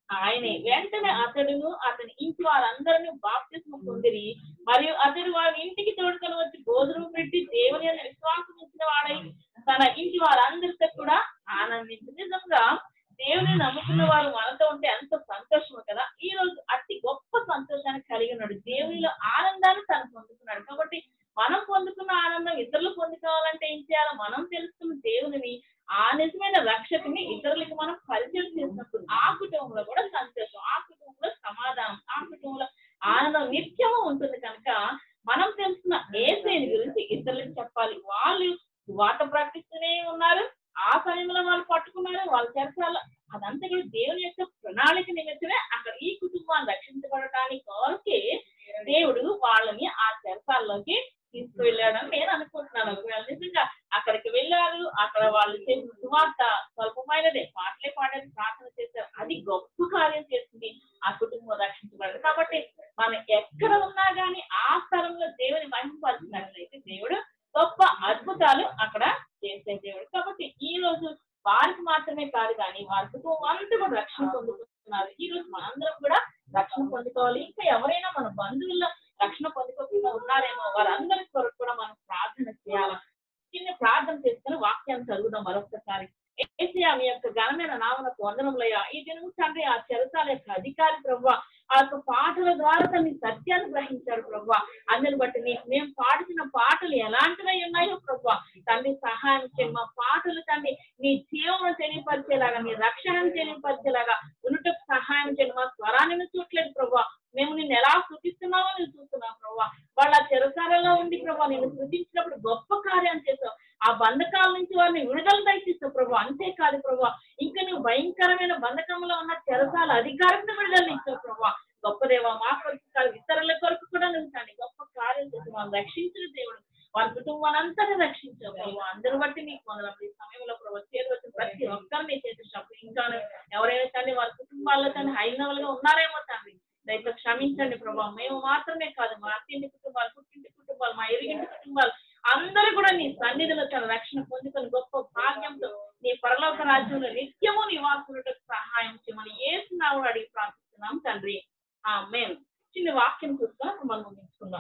ఆయనే వెంటనే అతడును అతని ఇంటి వారందరిని బాప్తిస్మ పొందిరి మరియు అతడు వారి ఇంటికి తోడుకొని వచ్చి భోజనం పెట్టి దేవుని యందు విశ్వాసం ఉంచిన వాడై తన ఇంటి వారందరితో కూడా ఆనందించి నిజంగా దేవుని నమ్ముకున్న వారు మనతో ఉంటే ఎంత సంతోషం కదా ఈ రోజు అతి గొప్ప సంతోషాన్ని కలిగి ఉన్నాడు దేవునిలో ఆనందాన్ని తను పొందుకున్నాడు కాబట్టి మనం పొందుకున్న ఆనందం ఇతరులు పొందుకోవాలంటే ఏం చేయాలో మనం తెలుసుకున్న దేవునిని ఆ నిజమైన రక్షకుని ఇతరులకు మనం పరిచయం చేసినప్పుడు ఆ కుటుంబంలో కూడా సంతోషం ఆ కుటుంబంలో సమాధానం ఆ కుటుంబంలో ఆనందం నిత్యము ఉంటుంది కనుక మనం తెలుసుకున్న ఏసైని గురించి ఇతరులకు చెప్పాలి వాళ్ళు వాత ప్రకటిస్తూనే ఉన్నారు ఆ సమయంలో వాళ్ళు పట్టుకున్నారు వాళ్ళ చర్చలు అదంతా కూడా దేవుని యొక్క ప్రణాళిక నిమిత్తమే అక్కడ ఈ కుటుంబాన్ని రక్షించబడటానికి కొరకే దేవుడు వాళ్ళని ఆ చర్చాల్లోకి తీసుకువెళ్ళాడని నేను అనుకుంటున్నాను ఒకవేళ నిజంగా అక్కడికి వెళ్ళారు అక్కడ వాళ్ళు చేసిన సువార్త స్వల్పమైనదే పాటలే పాడారు ప్రార్థన చేశారు అది గొప్ప కార్యం చేసింది ఆ కుటుంబం రక్షించబడదు కాబట్టి మనం ఎక్కడ ఉన్నా గానీ ఆ స్థలంలో దేవుని మహిమపరిచినట్లయితే దేవుడు గొప్ప అద్భుతాలు అక్కడ చేసే దేవుడు కాబట్టి ఈ రోజు వారికి మాత్రమే కాదు కానీ వారి కుటుంబం అంతా కూడా రక్షణ పొందుతున్నారు ఈ రోజు మనందరం కూడా రక్షణ పొందుకోవాలి ఇంకా ఎవరైనా మన బంధువుల్లో రక్షణ పొందుకోకుండా ఉన్నారేమో వారందరి కొరకు కూడా మనం ప్రార్థన చేయాలి చిన్న ప్రార్థన చేసుకుని వాక్యాన్ని చదువుదాం మరొకసారి ఏసియా మీ యొక్క ఘనమైన నామనకు వందనములయ్యా ఈ దినము తండ్రి ఆ చెరసాల యొక్క అధికారి ప్రభు ఆ యొక్క పాటల ద్వారా తన సత్యాన్ని గ్రహించాడు ప్రభు అందుని బట్టి నీకు మేము పాడుతున్న పాటలు ఎలాంటివై ఉన్నాయో ప్రభు తండ్రి సహాయం చేయండి మా పాటలు తండ్రి నీ జీవనం తెలియపరిచేలాగా నీ రక్షణను తెలియపరిచేలాగా ఉన్నటకు సహాయం చేయండి మా స్వరాన్ని చూడలేదు ప్రభు మేము నిన్ను ఎలా శృతిస్తున్నామో నేను చూస్తున్నాం ప్రభు వాళ్ళ చెరసాలలో ఉండి ప్రభు నేను శృతించినప్పుడు గొప్ప కార్యం చేసావు ఆ బంధకాల నుంచి వారిని విడుదల దయచేస్తావు ప్రభు అంతేకాదు ప్రభు ఇంకా నువ్వు భయంకరమైన బంధకంలో ఉన్న చెరసాల అధికారంతో విడుదల ఇచ్చావు ప్రభు గొప్ప దేవ మా కొరకు కాదు ఇతరుల కొరకు కూడా నువ్వు తండ్రి గొప్ప కార్యం చేసి మనం రక్షించిన దేవుడు వారి కుటుంబాన్ని అంతటా రక్షించావు ప్రభు అందరి బట్టి నీకు వందనం ఈ సమయంలో ప్రభు చేరు వచ్చిన ప్రతి ఒక్కరిని చేసేటప్పుడు ఇంకా ఎవరైనా తండ్రి వారి కుటుంబాల్లో తండ్రి హైందవులుగా ఉన్నారేమో తండ్రి దయతో క్షమించండి ప్రభా మేము మాత్రమే కాదు మా అత్తింటి కుటుంబాలు పుట్టింటి కుటుంబాలు మా ఎరిగింటి కుటుంబాలు అందరూ కూడా నీ సన్నిధిలో తన రక్షణ పొందుకొని గొప్ప భాగ్యంతో నీ పరలోక రాజ్యంలో నిత్యము నివాసులకు సహాయం చేయమని ఏసునావు అడిగి ప్రార్థిస్తున్నాం తండ్రి ఆ మేము చిన్న వాక్యం చూసుకొని అప్పుడు మనం ముగించుకుందాం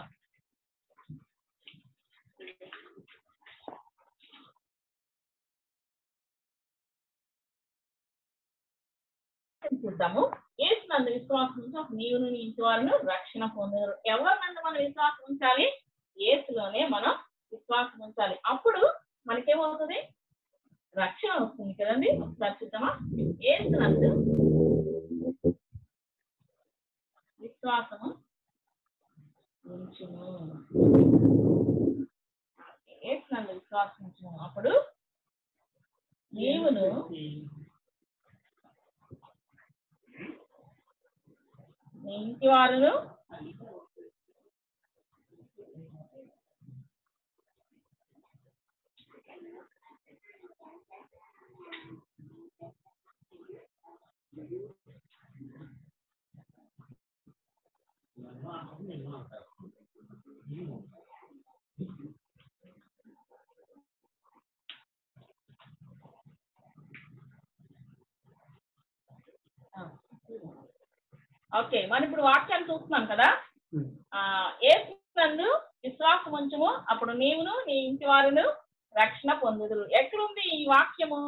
చూద్దాము ఏసునందు విశ్వాసం ఉంచి ఒక నీవును నీ ఇంటి వారిను రక్షణ పొందారు ఎవరినందు మనం విశ్వాసం ఉంచాలి ఏసులోనే మనం విశ్వాసం ఉంచాలి అప్పుడు మనకేమవుతుంది రక్షణ వస్తుంది కదండి ఒకసారి చూద్దామా ఏసునందు విశ్వాసము ఉంచుము ఏసునందు విశ్వాసం ఉంచుము అప్పుడు నీవును నీ ఇంటి వారును ఓకే మనం ఇప్పుడు వాక్యాన్ని చూస్తున్నాం కదా ఆ ఏసునందు విశ్వాసం ఉంచము అప్పుడు నీవును నీ ఇంటి వారును రక్షణ పొందుదురు ఎక్కడుంది ఈ వాక్యము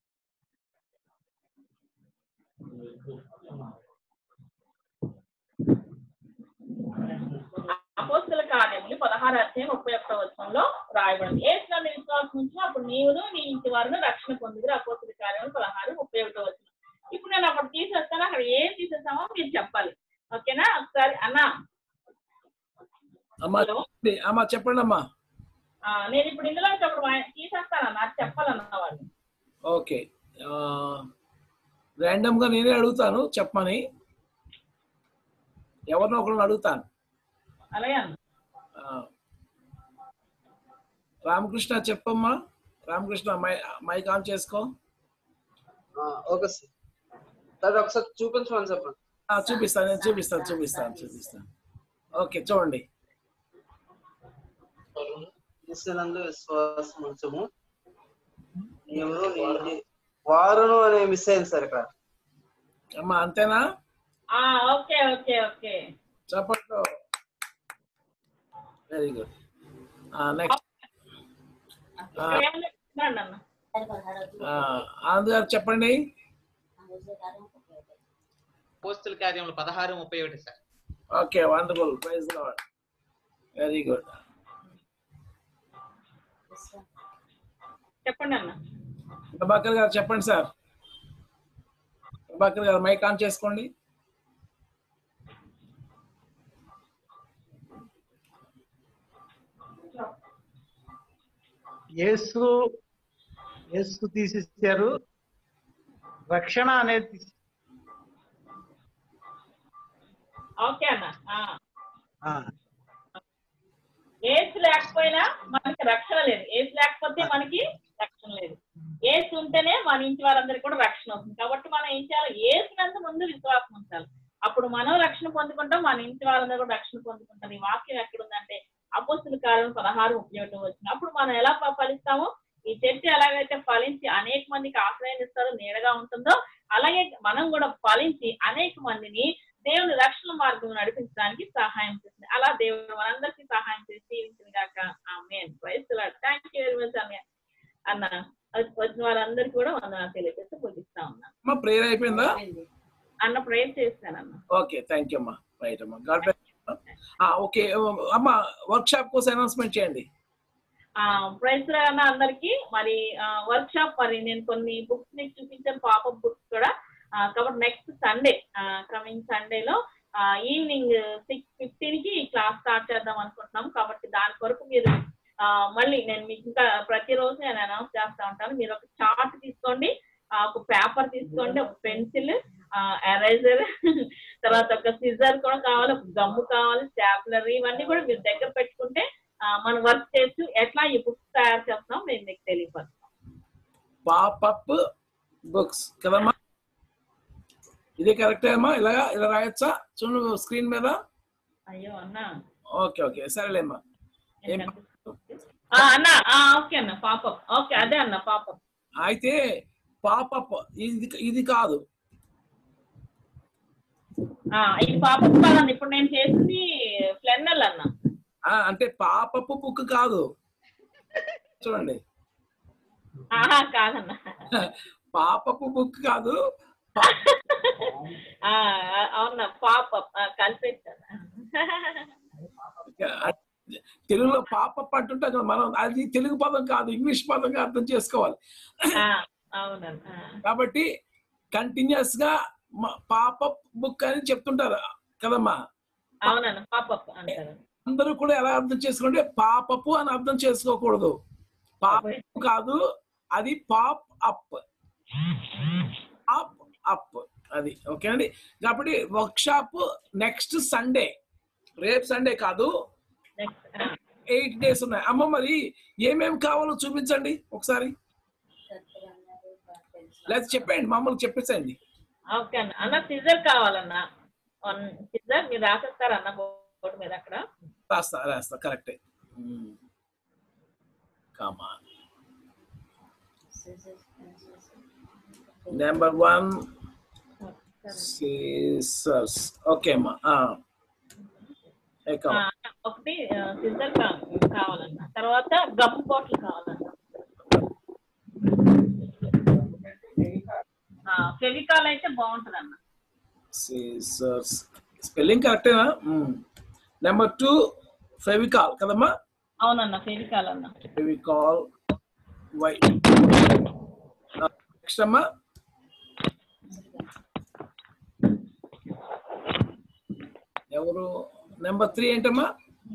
అపోస్తుల కార్యములు పదహారు అధ్యాయం ముప్పై ఒక్క వచనంలో రాయబడింది ఏసునందు విశ్వాసం ఉంచు అప్పుడు నీవును నీ ఇంటి వారును రక్షణ పొందుదురు అపోస్తుల కార్యములు పదహారు ముప్పై ఒకటో వచనం ఇప్పుడు నేను అక్కడ తీసేస్తాను అక్కడ ఏం తీసేస్తామో మీరు చెప్పాలి ఓకేనా ఒకసారి అన్నా అమ్మా చెప్పండి అమ్మా చెప్పండి అమ్మా ఆ, నేను ఇప్పుడు ఇందులో నుంచి ఒకటి వా- తీసేస్తాను అన్న అది చెప్పాలన్న వాళ్ళు ఓకే ర్యాండమ్ గా నేనే అడుగుతాను చెప్పమని ఎవరినో ఒకరిని అడుగుతాను అలాగే అన్న ఆ, రామకృష్ణ చెప్పమ్మా రామకృష్ణ మై మైక్ ఆన్ చేసుకో ఓకే సార్ సార్ ఒకసారి చూపించమని చెప్పండి ఆ, చూపిస్తాను నేను చూపిస్తాను చూపిస్తాను చూపిస్తాను ఓకే చూడండి క్రీస్తునందు విశ్వాసం ఉంచము నీవును నీ ఇంటి వారును అనే మిస్ అయింది సార్ ఇక్కడ అమ్మా అంతేనా ఆ ఓకే ఓకే ఓకే చప్పట్లో వెరీ గుడ్ నెక్స్ట్ ఏం చెప్తున్నాడు అన్న ఆనంద్ గారు చెప్పండి పోస్టుల కార్యములు పదహారు ముప్పై ఒకటి sir okay wonderful praise lord very good చెప్పండి అన్న ప్రభాకర్ గారు చెప్పండి సార్ ప్రభాకర్ గారు మైక్ ఆన్ చేసుకోండి యేసు యేసు తీసిచ్చారు రక్షణ అనేది తీసి- ఓకే అన్న ఆ. ఆ, ఏసు లేకపోయినా మనకి రక్షణ లేదు ఏసు లేకపోతే మనకి రక్షణ లేదు ఏసు ఉంటేనే మన ఇంటి వారందరికీ కూడా రక్షణ అవుతుంది కాబట్టి మనం ఏం చేయాలి ఏసినంత ముందు విశ్వాసం ఉంచాలి అప్పుడు మనం రక్షణ పొందుకుంటాం మన ఇంటి వాళ్ళందరూ కూడా రక్షణ పొందుకుంటారు ఈ వాక్యం ఎక్కడుందంటే అపోస్తుల కాలం పదహారు ఉపయోగం వచ్చిన అప్పుడు మనం ఎలా ఫ- ఫలిస్తామో ఈ చెట్టు ఎలాగైతే ఫలించి అనేక మందికి ఆశ్రయం ఇస్తారో నీడగా ఉంటుందో అలాగే మనం కూడా ఫలించి అనేక మందిని దేవుని రక్షణ మార్గం నడిపించడానికి సహాయం చేస్తుంది అలా దేవుడు మనందరికీ సహాయం చేసి జీవించిన గాక amen praise thank you very much అన్న అన్న అది వచ్చిన వారందరికీ కూడా వందనాలు తెలియజేసి ముగిస్తా ఉన్నాను అమ్మా ప్రేయర్ అయిపోయిందా అన్న ప్రేయర్ చేస్తానన్న ఓకే థ్యాంక్ యూ అమ్మా రైట్ అమ్మా గాడ్ ఓకే అమ్మా వర్క్ షాప్ కోసం అనౌన్స్మెంట్ చేయండి ప్రైస్ అన్న అందరికి మరి వర్క్ షాప్ మరి నేను కొన్ని బుక్స్ నీకు చూపించాను పాపప్ బుక్స్ కూడా ఆ, కాబట్టి నెక్స్ట్ సండే కమింగ్ సండేలో ఈవినింగ్ సిక్స్ ఫిఫ్టీన్ కి క్లాస్ స్టార్ట్ చేద్దాం అనుకుంటున్నాం కాబట్టి దాని కొరకు మీరు ఆ, మళ్ళీ నేను మీకు ఇంకా ప్రతిరోజు నేను అనౌన్స్ చేస్తా ఉంటాను మీరు ఒక చార్ట్ తీసుకోండి ఆ, ఒక పేపర్ తీసుకోండి ఒక పెన్సిల్ ఎరేజర్ తర్వాత ఒక సిజర్ కూడా కావాలి ఒక గమ్ము కావాలి స్టాప్లర్ ఇవన్నీ కూడా మీరు దగ్గర పెట్టుకుంటే ఆ, మనం వర్క్ చేస్తూ ఎట్లా ఈ బుక్స్ తయారు చేస్తున్నాం నేను మీకు తెలియపరుస్తాం పాపప్ బుక్స్ కదమ్మా ఇది కరెక్టే అమ్మా ఇలా ఇలా రాయొచ్చా చూడు స్క్రీన్ మీద అయ్యో అన్న ఓకే ఓకే సరేలేమ్మా ఏం ఆ, అన్న ఆ, ఓకే అన్న పాపం ఓకే అదే అన్న పాపం అయితే పాపప్ ఇది ఇది కాదు ఆ, ఇది పాపం కాదన్న ఇప్పుడు నేను చేసింది ఫ్లెన్నల్ అన్న ఆ, అంటే పాపపు బుక్ కాదు చూడండి ఆహా కాదన్న పాపపు బుక్ కాదు ఆ, అవునా పాపం కలిపేస్తాను తెలుగులో పాపప్ అంటుంటాం కదా మనం అది తెలుగు పదం కాదు ఇంగ్లీష్ పదంగా అర్థం చేసుకోవాలి అవునన్న కాబట్టి కంటిన్యూస్ గా పాపప్ బుక్ అని చెప్తుంటారు కదమ్మా అవునన్న పాపప్ అంటారు అందరూ కూడా ఎలా అర్థం చేసుకోండి పాపపు అని అర్థం చేసుకోకూడదు పాపపు కాదు అది పాప్ అప్ అప్ అప్ అది ఓకే అండి కాబట్టి వర్క్ షాప్ నెక్స్ట్ సండే రేపు సండే కాదు ఎయిట్ డేస్ ఉన్నాయి అమ్మ మరి ఏమేమి కావాలో చూపించండి ఒకసారి లేదా చెప్పండి మమ్మల్ని చెప్పించండి ఓకే అన్న అన్న సిజర్ కావాలన్న సిజర్ మీరు రాసేస్తారు అన్న బోర్డు మీద అక్కడ రాస్తా రాస్తా కరెక్టే comma number one scissors okay అమ్మా ఆ. ఏ ఆ, కావాలి ఒకటి సిజర్ కావాలన్న తర్వాత గమ్ బాటిల్ కావాలన్న ఫెవికాల్ అయితే బాగుంటది అన్న సీసర్స్ స్పెల్లింగ్ కరెక్టేనా నెంబర్ టూ ఫెవికాల్ కదమ్మా అవునన్న ఫెవికాల్ అన్న ఫెవికాల్ వైట్ నెక్స్ట్ అమ్మా ఎవరు నెంబర్ త్రీ ఏంటమ్మా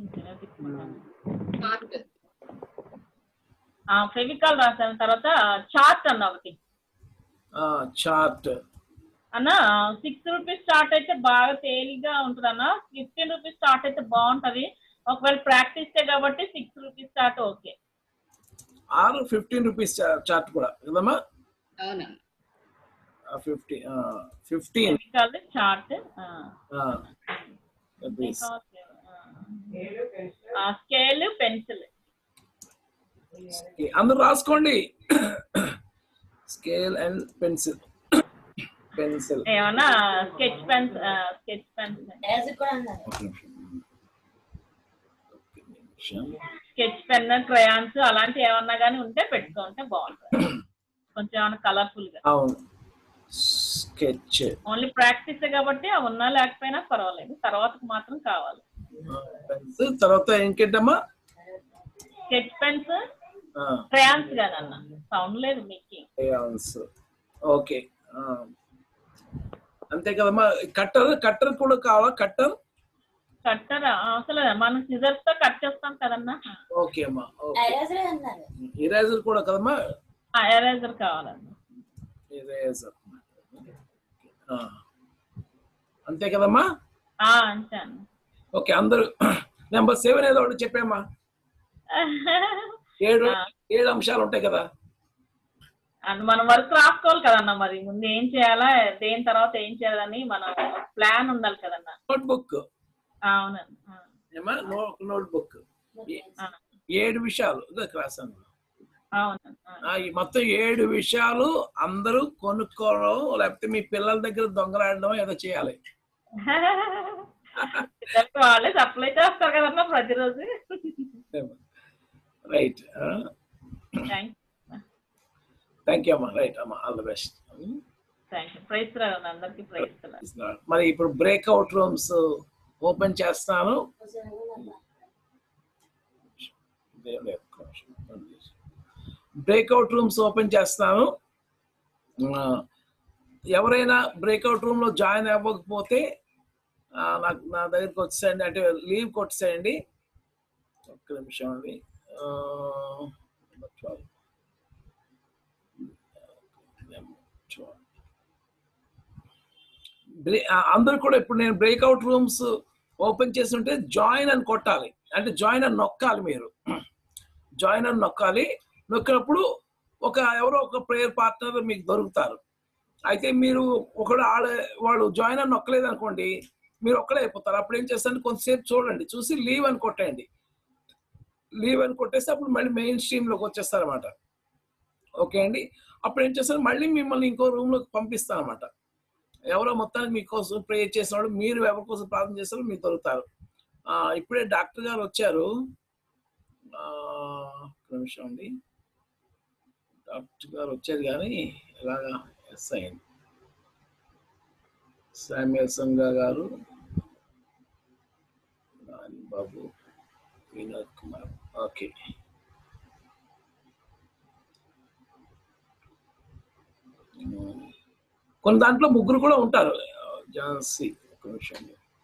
ఫెవికాల్ రాసాను తర్వాత చార్ట్ అన్న ఒకటి చార్ట్ అన్న సిక్స్ రూపీస్ స్టార్ట్ అయితే బాగా తేలిగ్గా ఉంటుంది అన్న ఫిఫ్టీన్ రూపీస్ స్టార్ట్ అయితే బాగుంటది ఒకవేళ ప్రాక్టీస్ కాబట్టి సిక్స్ రూపీస్ స్టార్ట్ ఓకే ఆరు ఫిఫ్టీన్ రూపీస్ చార్ట్ కూడా కదమ్మా అవునా fifty fifteen Fevicol chart scale pencil అందరూ రాసుకోండి స్కేల్ అండ్ పెన్సిల్ పెన్సిల్ ఏమన్నా sketch pens sketch pens sketch pen crayons అలాంటి ఏమన్నా కానీ ఉంటే పెట్టుకుంటే బాగుంటుంది కొంచెం ఏమన్నా కలర్ఫుల్ గా అవును స్కెచ్ ఓన్లీ ప్రాక్టీస్ కాబట్టి అవి ఉన్నా లేకపోయినా పర్వాలేదు తర్వాతకు మాత్రం కావాలి పెన్స్ తర్వాత ఇంకేంటమ్మా స్కెచ్ పెన్స్ క్రయాన్స్ కాదన్న సౌండ్ లేదు మీకు క్రయాన్స్ ఓకే అంతే కదమ్మా కట్టర్ కట్టర్ కూడా కావాలా కట్టర్ కట్టర్ అసలు మనం సిజర్స్ తో కట్ చేస్తాం కదన్నా ఓకే అమ్మా ఇరేజర్ కూడా కదమ్మా ఎరేజర్ కావాలన్న ఇరేజర్ అంతే కదమ్మా ఆ, అంతే అన్న ఓకే అందరూ నెంబర్ సెవెన్ ఏదో ఒకటి చెప్పామ్మా ఏడు ఏడు అంశాలు ఉంటాయి కదా అండ్ మనం వర్క్ రాసుకోవాలి కదన్న మరి ముందు ఏం చేయాలా దేని తర్వాత ఏం చేయాలని మనం ప్లాన్ ఉండాలి కదన్న నోట్ బుక్ అవునండి ఆ. ఏమా నోట్ బుక్ ఏడు విషయాలు ఇదో రాశాను అవునండి ఆ. ఆ, ఈ మొత్తం ఏడు విషయాలు అందరూ కొనుక్కోవడం లేకపోతే మీ పిల్లల దగ్గర దొంగలాడడం ఏదో చేయాలి పిల్లలకి వాళ్ళే సప్లై చేస్తారు కదన్నా ప్రతిరోజు రైట్ థ్యాంక్ థ్యాంక్ యూ అమ్మా రైట్ అమ్మా all the best thank you praise రాదు అందరికి ప్రైజ్ మరి ఇప్పుడు బ్రేక్అవుట్ రూమ్స్ ఓపెన్ చేస్తాను బ్రేక్అవుట్ రూమ్స్ ఓపెన్ చేస్తాను ఆ, ఎవరైనా బ్రేక్అవుట్ రూమ్ లో జాయిన్ అవ్వకపోతే ఆ, నాకు నా దగ్గరికి వచ్చేయండి అంటే లీవ్ కొట్టేసేయండి ఒక్క నిమిషం అండి ఆ, twelve. Twelve. బ్రే- ఆ, అందరూ కూడా ఇప్పుడు నేను బ్రేక్అవుట్ రూమ్స్ ఓపెన్ చేస్తుంటే జాయిన్ అని కొట్టాలి అంటే జాయిన్ అని నొక్కాలి మీరు జాయిన్ అని నొక్కాలి నొక్కినప్పుడు ఒక ఎవరో ఒక ప్రేయర్ పార్ట్నర్ మీకు దొరుకుతారు అయితే మీరు ఒకడు ఆడ వాడు జాయిన్ అని నొక్కలేదు అనుకోండి మీరు ఒక్కడే అయిపోతారు అప్పుడు ఏం చేస్తారంటే కొంతసేపు చూడండి చూసి లీవ్ అని కొట్టండి లీవ్ అని కొట్టేస్తే అప్పుడు మళ్ళీ మెయిన్ స్ట్రీమ్ లోకి వచ్చేస్తారు అనమాట ఓకే అండి అప్పుడు ఏం చేస్తారు మళ్ళీ మిమ్మల్ని ఇంకో రూమ్ లోకి పంపిస్తాను అనమాట ఎవరో మొత్తానికి మీకోసం ప్రే చేసిన వాళ్ళు మీరు ఎవరి కోసం ప్రార్థన చేస్తారో మీకు దొరుకుతారు ఆ, ఇప్పుడే డాక్టర్ గారు వచ్చారు ఆ, ఒక్క నిమిషం అండి డాక్టర్ గారు వచ్చారు కానీ ఇలాగా ఎస్ అయింది శామ్యుల్ సంగా గారు నాని బాబు వినోద్ కుమార్ ఓకే కొన్ని దాంట్లో ముగ్గురు కూడా ఉంటారు ఝాన్సీ ఒక నిమిషం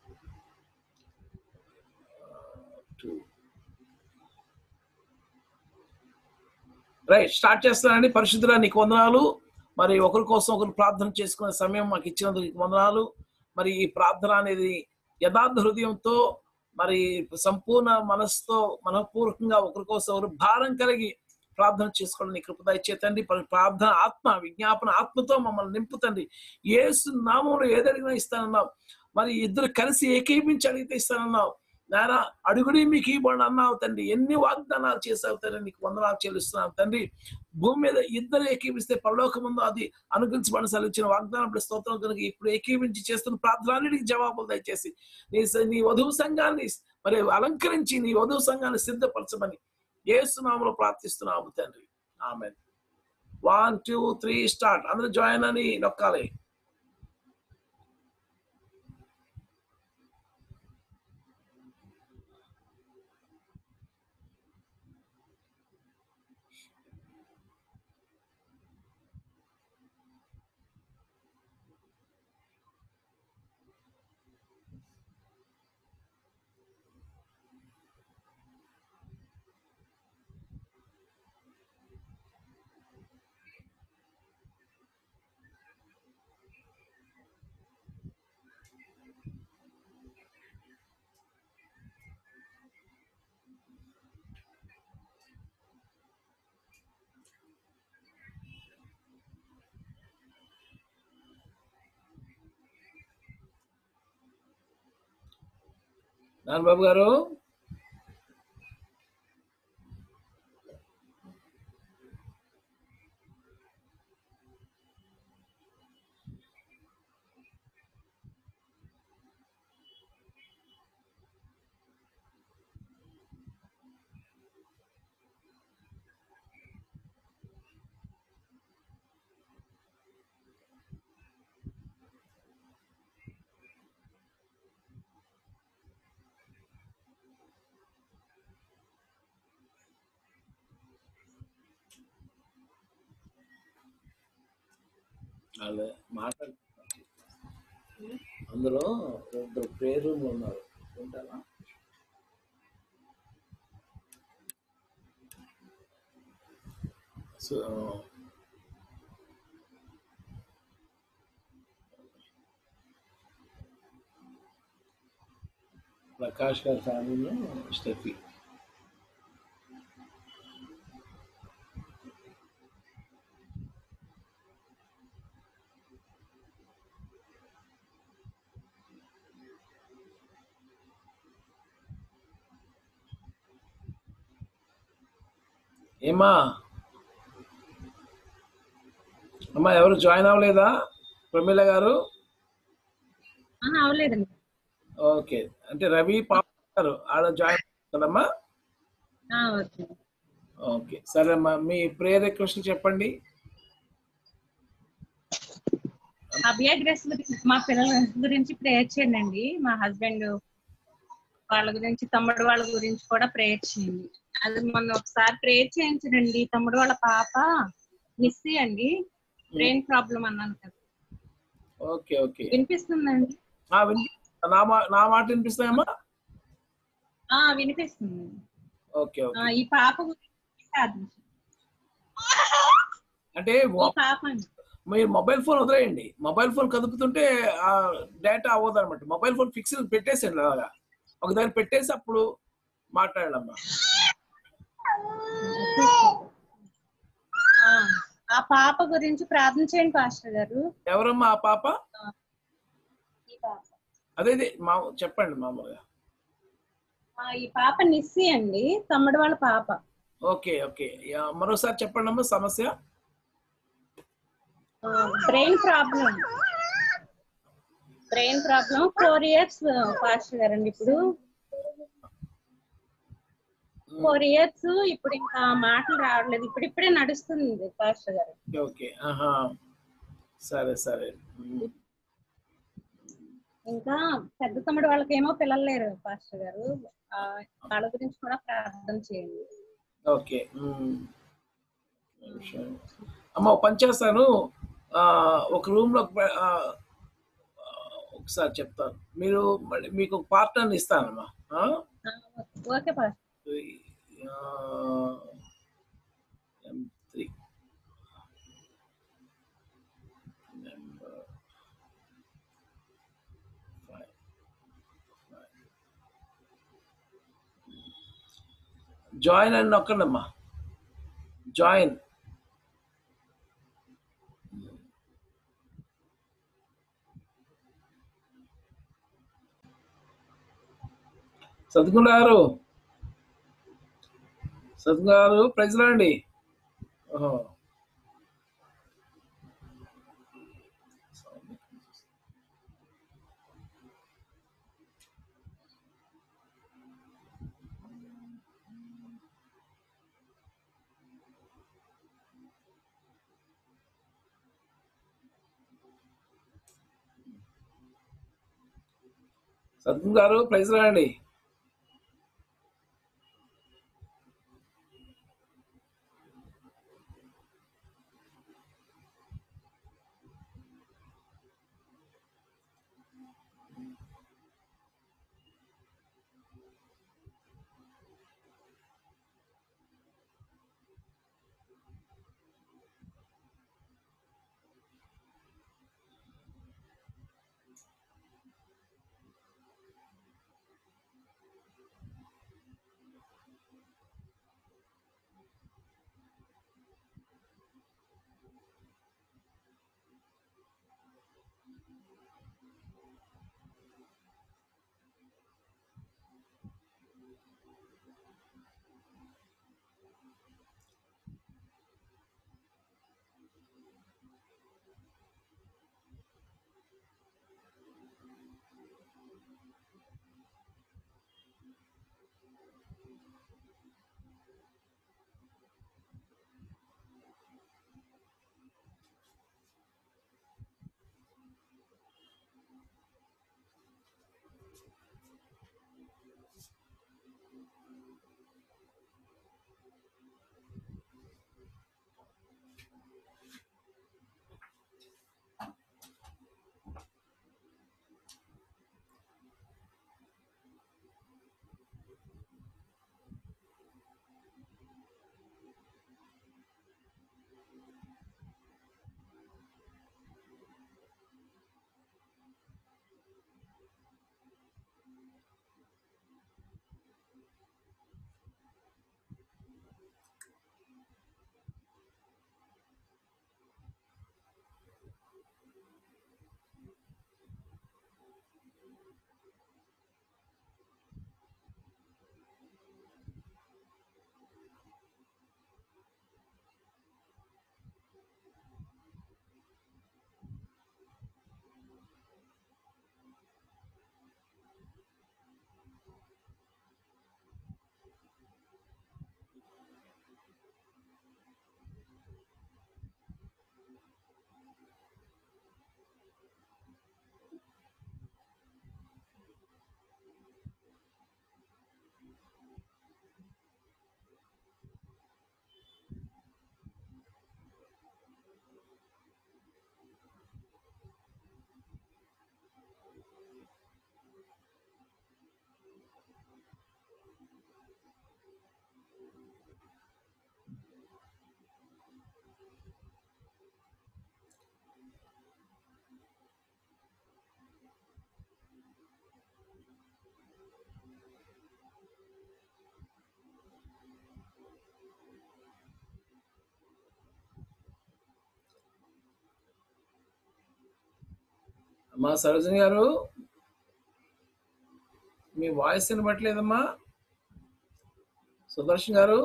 రైట్ స్టార్ట్ చేస్తానండి పరిశుద్ధుల నీకు వందనాలు మరి ఒకరి కోసం ఒకరు ప్రార్థన చేసుకునే సమయం మాకు ఇచ్చినందుకు నీకు వందనాలు మరి ఈ ప్రార్థన అనేది యథార్థ హృదయంతో మరి సంపూర్ణ మనసుతో మనపూర్వకంగా ఒకరి కోసం ఒకరు భారం కలిగి ప్రార్థన చేసుకోవడం నీ కృప దయచేతండి ప్ర- ప్రార్థన ఆత్మ విజ్ఞాపన ఆత్మతో మమ్మల్ని నింపుతండి ఏసు నామంలో ఏదడిగినా ఇస్తానన్నావు మరి ఇద్దరు కలిసి ఏకీపించి అడిగితే ఇస్తానన్నావు నాయన అడుగుడి మీకు ఇవ్వండి అన్నావు తండ్రి ఎన్ని వాగ్దానాలు చేసావు తండ్రి నీకు వందనాలు చెల్లిస్తున్నావు తండ్రి భూమి మీద ఇద్దరు ఏకీపిస్తే పరలోక ముందు అది అనుగ్రహించబడి సెలవిచ్చిన వాగ్దానం ఇప్పుడు స్తోత్రం కనుక ఇప్పుడు ఏకీపించి చేస్తున్న ప్రార్థనలన్నిటికీ జవాబులు దయచేసి నీ స- నీ వధువు సంఘాన్ని మరి అలంకరించి నీ వధువు సంఘాన్ని సిద్ధపరచమని ఏసునామలో ప్రార్థిస్తున్నాము తండ్రి ఆమె వన్ టూ త్రీ స్టార్ట్ అందరూ జాయిన్ అని నొక్కాలి నాన్నబాబు గారు వాళ్ళు మాట్లాడు అందులో ఇద్దరు ప్రేయర్ రూమ్ ఉన్నారు ఉంటారా సో ప్రకాష్ గారి ఫ్యామిలీలో స్టెఫీ ఏమా అమ్మా ఎవరు జాయిన్ అవ్వలేదా ప్రమీల గారు అవలేదండి ఓకే అంటే రవి పాప గారు ఆడ జాయిన్ కదమ్మా ఆ, ఓకే ఓకే సరే అమ్మా మీ ప్రేయర్ రిక్వెస్ట్ చెప్పండి అభ్యాగ్రస్ గురించి మా పిల్లల గురించి ప్రేయర్ చేయండి అండి మా హస్బెండ్ వాళ్ళ గురించి తమ్ముడు వాళ్ళ గురించి కూడా ప్రేయర్ చేయండి అది మొన్న ఒకసారి ప్రేయర్ చేయించడండి తమ్ముడు వాళ్ళ పాప మిస్సీ అండి బ్రెయిన్ ప్రాబ్లం అన్నాను కదా ఓకే ఓకే వినిపిస్తుందండి ఆ, విని- నా మా- నా మాట వినిపిస్తాయమ్మా ఆ వినిపిస్తుంది ఓకే ఆ, ఓకే ఈ పాప గురించి ప్రార్థించండి. అంటే ఈ పాప అండి మీరు మొబైల్ ఫోన్ వదిలేయండి మొబైల్ ఫోన్ కదుపుతుంటే ఆ డేటా అవ్వదు అనమాట మొబైల్ ఫోన్ ఫిక్స్ పెట్టేసేయండి అలాగా ఒక దగ్గర పెట్టేసి అప్పుడు మాట్లాడాలమ్మా ఆ, ఆ పాప గురించి ప్రార్థన చేయండి పాస్టర్ గారు ఎవరమ్మా ఆ పాప ఈ పాప అదే అదే మా చెప్పండి మామూలుగా ఆ, ఈ పాప నిస్సి అండి తమ్ముడు వాళ్ళ పాప ఓకే ఓకే యా, మరోసారి చెప్పండి అమ్మా సమస్య brain problem brain problem four years pastor గారండి ఇప్పుడు ఫోర్ ఇయర్స్ ఇప్పుడు ఇంకా మాటలు రావట్లేదు ఇప్పుడు ఇప్పుడే నడుస్తుంది పాస్టర్ గారు ఓకే ఓకే ఆహా సరే సరే ఉమ్. ఇంకా పెద్ద తమ్ముడు వాళ్ళకేమో పిల్లలు లేరు పాస్టర్ గారు ఆ, వాళ్ళ గురించి కూడా ప్రార్థన చేయండి ఓకే ఉమ్. నిమిషం. అమ్మ ఒక పని చేస్తాను ఆ, ఒక రూమ్ లో ఒక- ఆ, ఆ, ఒకసారి చెప్తాను మీరు మళ్ళీ మీకు ఒక పార్ట్నర్ ఇస్తానమ్మా ఆ? ఆ, ఓకే పాస్టర్ ఆ, M3. Number five. Five. Join అని నొక్కండమ్మా జాయిన్ సద్గుణ గారు సద్గుణ గారు ప్రజలు అండి ఓహో సద్గుణ గారు ప్రజలు అండి అమ్మా సరోజిని గారు మీ వాయిస్ వినబట్లేదమ్మా సుదర్శన్ గారు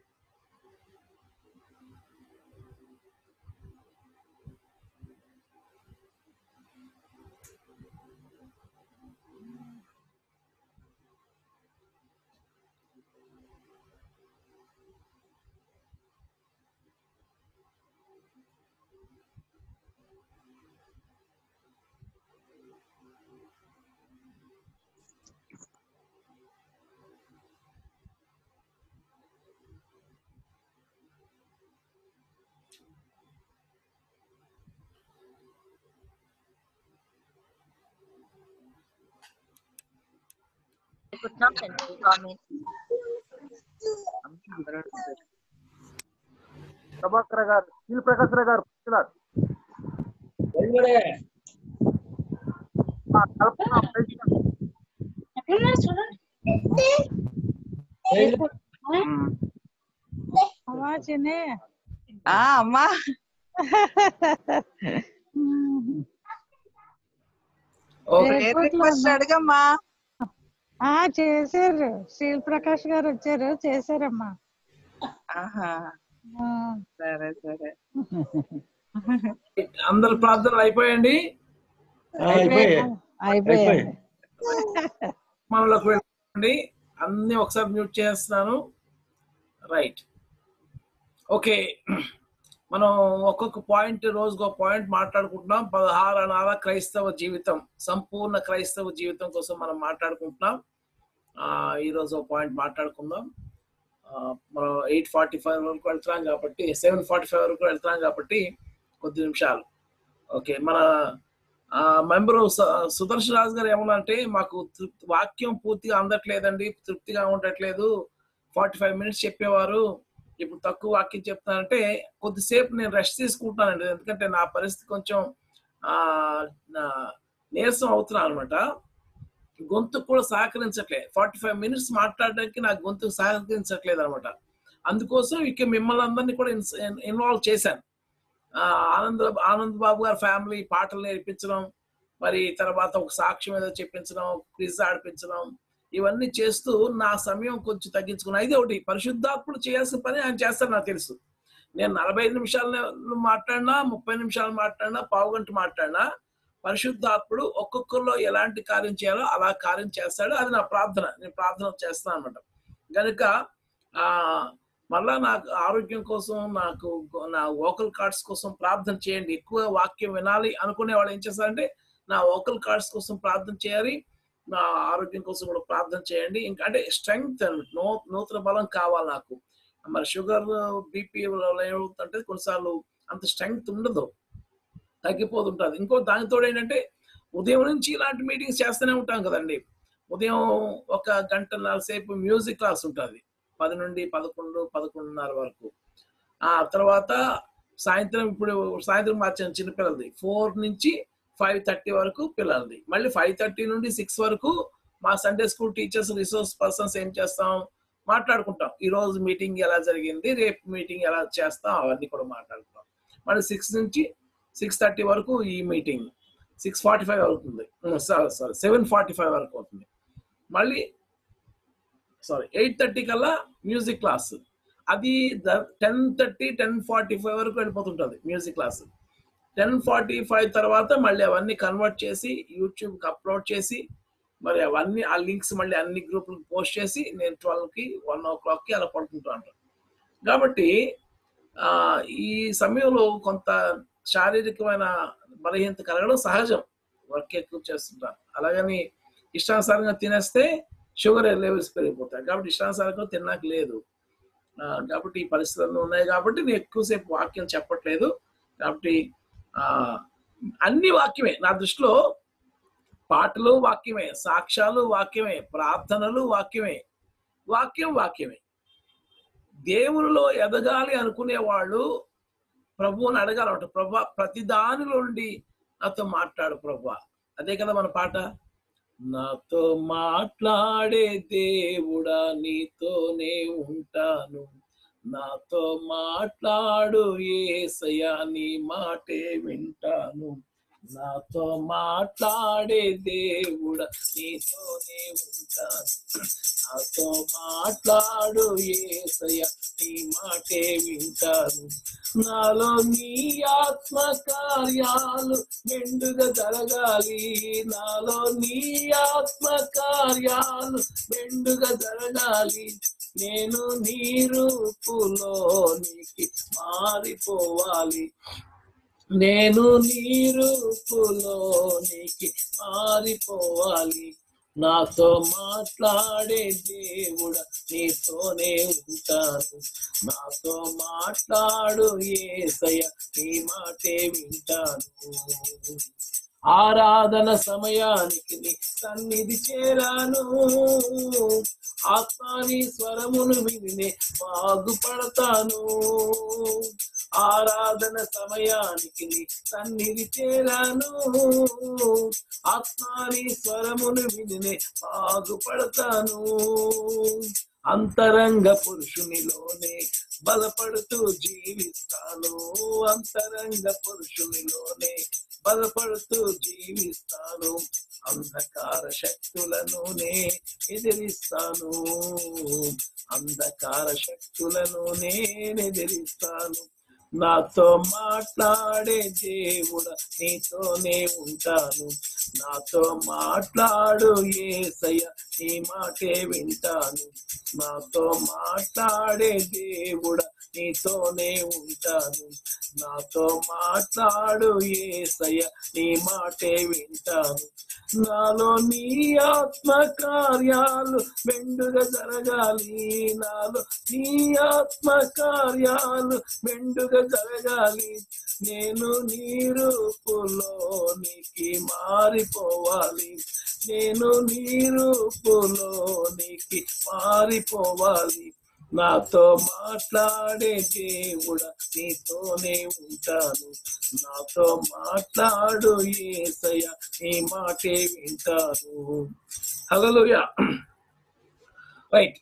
ప్రభాకర్ గారు శీల్ ప్రకాశ్ రావు గారు పిల్లలు. ఆ, కల్పన, ప్రెసిడెంట్. అమ్మా చిన్ని ఆ అమ్మా రిక్వెస్ట్ అడగమ్మా ఆ చేశారు శ్రీల్ ప్రకాష్ గారు వచ్చారు చేశారమ్మా ఆహా ఆ, సరే సరే అందరు ప్రార్థనలు అయిపోయండి అయిపోయాయి మనలోకి వెళ్ళండి అన్ని ఒకసారి మ్యూట్ చేస్తున్నాను రైట్ ఓకే మనం ఒక్కొక్క పాయింట్ రోజుకు ఒక పాయింట్ మాట్లాడుకుంటున్నాం పదహారు అనాల క్రైస్తవ జీవితం సంపూర్ణ క్రైస్తవ జీవితం కోసం మనం మాట్లాడుకుంటున్నాం ఆ, ఈరోజు ఒక పాయింట్ మాట్లాడుకుందాం ఆ, మనం ఎయిట్ ఫార్టీ ఫైవ్ వరకు వెళ్తున్నాం కాబట్టి సెవెన్ ఫార్టీ ఫైవ్ వరకు వెళ్తున్నాం కాబట్టి కొద్ది నిమిషాలు ఓకే మన మెంబరు సుదర్శన్ రాజు గారు ఏమన్నా అంటే మాకు తృప్తి వాక్యం పూర్తిగా అందట్లేదండి తృప్తిగా ఉండట్లేదు ఫార్టీ ఫైవ్ మినిట్స్ చెప్పేవారు ఇప్పుడు తక్కువ వాక్యం చెప్తానంటే కొద్దిసేపు నేను రెస్ట్ తీసుకుంటానండి ఎందుకంటే నా పరిస్థితి కొంచెం ఆ నా- నీరసం అవుతున్నాను అనమాట గొంతు కూడా సహకరించట్లేదు ఫార్టీ ఫైవ్ మినిట్స్ మాట్లాడడానికి నా గొంతు సహకరించట్లేదు అనమాట అందుకోసం ఇక మిమ్మల్ని అందరినీ కూడా ఇన్వాల్వ్ చేశాను ఆ, ఆనంద్ ఆనంద్ బాబు గారి ఫ్యామిలీ పాటలు నేర్పించడం మరి తర్వాత ఒక సాక్ష్యం ఏదో చెప్పించడం క్విజ్ ఆడిపించడం ఇవన్నీ చేస్తూ నా సమయం కొంచెం తగ్గించుకున్నా ఇది ఒకటి పరిశుద్ధాత్ముడు చేయాల్సిన పని ఆయన చేస్తారు నాకు తెలుసు నేను నలభై ఐదు నిమిషాలు మాట్లాడినా ముప్పై నిమిషాలు మాట్లాడినా పావు గంట మాట్లాడినా పరిశుద్ధాత్ముడు ఒక్కొక్కరిలో ఎలాంటి కార్యం చేయాలో అలా కార్యం చేస్తాడు అది నా ప్రార్థన నేను ప్రార్థన చేస్తాను అనమాట కనుక ఆ మళ్ళా నాకు ఆరోగ్యం కోసం నాకు నా వోకల్ కార్డ్స్ కోసం ప్రార్థన చేయండి ఎక్కువ వాక్యం వినాలి అనుకునే వాళ్ళు ఏం చేస్తారంటే నా వోకల్ కార్డ్స్ కోసం ప్రార్థన చేయాలి నా ఆరోగ్యం కోసం కూడా ప్రార్థన చేయండి ఇంకా అంటే స్ట్రెంగ్త్ నూ నూతన బలం కావాలి నాకు మరి షుగర్ బీపీ ఏమవుతుంటే కొన్నిసార్లు అంత స్ట్రెంగ్త్ ఉండదు తగ్గిపోతుంటుంది ఇంకో దానితో ఏంటంటే ఉదయం నుంచి ఇలాంటి మీటింగ్స్ చేస్తూనే ఉంటాం కదండి ఉదయం ఒక గంటన్నర సేపు మ్యూజిక్ క్లాస్ ఉంటుంది పది నుండి పదకొండు పదకొండున్నర వరకు ఆ తర్వాత సాయంత్రం ఇప్పుడు సాయంత్రం మార్చాను చిన్నపిల్లలది ఫోర్ నుంచి ఫైవ్ థర్టీ వరకు పిల్లలది మళ్ళీ ఫైవ్ థర్టీ నుండి సిక్స్ వరకు మా Sunday school teachers resource persons ఏం చేస్తాం మాట్లాడుకుంటాం ఈ రోజు మీటింగ్ ఎలా జరిగింది రేపు మీటింగ్ ఎలా చేస్తాం అవన్నీ కూడా మాట్లాడుకుంటాం మళ్ళీ సిక్స్ నుంచి సిక్స్ థర్టీ వరకు ఈ మీటింగ్ సిక్స్ ఫార్టీ ఫైవ్ అవుతుంది sorry sorry seven forty five వరకు అవుతుంది మళ్ళీ సారీ ఎయిట్ థర్టీ కల్లా మ్యూజిక్ క్లాస్ అది ten thirty ten forty five వరకు వెళ్ళిపోతుంటుంది music class ten forty five తర్వాత మళ్ళీ అవన్నీ కన్వర్ట్ చేసి యూట్యూబ్కి అప్లోడ్ చేసి మరి అవన్నీ ఆ లింక్స్ మళ్ళీ అన్ని గ్రూపులకు పోస్ట్ చేసి నేను ట్వెల్వ్కి వన్ ఓ క్లాక్కి అలా పడుకుంటూ ఉంటాను కాబట్టి ఆ, ఈ సమయంలో కొంత శారీరకమైన బలహీనత కలగడం సహజం వర్క్ ఎక్కువ చేస్తుంటాను అలాగని ఇష్టానుసారంగా తినేస్తే షుగర్ లెవెల్స్ పెరిగిపోతాయి కాబట్టి ఇష్టానుసారంగా తిన్నాక లేదు ఆ, కాబట్టి ఈ పరిస్థితులు ఉన్నాయి కాబట్టి నేను ఎక్కువసేపు వాక్యం చెప్పట్లేదు కాబట్టి ఆ, అన్ని వాక్యమే నా దృష్టిలో పాటలు వాక్యమే సాక్ష్యాలు వాక్యమే ప్రార్థనలు వాక్యమే వాక్యం వాక్యమే దేవునిలో ఎదగాలి అనుకునే వాళ్ళు ప్రభువుని అడగాలంట ప్రభా ప్రతి దానిలో నుండి నాతో మాట్లాడు ప్రభా అదే కదా మన పాట నాతో మాట్లాడే దేవుడా నీతోనే ఉంటాను నాతో మాట్లాడు ఏసయ్యా నీ మాటే వింటాను నాతో మాట్లాడే దేవుడ నీతోనే ఉంటాను నాతో మాట్లాడు ఏసయ్య నీ మాటే వింటాను నాలో నీ ఆత్మ కార్యాలు మెండుగా జరగాలి నాలో నీ ఆత్మ కార్యాలు మెండుగా జరగాలి నేను నీ రూపులోనికి మారిపోవాలి నేను నీ రూపులోనికి మారిపోవాలి నాతో మాట్లాడే దేవుడ నీతోనే ఉంటాను నాతో మాట్లాడు ఏసయ్య నీ మాటే వింటాను ఆరాధన సమయానికి నీ సన్నిధి చేరాను ఆత్మాని స్వరమును విని బాగుపడతాను ఆరాధన సమయానికి నీ సన్నిధి చేరాను ఆత్మాని స్వరమును విని బాగుపడతాను అంతరంగ పురుషునిలోనే బలపడుతూ జీవిస్తాను అంతరంగ పురుషునిలోనే బలపడుతూ జీవిస్తాను అంధకార శక్తులనునే ఎదిరిస్తాను అంధకార శక్తులను నేను ఎదిరిస్తాను నాతో మాట్లాడే దేవుడ నీతోనే ఉంటాను నాతో మాట్లాడు ఏసయ్య నీ మాటే వింటాను నాతో మాట్లాడే దేవుడ నీతోనే ఉంటాను నాతో మాట్లాడు ఏసయ్య నీ మాటే వింటాను నాలో నీ ఆత్మ కార్యాలు మెండుగా జరగాలి నాలో నీ ఆత్మ కార్యాలు మెండుగా జరగాలి నేను నీ రూపులోనికి మారిపోవాలి నేను నీ రూపులోనికి మారిపోవాలి నాతో మాట్లాడే దేవుడ నీతోనే ఉంటాను నాతో మాట్లాడు ఏసయ్య నీ మాటే వింటాను హలోయ రైట్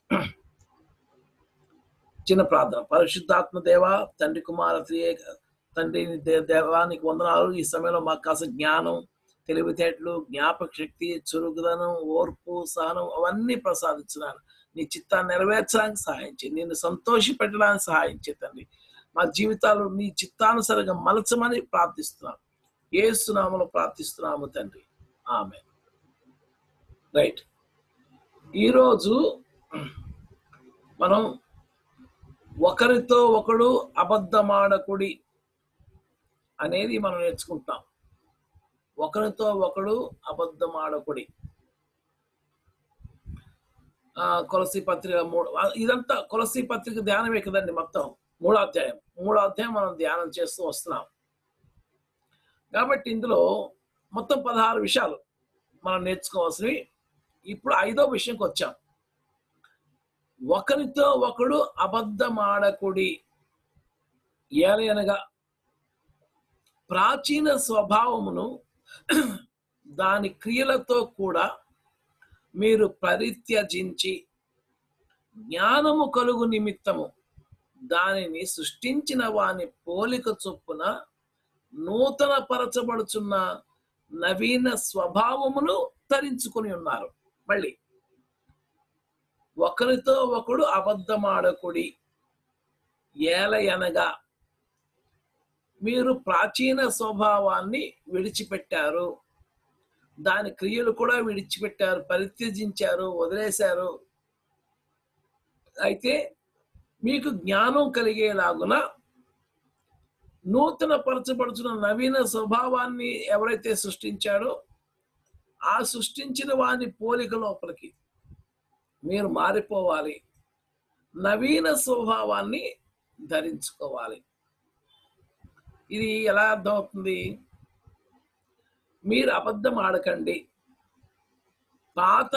చిన్న ప్రార్థన పరిశుద్ధాత్మ దేవ తండ్రి కుమార త్రియేక తండ్రి దే- దేవానికి వందనాలు ఈ సమయంలో మాకు కాస్త జ్ఞానం తెలివితేటలు జ్ఞాపక శక్తి చురుకుదనం ఓర్పు సహనం అవన్నీ ప్రసాదించినాను నీ చిత్తాన్ని నెరవేర్చడానికి సహాయం చేయి నిన్ను సంతోష పెట్టడానికి సహాయం చేయి తండ్రి మా జీవితాలు నీ చిత్తానుసారంగా మలచమని ప్రార్థిస్తున్నాం ఏసునామలో ప్రార్థిస్తున్నాము తండ్రి ఆమె రైట్ ఈరోజు మనం ఒకరితో ఒకడు అబద్ధమాడకుడి అనేది మనం నేర్చుకుంటాం ఒకరితో ఒకడు అబద్ధమాడకుడి ఆ కొలసి పత్రిక మూడు ఆ, ఇదంతా కొలసి పత్రిక ధ్యానమే కదండి మొత్తం మూడో అధ్యాయం మూడో అధ్యాయం మనం ధ్యానం చేస్తూ వస్తున్నాం కాబట్టి ఇందులో మొత్తం పదహారు విషయాలు మనం నేర్చుకోవాల్సినవి ఇప్పుడు ఐదో విషయంకి వచ్చాం ఒకరితో ఒకడు అబద్ధమాడకుడి ఏలయనగా ప్రాచీన స్వభావమును దాని క్రియలతో కూడా మీరు పరిత్యజించి జ్ఞానము కలుగు నిమిత్తము దానిని సృష్టించిన వాని పోలిక చొప్పున నూతన పరచబడుచున్న నవీన స్వభావమును ధరించుకొని ఉన్నారు మళ్ళీ ఒకరితో ఒకడు అబద్ధమాడకుడి ఏలయనగా మీరు ప్రాచీన స్వభావాన్ని విడిచిపెట్టారు దాని క్రియలు కూడా విడిచిపెట్టారు పరిత్యజించారు వదిలేశారు అయితే మీకు జ్ఞానం కలిగేలాగున నూతన పరచబడుచున్న నవీన స్వభావాన్ని ఎవరైతే సృష్టించారో ఆ సృష్టించిన వాని పోలిక లోపలికి మీరు మారిపోవాలి నవీన స్వభావాన్ని ధరించుకోవాలి ఇది ఎలా అర్థమవుతుంది మీరు అబద్ధం ఆడకండి పాత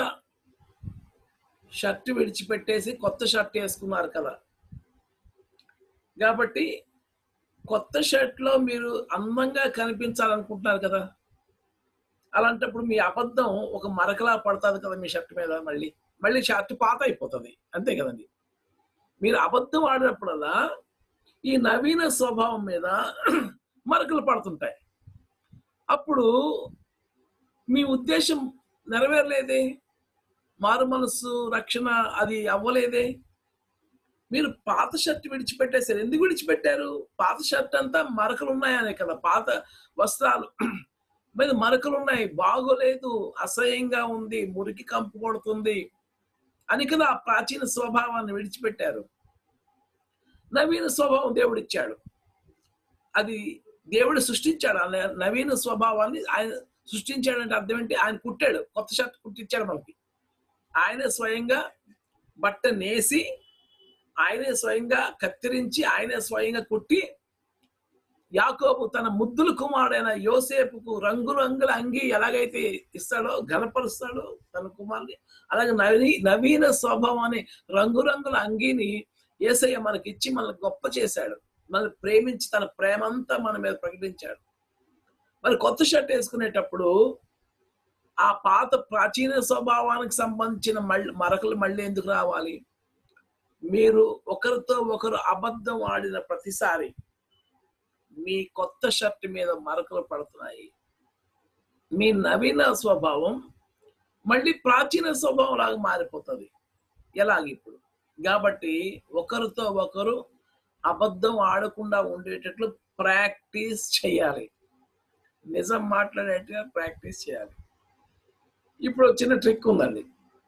షర్ట్ విడిచిపెట్టేసి కొత్త షర్ట్ వేసుకున్నారు కదా కాబట్టి కొత్త షర్ట్ లో మీరు అందంగా కనిపించాలనుకుంటున్నారు కదా అలాంటప్పుడు మీ అబద్ధం ఒక మరకలా పడుతుంది కదా మీ షర్ట్ మీద మళ్ళీ మళ్ళీ షర్ట్ పాత అయిపోతుంది అంతే కదండి మీరు అబద్ధం ఆడినప్పుడల్లా ఈ నవీన స్వభావం మీద మరకలు పడుతుంటాయి అప్పుడు మీ ఉద్దేశం నెరవేరలేదే మారు మనస్సు రక్షణ అది అవ్వలేదే మీరు పాత షర్ట్ విడిచిపెట్టేశారు ఎందుకు విడిచిపెట్టారు పాత షర్ట్ అంతా మరకలు ఉన్నాయనే కదా పాత వస్త్రాలు మీద మరకలు ఉన్నాయి బాగోలేదు అసహ్యంగా ఉంది మురికి కంపు కొడుతుంది అని కదా ఆ ప్రాచీన స్వభావాన్ని విడిచిపెట్టారు నవీన స్వభావం దేవుడు ఇచ్చాడు అది దేవుడు సృష్టించాడు ఆ న- నవీన స్వభావాన్ని ఆయన సృష్టించాడంటే అర్థం ఏంటి ఆయన కుట్టాడు కొత్త షర్ట్ కుట్టించాడు మనకి ఆయనే స్వయంగా బట్ట నేసి ఆయనే స్వయంగా కత్తిరించి ఆయనే స్వయంగా కుట్టి యాకోబు తన ముద్దుల కుమారుడైన యోసేపుకు రంగురంగుల అంగి ఎలాగైతే ఇస్తాడో గనపరుస్తాడో తన కుమారుని అలాగే నవీ నవీన స్వభావాన్ని రంగురంగుల అంగీని ఏసయ్య మనకి ఇచ్చి మనల్ని గొప్ప చేశాడు మనల్ని ప్రేమించి తన ప్రేమంతా మన మీద ప్రకటించాడు మరి కొత్త షర్ట్ వేసుకునేటప్పుడు ఆ పాత ప్రాచీన స్వభావానికి సంబంధించిన మళ్ళీ మరకలు మళ్ళీ ఎందుకు రావాలి మీరు ఒకరితో ఒకరు అబద్ధం ఆడిన ప్రతిసారి మీ కొత్త షర్ట్ మీద మరకలు పడుతున్నాయి మీ నవీన స్వభావం మళ్ళీ ప్రాచీన స్వభావం లాగా మారిపోతుంది ఎలాగ ఇప్పుడు కాబట్టి ఒకరితో ఒకరు అబద్ధం ఆడకుండా ఉండేటట్లు ప్రాక్టీస్ చేయాలి నిజం మాట్లాడేట్టుగా ప్రాక్టీస్ చేయాలి ఇప్పుడు ఒక చిన్న ట్రిక్ ఉందండి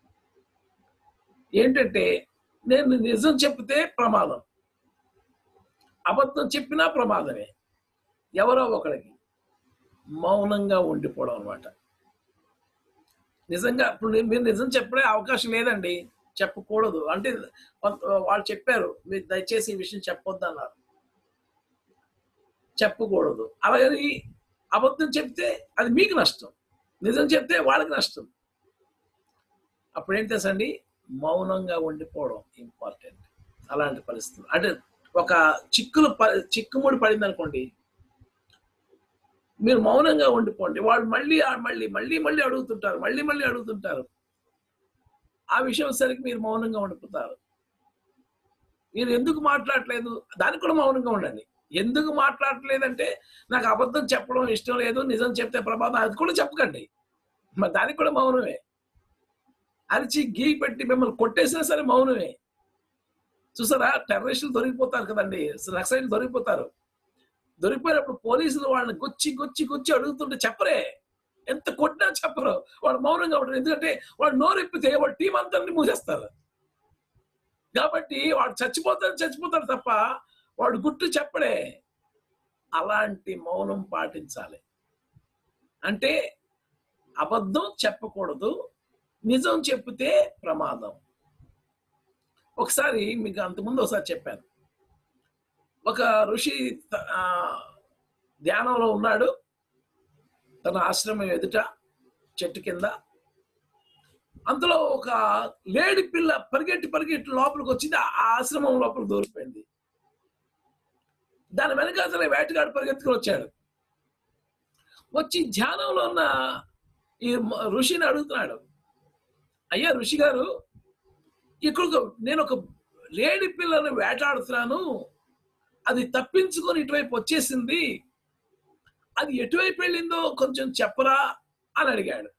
ఏంటంటే నేను నిజం చెప్తే ప్రమాదం అబద్ధం చెప్పినా ప్రమాదమే ఎవరో ఒకరికి మౌనంగా ఉండిపోవడం అనమాట నిజంగా ఇప్పుడు నేను- మీరు నిజం చెప్పడే అవకాశం లేదండి చెప్పకూడదు అంటే కొంత- వాళ్ళు చెప్పారు మీరు దయచేసి ఈ విషయం చెప్పొద్దు అన్నారు చెప్పకూడదు అలాగని అబద్ధం చెప్తే అది మీకు నష్టం నిజం చెప్తే వాళ్ళకి నష్టం అప్పుడు ఏం తెలుసండి మౌనంగా ఉండిపోవడం ఇంపార్టెంట్ అలాంటి పరిస్థితులు అంటే ఒక చిక్కులు ప- చిక్కుముడి పడింది అనుకోండి మీరు మౌనంగా ఉండిపోండి వాళ్ళు మళ్ళీ మళ్ళీ మళ్ళీ మళ్ళీ అడుగుతుంటారు మళ్ళీ మళ్ళీ అడుగుతుంటారు ఆ విషయం సరికి మీరు మౌనంగా ఉండిపోతారు మీరు ఎందుకు మాట్లాడట్లేదు దానికి కూడా మౌనంగా ఉండండి ఎందుకు మాట్లాడట్లేదంటే నాకు అబద్ధం చెప్పడం ఇష్టం లేదు నిజం చెప్తే ప్రమాదం అది కూడా చెప్పకండి మరి దానికి కూడా మౌనమే అరిచి గీ పెట్టి మిమ్మల్ని కొట్టేసినా సరే మౌనమే చూసారా టెర్రరిస్టులు దొరికిపోతారు కదండి నక్సలైట్లు దొరికిపోతారు దొరికిపోయినప్పుడు పోలీసులు వాళ్ళని గుచ్చి గుచ్చి గుచ్చి అడుగుతుంటే చెప్పరే ఎంత కొట్టినా చెప్పరు వాడు మౌనంగా ఉంటారు ఎందుకంటే వాడు నోరెప్పితే వాడు టీం అంతా మూసేస్తారు కాబట్టి వాడు చచ్చిపోతాడు చచ్చిపోతాడు తప్ప వాడు గుట్టు చెప్పడే అలాంటి మౌనం పాటించాలి అంటే అబద్ధం చెప్పకూడదు నిజం చెప్తే ప్రమాదం ఒకసారి మీకు అంతకుముందు ఒకసారి చెప్పాను ఒక ఋషి త- ఆ, ధ్యానంలో ఉన్నాడు తన ఆశ్రమం ఎదుట చెట్టు కింద అందులో ఒక లేడి పిల్ల పరిగెట్టి పరిగెట్టి లోపలికి వచ్చింది ఆ ఆశ్రమం లోపల దూరిపోయింది దాని వెనక అసలు వేటగాడు పరిగెత్తుకుని వచ్చాడు వచ్చి ధ్యానంలో ఉన్న ఈ మ- ఋషిని అడుగుతున్నాడు అయ్యా ఋషి గారు ఇక్కడ ఒక- నేను ఒక లేడి పిల్లను వేటాడుతున్నాను అది తప్పించుకొని ఇటువైపు వచ్చేసింది అది ఎటువైపు వెళ్ళిందో కొంచెం చెప్పరా అని అడిగాడు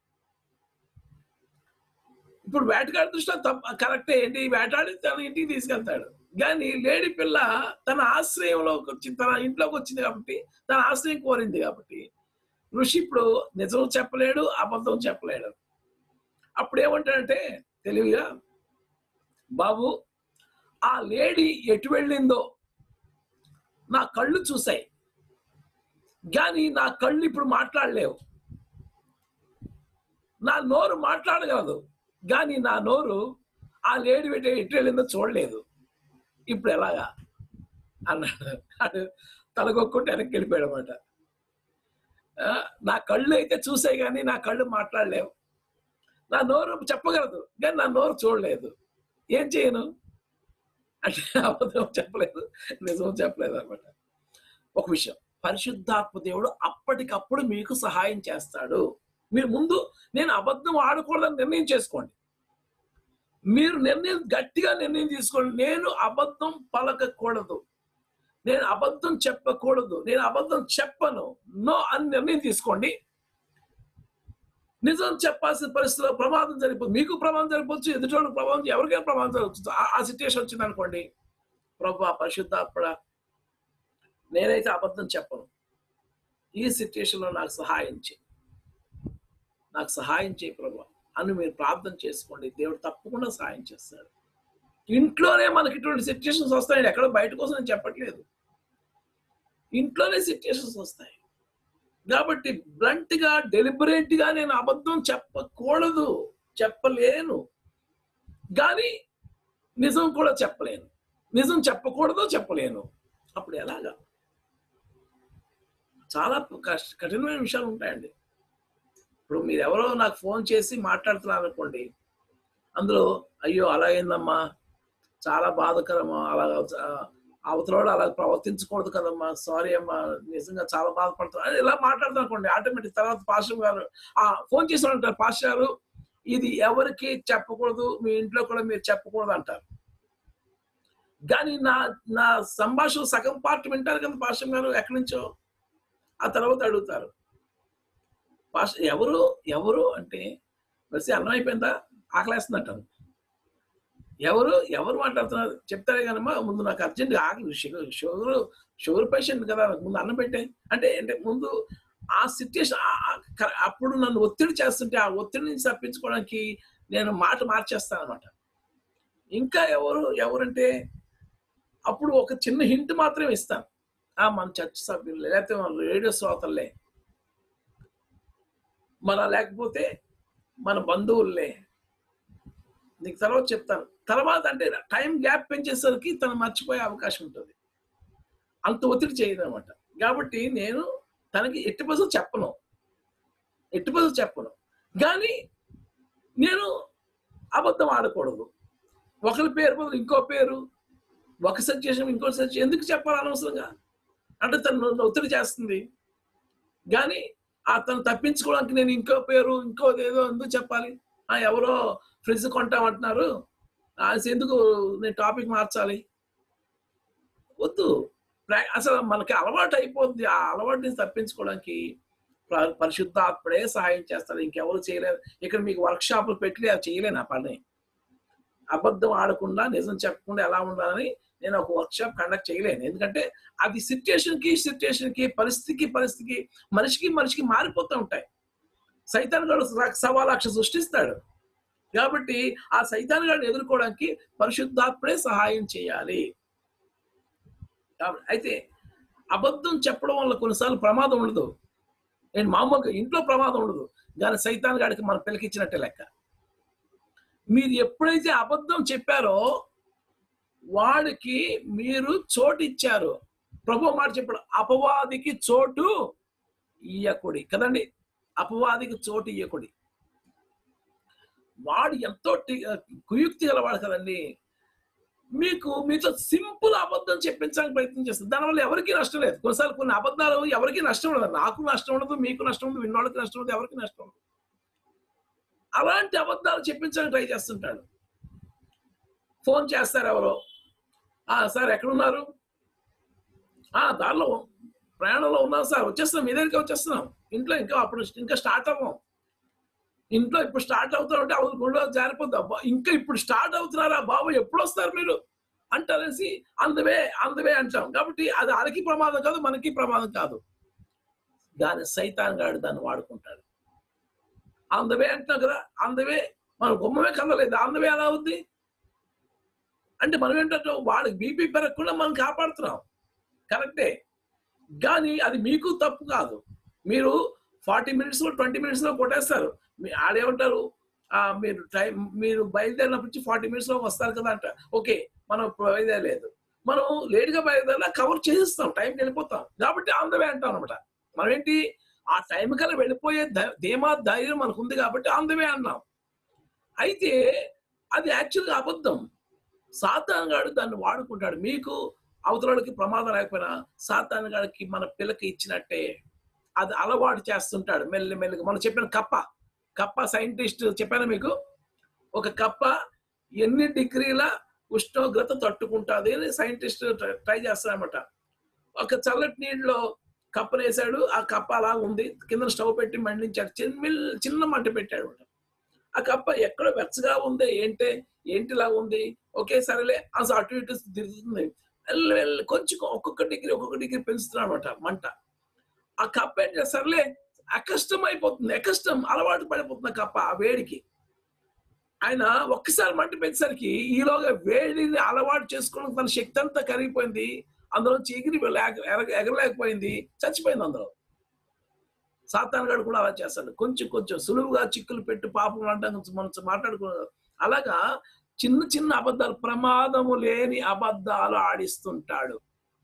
ఇప్పుడు వేటగాడి దృష్టిలో తప్ప కరెక్టే ఏంటి వేటాడి తన ఇంటికి తీసుకెళ్తాడు కానీ లేడి పిల్ల తన ఆశ్రయంలోకి వచ్చి తన ఇంట్లోకి వచ్చింది కాబట్టి తన ఆశ్రయం కోరింది కాబట్టి ఋషి ఇప్పుడు నిజం చెప్పలేడు అబద్ధం చెప్పలేడు అప్పుడు ఏమంటాడంటే తెలివిగా బాబు ఆ లేడీ ఎటు వెళ్ళిందో నా కళ్ళు చూసాయి కానీ నా కళ్ళు ఇప్పుడు మాట్లాడలేవు నా నోరు మాట్లాడగలదు కానీ నా నోరు ఆ లేడీ ఎటు ఎటు వెళ్ళిందో చూడలేదు ఇప్పుడు ఎలాగా అన్నాడు వాడు తలకొక్కుంటే వెనక్కి వెళ్ళిపోయాడు అనమాట నా కళ్ళు అయితే చూసాయి కానీ నా కళ్ళు మాట్లాడలేవు నా నోరు చెప్పగలదు కానీ నా నోరు చూడలేదు ఏం చేయను అంటే అబద్ధం చెప్పలేదు నిజం చెప్పలేదు అనమాట ఒక విషయం పరిశుద్ధాత్మ దేవుడు అప్పటికప్పుడు మీకు సహాయం చేస్తాడు మీరు ముందు నేను అబద్ధం ఆడకూడదని నిర్ణయం చేసుకోండి మీరు నిర్ణయం గట్టిగా నిర్ణయం తీసుకోండి నేను అబద్ధం పలకకూడదు నేను అబద్ధం చెప్పకూడదు నేను అబద్ధం చెప్పను నో అని నిర్ణయం తీసుకోండి నిజం చెప్పాల్సిన పరిస్థితిలో ప్రమాదం జరిగిపోతుంది మీకు ప్రమాదం జరిగిపోవచ్చు ఎదుటి ప్రమాదం ఎవరికైనా ప్రమాదం జరగచ్చు ఆ- ఆ సిచ్యువేషన్ వచ్చింది అనుకోండి ప్రభు పరిశుద్ధాత్మడ నేనైతే అబద్ధం చెప్పను ఈ సిచ్యుయేషన్లో నాకు సహాయం చేయి నాకు సహాయం చేయి ప్రభు అని మీరు ప్రార్థన చేసుకోండి దేవుడు తప్పకుండా సహాయం చేస్తాడు ఇంట్లోనే మనకి ఇటువంటి సిచ్యుయేషన్స్ వస్తాయి ఎక్కడో బయట కోసం నేను చెప్పట్లేదు ఇంట్లోనే సిచ్యుయేషన్స్ వస్తాయి కాబట్టి బ్లంట్ గా డెలిబరేట్ గా నేను అబద్ధం చెప్పకూడదు చెప్పలేను కానీ నిజం కూడా చెప్పలేను నిజం చెప్పకూడదు చెప్పలేను అప్పుడు ఎలాగా చాలా కష్ట కఠినమైన విషయాలు ఉంటాయండి ఇప్పుడు మీరు ఎవరో నాకు ఫోన్ చేసి మాట్లాడుతున్నారు అనుకోండి అందులో అయ్యో అలా అయిందమ్మా చాలా బాధకరమా అలా అవతలోడు అలా ప్రవర్తించకూడదు కదమ్మా సారీ అమ్మా నిజంగా చాలా బాధపడుతున్నా అని ఇలా మాట్లాడతాను అనుకోండి ఆటోమేటిక్ తర్వాత పాస్టర్ గారు ఆ ఫోన్ చేసిన అంటారు పాస్టర్ గారు ఇది ఎవరికి చెప్పకూడదు మీ ఇంట్లో కూడా మీరు చెప్పకూడదు అంటారు కానీ నా నా సంభాషణ సగం పార్ట్ వింటారు కదా పాస్టర్ గారు ఎక్కడి నుంచో ఆ తర్వాత అడుగుతారు పాస్టర్ ఎవరు ఎవరు అంటే వచ్చి అన్నం అయిపోయిందా ఆకలేస్తుందంటారు ఎవరు ఎవరు మాట్లాడుతున్నారు చెప్తారే కనమ్మా ముందు నాకు అర్జెంట్ ఆకలి షుగర్ షుగర్ షుగర్ పేషెంట్ కదా నాకు ముందు అన్నం పెట్టే అంటే అంటే ముందు ఆ సిచ్యుయేషన్ అప్పుడు నన్ను ఒత్తిడి చేస్తుంటే ఆ ఒత్తిడి నుంచి తప్పించుకోవడానికి నేను మాట మార్చేస్తాను అనమాట ఇంకా ఎవరు ఎవరంటే అప్పుడు ఒక చిన్న హింట్ మాత్రమే ఇస్తాను ఆ మన చర్చ్ సభ్యులు లేకపోతే మన రేడియో శ్రోతలే మన లేకపోతే మన బంధువుల్లే నీకు తర్వాత చెప్తాను తర్వాత అంటే టైం గ్యాప్ పెంచేసరికి తను మర్చిపోయే అవకాశం ఉంటుంది అంత ఒత్తిడి చేయదు అనమాట కాబట్టి నేను తనకి ఎట్టి బస్సు చెప్పను ఎట్టి బస్సు చెప్పను కానీ నేను అబద్ధం ఆడకూడదు ఒకరి పేరు బదులు ఇంకో పేరు ఒక సజెషన్ ఇంకో సజెషన్ ఎందుకు చెప్పాలి అనవసరంగా అంటే తను నన్ను ఒత్తిడి చేస్తుంది కానీ ఆ తను తప్పించుకోవడానికి నేను ఇంకో పేరు ఇంకోది ఏదో ఎందుకు చెప్పాలి ఆ ఎవరో ఫ్రిడ్జ్ కొంటామంటున్నారు ఆ, ఎందుకు నేను టాపిక్ మార్చాలి వద్దు ప్రా- అసలు మనకి అలవాటు అయిపోద్ది ఆ అలవాటు నుంచి తప్పించుకోవడానికి ప- పరిశుద్ధాత్ముడే సహాయం చేస్తారు ఇంకెవరు చేయలేరు ఇక్కడ మీకు వర్క్ షాపులు పెట్టి అది చేయలేను ఆ పని అబద్ధం ఆడకుండా నిజం చెప్పకుండా ఎలా ఉండాలని నేను ఒక వర్క్ షాప్ కండక్ట్ చేయలేను ఎందుకంటే అది సిచ్యుయేషన్ కి సిచ్యుయేషన్ కి పరిస్థితికి పరిస్థితికి మనిషికి మనిషికి మారిపోతూ ఉంటాయి సైతాన్ గడు సవా లక్ష సృష్టిస్తాడు కాబట్టి ఆ సైతాన్ గారిని ఎదుర్కోవడానికి పరిశుద్ధాత్ముడే సహాయం చేయాలి కాబట్టి అయితే అబద్ధం చెప్పడం వల్ల కొన్నిసార్లు ప్రమాదం ఉండదు నేను మామూలుగా ఇంట్లో ప్రమాదం ఉండదు కానీ సైతాన్ గాడికి మన పిల్లకిచ్చినట్టే లెక్క మీరు ఎప్పుడైతే అబద్ధం చెప్పారో వాడికి మీరు చోటు ఇచ్చారు ప్రభు మాట చెప్పాడు అపవాదికి చోటు ఇయ్యకుడి కదండి అపవాదికి చోటు ఇయ్యకుడి వాడు ఎంతో టి- కుయుక్తి గలవాడు కదండి మీకు మీతో సింపుల్ అబద్ధం చెప్పించడానికి ప్రయత్నం చేస్తుంది దానివల్ల ఎవరికీ నష్టం లేదు కొన్నిసార్లు కొన్ని అబద్ధాలు ఎవరికీ నష్టం ఉండదు నాకు నష్టం ఉండదు మీకు నష్టం ఉండదు విన్నోళ్ళకి నష్టం ఉండదు ఎవరికి నష్టం ఉండదు అలాంటి అబద్ధాలు చెప్పించడానికి ట్రై చేస్తుంటాడు ఫోన్ చేస్తారు ఎవరో "ఆ, సార్ ఎక్కడున్నారు ఆ దారిలో ప్రయాణంలో ఉన్నాం సార్ వచ్చేస్తున్నాం మీ దగ్గరికి వచ్చేస్తున్నాం ఇంట్లో ఇంకా అప్పుడు ఇంకా స్టార్ట్ అవ్వం ఇంట్లో ఇప్పుడు స్టార్ట్ అవుతారంటే అవును గుళ్ళో జారిపోద్ది అబ్బా ఇంకా ఇప్పుడు స్టార్ట్ అవుతున్నారా బాబు ఎప్పుడు వస్తారు మీరు అంటారేసి అందవే అందవే అంటాం కాబట్టి అది వాళ్ళకి ప్రమాదం కాదు మనకి ప్రమాదం కాదు దాని సైతాన్ గాడు దాన్ని వాడుకుంటాడు అందవే అంటున్నాం కదా అందవే మన గుమ్మమే కదలేదు అందవే ఎలా ఉంది అంటే మనం ఏంటంటే వాడికి బీపీ పెరగకుండా మనం కాపాడుతున్నాం కరెక్టే కానీ అది మీకు తప్పు కాదు మీరు ఫార్టీ మినిట్స్ లో ట్వంటీ మినిట్స్ లో కొట్టేస్తారు మీ ఆడేమంటారు ఆ, మీరు టైం మీరు బయలుదేరినప్పటి నుంచి ఫార్టీ మినిట్స్ లో వస్తారు కదా అంట ఓకే మనం బయలుదేరలేదు మనం లేట్ గా బయలుదేరినా కవర్ చేసేస్తాం టైంకి వెళ్ళిపోతాం కాబట్టి ఆన్ ద వే అంటాం అనమాట మనం ఏంటి ఆ టైం కల్లా వెళ్ళిపోయే ధై- ధీమా ధైర్యం మనకు ఉంది కాబట్టి ఆన్ ద వే అన్నాం అయితే అది యాక్చువల్గా అబద్ధం సాతాన్ గాడు దాన్ని వాడుకుంటాడు మీకు అవతలకి ప్రమాదం లేకపోయినా సాతాన్ గాడికి మన పిల్లకి ఇచ్చినట్టే అది అలవాటు చేస్తుంటాడు మెల్లి మెల్లిగా మనం చెప్పిన కప్ప కప్ప సైంటిస్ట్ చెప్పాను మీకు ఒక కప్ప ఎన్ని డిగ్రీల ఉష్ణోగ్రత తట్టుకుంటుంది అని సైంటిస్ట్ ట్రై చేస్తారనమాట ఒక చల్లటి నీళ్ళలో కప్పనేసాడు ఆ కప్ప అలా ఉంది కింద స్టవ్ పెట్టి మండించాడు చిన్న చిన్న మంట పెట్టాడు అన్నమాట. ఆ కప్ప ఎక్కడ వెచ్చగా ఉంది ఏంటే ఏంటిలా ఉంది ఓకే సరేలే అసలు అటు ఇటు తిరుగుతుంది వెళ్ళి వెళ్ళి కొంచెం ఒక్కొక్క డిగ్రీ ఒక్కొక్క డిగ్రీ పెంచుతున్నాడు అనమాట మంట ఆ కప్ప ఏం చేస్తారులే అకష్టం అయిపోతుంది అకష్టం అలవాటు పడిపోతుంది ఆ కప్ప ఆ వేడికి ఆయన ఒక్కసారి మంట పెంచేసరికి ఈలోగా వేడిని అలవాటు చేసుకోవడం తన శక్తి అంతా కరిగిపోయింది అందులో ఎగిరి లేక- ఎగ- ఎగరలేకపోయింది చచ్చిపోయింది అందులో సాతాన్ గడు కూడా అలా చేస్తాడు కొంచెం కొంచెం సులువుగా చిక్కులు పెట్టి పాపం అంటాం మనం మాట్లాడుకున్నాం అలాగా చిన్న చిన్న అబద్ధాలు ప్రమాదము లేని అబద్ధాలు ఆడిస్తుంటాడు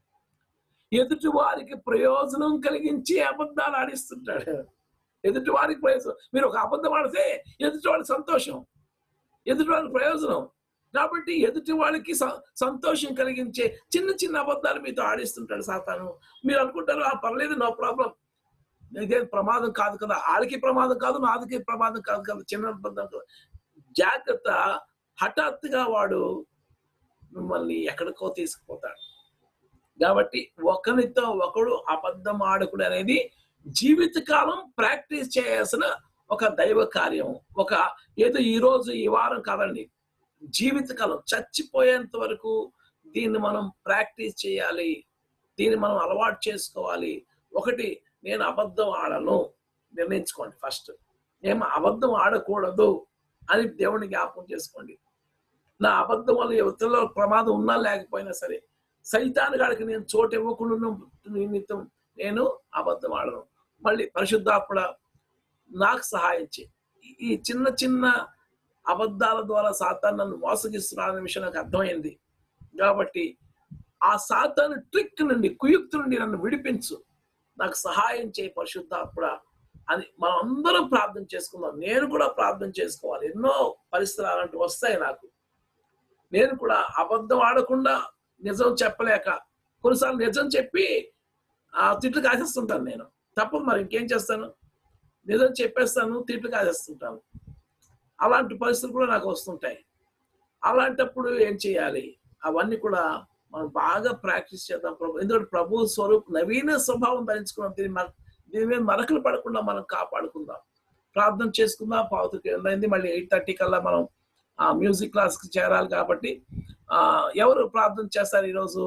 ఎదుటి వారికి ప్రయోజనం కలిగించి అబద్ధాలు ఆడిస్తుంటాడు ఎదుటి వారికి ప్రయోజనం మీరు ఒక అబద్ధం ఆడితే ఎదుటి వాడికి సంతోషం ఎదుటి వారికి ప్రయోజనం కాబట్టి ఎదుటి వాళ్ళకి స- సంతోషం కలిగించే చిన్న చిన్న అబద్ధాలు మీతో ఆడిస్తుంటాడు సాతాను మీరు అనుకుంటారు ఆ పర్లేదు నో ప్రాబ్లం ఇదేం ప్రమాదం కాదు కదా ఆడికి ప్రమాదం కాదు నాదికి ప్రమాదం కాదు కదా చిన్న అబద్ధం కాదు జాగ్రత్త హఠాత్తుగా వాడు మిమ్మల్ని ఎక్కడికో తీసుకుపోతాడు కాబట్టి ఒకరితో ఒకడు అబద్ధం ఆడకుడు అనేది జీవితకాలం ప్రాక్టీస్ చేయాల్సిన ఒక దైవ కార్యం ఒక ఏదో ఈ రోజు ఈ వారం కాదండి జీవితకాలం చచ్చిపోయేంత వరకు దీన్ని మనం ప్రాక్టీస్ చేయాలి దీన్ని మనం అలవాటు చేసుకోవాలి ఒకటి నేను అబద్ధం ఆడను నిర్ణయించుకోండి ఫస్ట్ నేను అబద్ధం ఆడకూడదు అని దేవుని జ్ఞాపకం చేసుకోండి నా అబద్ధం వల్ల యువతలో ప్రమాదం ఉన్నా లేకపోయినా సరే సైతాన్ గాడికి నేను చోటు ఇవ్వకుండా నిమిత్తం నేను అబద్ధం ఆడను మళ్ళీ పరిశుద్ధాత్మడ నాకు సహాయం చేయి ఈ- ఈ చిన్న చిన్న అబద్ధాల ద్వారా సాతాన్ నన్ను మోసగిస్తున్నాడనే విషయం నాకు అర్థమైంది కాబట్టి ఆ సాతాను ట్రిక్ నుండి కుయుక్తి నుండి నన్ను విడిపించు నాకు సహాయం చేయి పరిశుద్ధాత్మడ అని మనం అందరం ప్రార్థన చేసుకుందాం నేను కూడా ప్రార్థన చేసుకోవాలి ఎన్నో పరిస్థితులు అలాంటివి వస్తాయి నాకు నేను కూడా అబద్ధం ఆడకుండా నిజం చెప్పలేక కొన్నిసార్లు నిజం చెప్పి ఆ తిట్లు కాసేస్తుంటాను నేను తప్పదు మరి ఇంకేం చేస్తాను నిజం చెప్పేస్తాను తిట్లు కాసేస్తుంటాను అలాంటి పరిస్థితులు కూడా నాకు వస్తుంటాయి అలాంటప్పుడు ఏం చేయాలి అవన్నీ కూడా మనం బాగా ప్రాక్టీస్ చేద్దాం ప్రభు ఎందుకంటే ప్రభు స్వరూప్ నవీన స్వభావం ధరించుకున్నాం దీని మన దీని మీద మరకలు పడకుండా మనం కాపాడుకుందాం ప్రార్థన చేసుకుందాం పావుతుకి అయింది మళ్ళీ ఎయిట్ థర్టీ కల్లా మనం ఆ మ్యూజిక్ క్లాస్కి చేరాలి కాబట్టి ఆ ఎవరు ప్రార్థన చేస్తారు ఈరోజు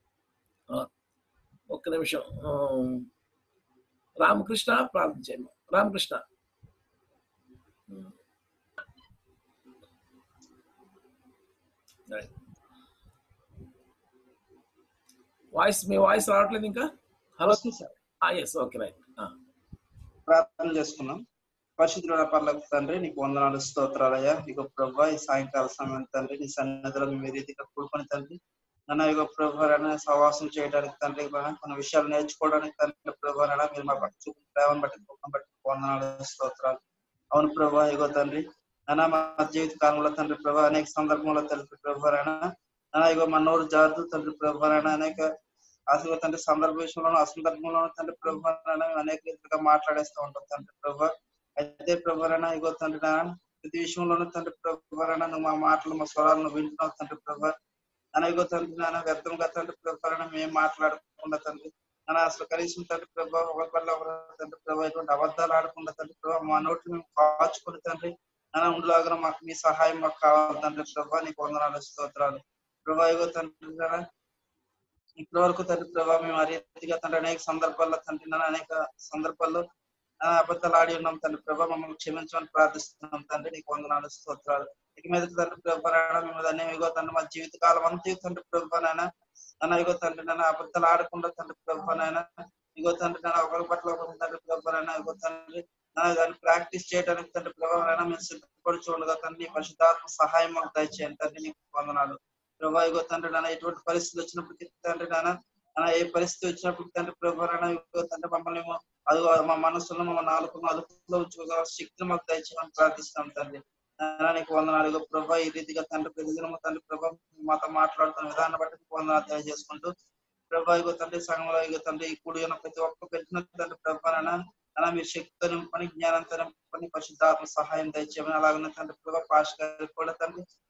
ఆ, ఒక్క నిమిషం ఆ, రామకృష్ణ ప్రార్థన చేయము రామకృష్ణ వాయిస్ మీ వాయిస్ రావట్లేదు ఇంకా హలో ఎస్ ఓకే రైట్ ప్రార్థన చేసుకున్నాం పరిశుద్ధుల పర్లకు తండ్రి నీకు వందనాలు స్తోత్రాలయ్యా నీకు ప్రభా ఈ సాయంకాల సమయం తండ్రి నీ సన్నిధిలో మేము ఈ రీతిగా కూడుకొని తండ్రి నన్ను ఇక ప్రభారైనా సహవాసం చేయడానికి తండ్రి ప్రభా, కొన్ని విషయాలు నేర్చుకోవడానికి తండ్రి ప్రభారైనా మీరు మా పట్ల చూపిన ప్రేమను బట్టి కృపను బట్టి వందనాలు స్తోత్రాలు అవును ప్రభా ఇగో తండ్రి నాన్న మా జీవిత కాలంలో తండ్రి ప్రభా అనేక సందర్భంలో తండ్రి ప్రభారైనా నాన్న ఇగో మా నోరు జారుతూ తండ్రి ప్రభారైనా అనేక అసలు తండ్రి సందర్భ విషయంలోనూ అసందర్భంలోనూ తండ్రి ప్రభు అనేక రీతిగా మాట్లాడేస్తూ ఉంటాం తండ్రి ప్రభు అయితే ప్రభు ఇగో తండ్రి నాన్న ప్రతి విషయంలోనూ తండ్రి ప్రభు నువ్వు మా మాటలు మా స్వరాలను వింటున్నావు తండ్రి ప్రభు ఇగో తండ్రి నాన్న వ్యర్థంగా తండ్రి ప్రభు మేము మాట్లాడకుండా తండ్రి నాన్న అసలు కనీసం తండ్రి ప్రభు ఒకరి వల్ల ఒకరు తండ్రి ప్రభు ఇటువంటి అబద్ధాలు ఆడకుండా తండ్రి ప్రభు మా నోటిని మేము కాచుకొని తండ్రి నాన్న ఉండలాగా మాకు మీ సహాయం మాకు కావాలి తండ్రి ప్రభు నీకు వందనాలు స్తోత్రాలు ప్రభు ఇగో తండ్రి నాన్న ఇప్పటి వరకు తండ్రి ప్రభావ మేము ఆ రీతిగా తండ్రి అనేక సందర్భాల్లో తండ్రి నాన్న అనేక సందర్భాల్లో ఆ, అబద్ధాలు ఆడి ఉన్నాం తండ్రి ప్రభా మమ్మల్ని క్షమించమని ప్రార్థిస్తున్నాం తండ్రి నీకు వందనాలు స్తోత్రాలు ఇక మీద తండ్రి ప్రభా నాయన మేము దాన్ని ఇగో తండ్రి మా జీవిత కాలం అంతా తండ్రి ప్రభా నాయన నాన్న ఇగో తండ్రి నాన్న అబద్ధాలు ఆడకుండా తండ్రి ప్రభా నాయన ఇగో తండ్రి నాన్న ఒకరి పట్ల ఒకరి తండ్రి ప్రభా నాయన ఇగో తండ్రి నాన్న దాన్ని ప్రాక్టీస్ చేయడానికి తండ్రి ప్రభా నాయన మేము సిద్ధపడుచు ఉండగా తండ్రి నీ పరిశుద్ధాత్మ సహాయం మాకు దయచేయండి తండ్రి నీకు వందనాలు ప్రభా ఇగో తండ్రి నాన్న ఎటువంటి పరిస్థితులు వచ్చినప్పటికీ తండ్రి నాన్న నాన్న ఏ పరిస్థితి వచ్చినప్పుడు తండ్రి ప్రభా నాన్న ఇగో తండ్రి మమ్మల్ని ఏమో అది మా మనసులో మా నాలుగు అదుపులో ఉంచుకోగల శక్తిని మాకు దయచేయమని ప్రార్థిస్తాం తండ్రి నాయనా నీకు వందనాలు ఇగో ప్రభా ఈ రీతిగా తండ్రి ప్రతిదినము తండ్రి ప్రభా మాతో మాట్లాడుతున్న విధానం బట్టి నీకు వందనాలు తెలియజేసుకుంటూ ప్రభా ఇగో తండ్రి సంఘంలో ఇగో తండ్రి ఈ కూడి ఉన్న ప్రతి ఒక్క పెట్టిన తండ్రి ప్రభా నాన్న అలా మీరు శక్తితో నింపని జ్ఞానంతో నింపని పరిశుద్ధాత్మ సహాయం దయచేయమని అలాగనే తండ్రి ప్రభా పాష గారికి కూడా తండ్రి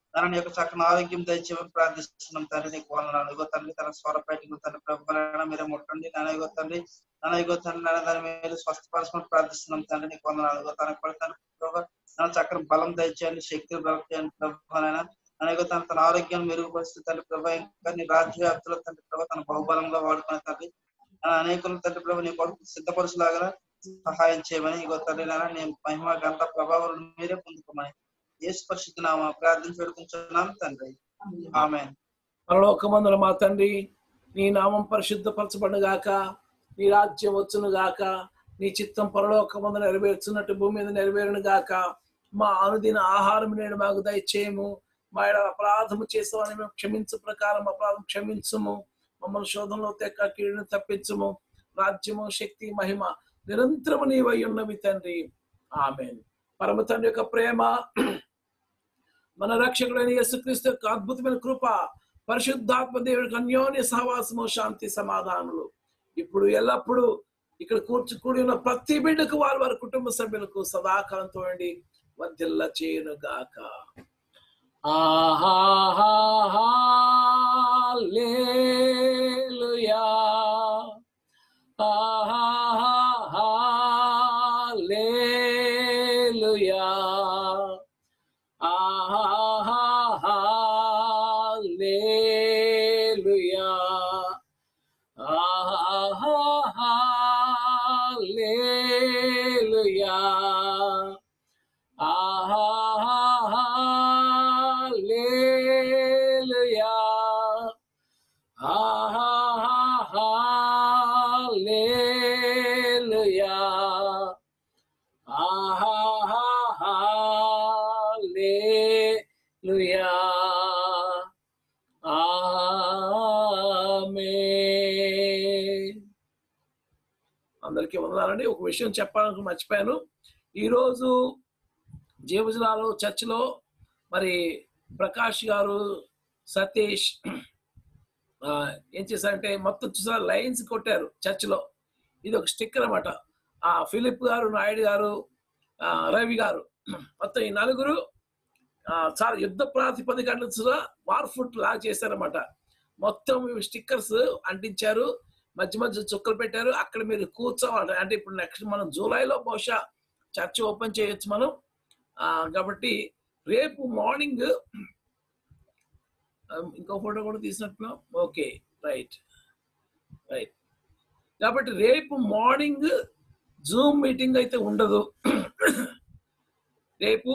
తన యొక్క చక్కని ఆరోగ్యం దయచేయమని ప్రార్థిస్తున్నాం తండ్రి నీకు వందనాలు ఇగో తండ్రి తన స్వరపేటకు తండ్రి ప్రభుత్వ మీరే ముట్టండి నాన్న ఇగో తండ్రి నాన్న ఇగో తండ్రి నాన్న దాని మీద స్వస్థపరచమని ప్రార్థిస్తున్నాం తండ్రి నీకు వందనాలు ఇగో తనకు కూడా తండ్రి ప్రభు తన చక్కని బలం దయచేయండి శక్తిని బలం చేయండి ప్రభు నాయన అలాగే తన తన ఆరోగ్యాన్ని మెరుగుపరుస్తూ తండ్రి ప్రభా ఇంకా నీ రాజ్య వ్యాప్తిలో తండ్రి ప్రభా తన బహుబలంగా వాడుకునే తండ్రి ఆ అనేకులు తండ్రి ప్రభు నీ కొడుకు సిద్ధపరచులాగా సహాయం చేయమని ఇగో తండ్రి నాన్న నీ మహిమ గంట ప్రభావం మీరే పొందుకోమని యేసు పరిశుద్ధ నామ ప్రార్థించి వేడుకుంటున్నాం తండ్రి ఆమె పరలోకమందుల మా తండ్రి నీ నామం పరిశుద్ధపరచబడిన గాక నీ రాజ్యం వచ్చును గాక నీ చిత్తం పరలోకమందు నెరవేర్చున్నట్టు భూమి మీద నెరవేరును గాక మా అనుదిన ఆహారం నేడు మాకు దయచేయము మా ఎడల అపరాధము చేస్తామని మేము క్షమించు ప్రకారం అపరాధం క్షమించుము మమ్మల్ని శోధనలో తెక్క కీడును తప్పించుము రాజ్యము శక్తి మహిమ నిరంతరము నీవై ఉన్నవి తండ్రి ఆమె పరమ తండ్రి యొక్క ప్రేమ మన రక్షకుడైన యేసుక్రీస్తు యొక్క అద్భుతమైన కృప పరిశుద్ధాత్మ దేవుడికి అన్యోన్య సహవాసము శాంతి సమాధానములు ఇప్పుడు ఎల్లప్పుడూ ఇక్కడ కూర్చు కూడి ఉన్న ప్రతి బిడ్డకు వారి వారి కుటుంబ సభ్యులకు సదాకాలంతో ఉండి వర్ధిల్ల చేయను గాక ఆహాలేలుయా ఆహాలేలుయా ఆహాలేలుయా ఆహాలేలుయా ఆహాలేలుయా ఆహాలేలుయా ఆహాలేలుయా ఆమేన్ అందరికీ వందనాలండి ఒక విషయం చెప్పాలని మర్చిపోయాను ఈరోజు జీవజలాలో చర్చిలో మరి ప్రకాష్ గారు సతీష్ ఆ, ఏం చేశారంటే మొత్తం చూసారా లైన్స్ కొట్టారు చర్చిలో ఇది ఒక స్టిక్కర్ అన్నమాట ఆ ఫిలిప్ గారు నాయుడు గారు ఆ, రవి గారు మొత్తం ఈ నలుగురు ఆ, చాలా యుద్ధ ప్రాతిపదిక వార్ ఫుట్ లాగా చేశారన్నమాట మొత్తం స్టిక్కర్స్ అంటించారు మధ్య మధ్య చుక్కలు పెట్టారు అక్కడ మీరు కూర్చోవాలి అంటే ఇప్పుడు నెక్స్ట్ మనం జూలైలో బహుశా చర్చ్ ఓపెన్ చేయొచ్చు మనం ఆ, కాబట్టి రేపు మార్నింగ్ ఇంకో ఫోటో కూడా తీసినట్టున్నాం ఓకే రైట్ రైట్ కాబట్టి రేపు మార్నింగ్ జూమ్ మీటింగ్ అయితే ఉండదు రేపు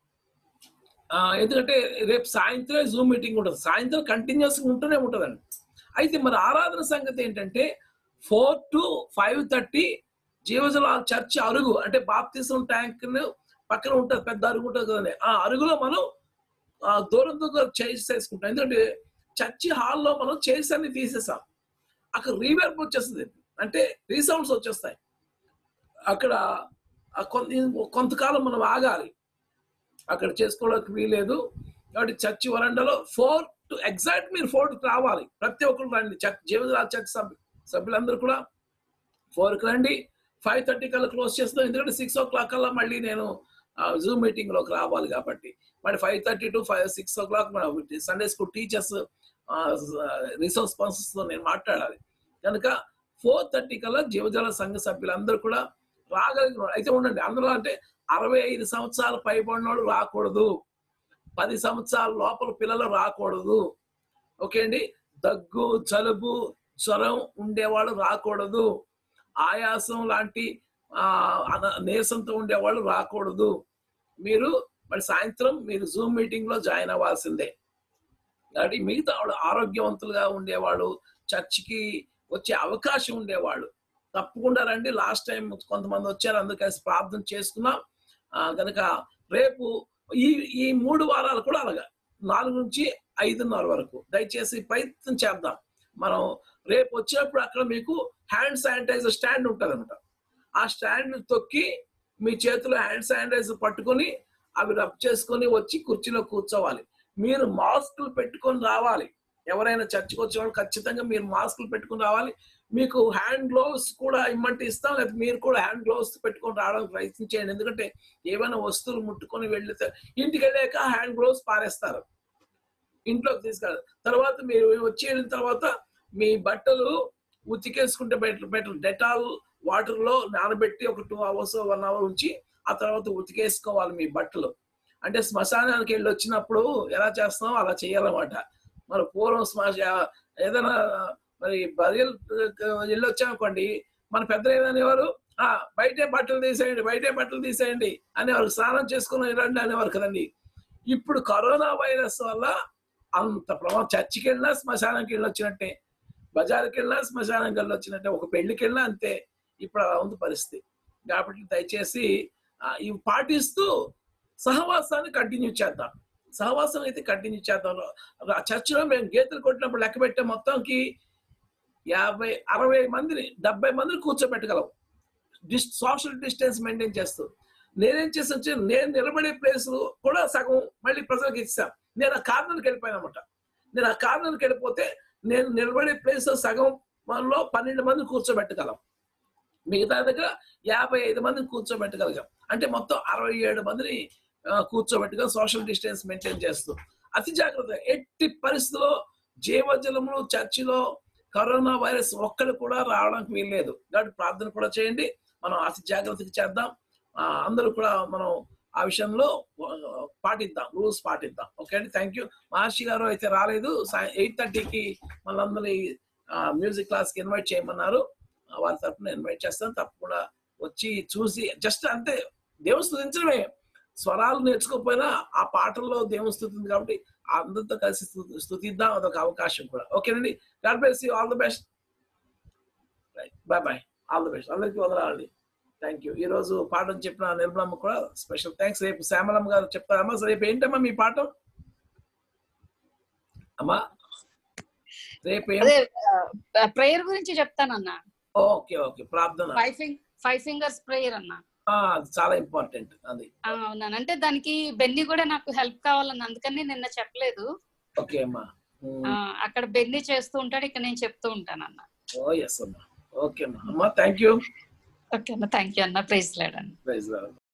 ఆ, ఎందుకంటే రేపు సాయంత్రం జూమ్ మీటింగ్ ఉంటుంది సాయంత్రం కంటిన్యూస్ ఉంటూనే ఉంటుందండి అయితే మరి ఆరాధన సంగతి ఏంటంటే four to five thirty Jeevajala church అరుగు అంటే బాప్తిసం ట్యాంక్ పక్కన ఉంటుంది పెద్ద అరుగు ఉంటుంది కదండి ఆ అరుగులో మనం ఆ, దూరం దూరం చేసేసుకుంటాం ఎందుకంటే చర్చి హాల్లో మనం చైర్స్ అన్ని తీసేసాం అక్కడ రీవర్బ్ వచ్చేస్తుంది అంటే రీసౌండ్స్ వచ్చేస్తాయి అక్కడ ఆ కొంత కొంతకాలం మనం ఆగాలి అక్కడ చేసుకోవడానికి వీలేదు కాబట్టి చర్చి వరండాలో ఫోర్ టు ఎగ్జాక్ట్ మీరు ఫోర్ కి రావాలి ప్రతి ఒక్కరు రండి చర్చ్ జీవరాజ్ చర్చ్ సభ్యు సభ్యులందరూ కూడా ఫోర్కి రండి ఫైవ్ థర్టీ కల్లా క్లోజ్ చేస్తాం ఎందుకంటే సిక్స్ ఓ క్లాక్ కల్లా మళ్ళీ నేను జూమ్ మీటింగ్ లోకి రావాలి కాబట్టి మరి five thirty to five six o'clock Sunday school teachers resource persons తో నేను మాట్లాడాలి కనుక ఫోర్ థర్టీ కల్లా జీవజాల సంఘ సభ్యులందరూ కూడా రాగలిగిన అయితే ఉండండి అందులో అంటే అరవై ఐదు సంవత్సరాలు పైబడిన వాళ్ళు రాకూడదు పది సంవత్సరాల లోపల పిల్లలు రాకూడదు ఓకే అండి దగ్గు జలుబు జ్వరం ఉండేవాళ్ళు రాకూడదు ఆయాసం లాంటి ఆ, అన- నీరసంతో ఉండేవాళ్ళు రాకూడదు మీరు మరి సాయంత్రం మీరు జూమ్ మీటింగ్ లో జాయిన్ అవ్వాల్సిందే కాబట్టి మిగతా వాళ్ళు ఆరోగ్యవంతులుగా ఉండేవాళ్ళు చర్చికి వచ్చే అవకాశం ఉండేవాళ్ళు తప్పకుండా రండి లాస్ట్ టైం కొంతమంది వచ్చారు అందుకని ప్రార్థన చేసుకున్నాం ఆ, గనుక రేపు ఈ ఈ మూడు వారాలు కూడా అలాగా నాలుగు నుంచి ఐదున్నర వరకు దయచేసి ప్రయత్నం చేద్దాం మనం రేపు వచ్చినప్పుడు అక్కడ మీకు హ్యాండ్ శానిటైజర్ స్టాండ్ ఉంటుంది అనమాట ఆ స్టాండ్ తొక్కి మీ చేతిలో హ్యాండ్ శానిటైజర్ పట్టుకొని అవి రబ్ చేసుకొని వచ్చి కుర్చీలో కూర్చోవాలి మీరు మాస్కులు పెట్టుకొని రావాలి ఎవరైనా చర్చకు వచ్చేవాళ్ళు ఖచ్చితంగా మీరు మాస్కులు పెట్టుకొని రావాలి మీకు హ్యాండ్ గ్లోవ్స్ కూడా ఇమ్మంటే ఇస్తాం లేకపోతే మీరు కూడా హ్యాండ్ గ్లోవ్స్ పెట్టుకొని రావడానికి ప్రయత్నం చేయండి ఎందుకంటే ఏమైనా వస్తువులు ముట్టుకొని వెళ్తే ఇంటికి వెళ్ళాక హ్యాండ్ గ్లోవ్స్ పారేస్తారు ఇంట్లోకి తీసుకెళ్ళాలి తర్వాత మీరు వచ్చి వెళ్ళిన తర్వాత మీ బట్టలు ఉతికేసుకుంటే బెటర్ బెటర్ డెటాల్ వాటర్ లో నానబెట్టి ఒక టూ అవర్స్ వన్ అవర్ ఉంచి ఆ తర్వాత ఉతికేసుకోవాలి మీ బట్టలు అంటే శ్మశానానికి వెళ్ళి వచ్చినప్పుడు ఎలా చేస్తాం అలా చేయాలన్నమాట మరి పూర్వం శ్మశ ఏదైనా మరి బరియల్ వెళ్ళి వచ్చామనుకోండి మన పెద్దలు ఏదనేవారు ఆ బయటే బట్టలు తీసేయండి బయటే బట్టలు తీసేయండి అనేవారు స్నానం చేసుకుని రండి అనేవారు కదండి ఇప్పుడు కరోనా వైరస్ వల్ల అంత ప్రభావం చర్చికి వెళ్ళినా శ్మశానానికి వెళ్ళి వచ్చినట్టే బజార్కి వెళ్ళినా శ్మశానానికి వెళ్ళి వచ్చినట్టే ఒక పెళ్లికి వెళ్ళినా అంతే ఇప్పుడు అలా ఉంది పరిస్థితి కాబట్టి దయచేసి ఆ, ఇవి పాటిస్తూ సహవాసాన్ని కంటిన్యూ చేద్దాం సహవాసం అయితే కంటిన్యూ చేద్దాం ఆ చర్చిలో మేము గీతలు కొట్టినప్పుడు లెక్క పెట్టే మొత్తంకి యాభై అరవై మందిని డెబ్బై మందిని కూర్చోబెట్టగలం డిస్ సోషల్ డిస్టెన్స్ మెయింటైన్ చేస్తూ నేనేం చేసాను నేను నిలబడే ప్లేస్ కూడా సగం మళ్ళీ ప్రజలకు ఇచ్చాను నేను ఆ కార్నర్కి వెళ్ళిపోయాను అనమాట నేను ఆ కార్నర్కి వెళ్ళిపోతే నేను నిలబడే ప్లేస్ సగం లో పన్నెండు మంది కూర్చోబెట్టగలం మిగతా దగ్గర యాభై ఐదు మందిని కూర్చోబెట్టగలిగాం అంటే మొత్తం అరవై ఏడు మందిని ఆ, కూర్చోబెట్టుగా సోషల్ డిస్టెన్స్ మెయింటైన్ చేస్తూ అతి జాగ్రత్త ఎట్టి పరిస్థితుల్లో జీవజలములు చర్చిలో కరోనా వైరస్ ఒక్కడు కూడా రావడానికి వీల్లేదు కాబట్టి ప్రార్థన కూడా చేయండి మనం అతి జాగ్రత్తగా చేద్దాం ఆ, అందరూ కూడా మనం ఆ విషయంలో ఆ, పాటిద్దాం రూల్స్ పాటిద్దాం ఓకే అండి థ్యాంక్ యూ మహర్షి గారు అయితే రాలేదు ఎయిట్ థర్టీకి మనందరి మ్యూజిక్ క్లాస్కి ఇన్వైట్ చేయమన్నారు ఆ, వారి తరఫున ఇన్వైట్ చేస్తాను తప్పకుండా వచ్చి చూసి జస్ట్ అంతే దేవుని స్థుతించడమే స్వరాలు నేర్చుకోకపోయినా ఆ పాటల్లో దేవుని స్థుతుంది కాబట్టి అందరితో కలిసి స్థుతి- స్థుతిద్దాం అదొక అవకాశం కూడా ఓకేనండి God bless you all the best bye bye all the best అందరికీ వదలాలండి థ్యాంక్ యూ ఈ రోజు పాఠం చెప్పిన నిర్మలమ్మ కూడా స్పెషల్ థ్యాంక్స్ రేపు శ్యామలమ్మ గారు చెప్తారమ్మా రేపు ఏంటమ్మా మీ పాఠం అమ్మా రేపు ఏం అదే ప్రేయర్ గురించి చెప్తానన్న ఓకే ఓకే ప్రార్థన five fing five fingers prayer అన్న ఆ, అది చాలా ఇంపార్టెంట్ అది ఆ, అవునన్న అంటే దానికి బెన్ని కూడా నాకు హెల్ప్ కావాలన్న అందుకని నిన్న చెప్పలేదు ఓకే అమ్మా ఆ, అక్కడ బెన్ని చేస్తూ ఉంటాడు ఇక్కడ నేను చెప్తూ ఉంటానన్న ఓ ఎస్ అమ్మా ఓకే అమ్మా అమ్మా థ్యాంక్ యూ ఓకే అన్న థ్యాంక్ యూ అన్న ప్రైజ్ లేడన్న ప్రైజ్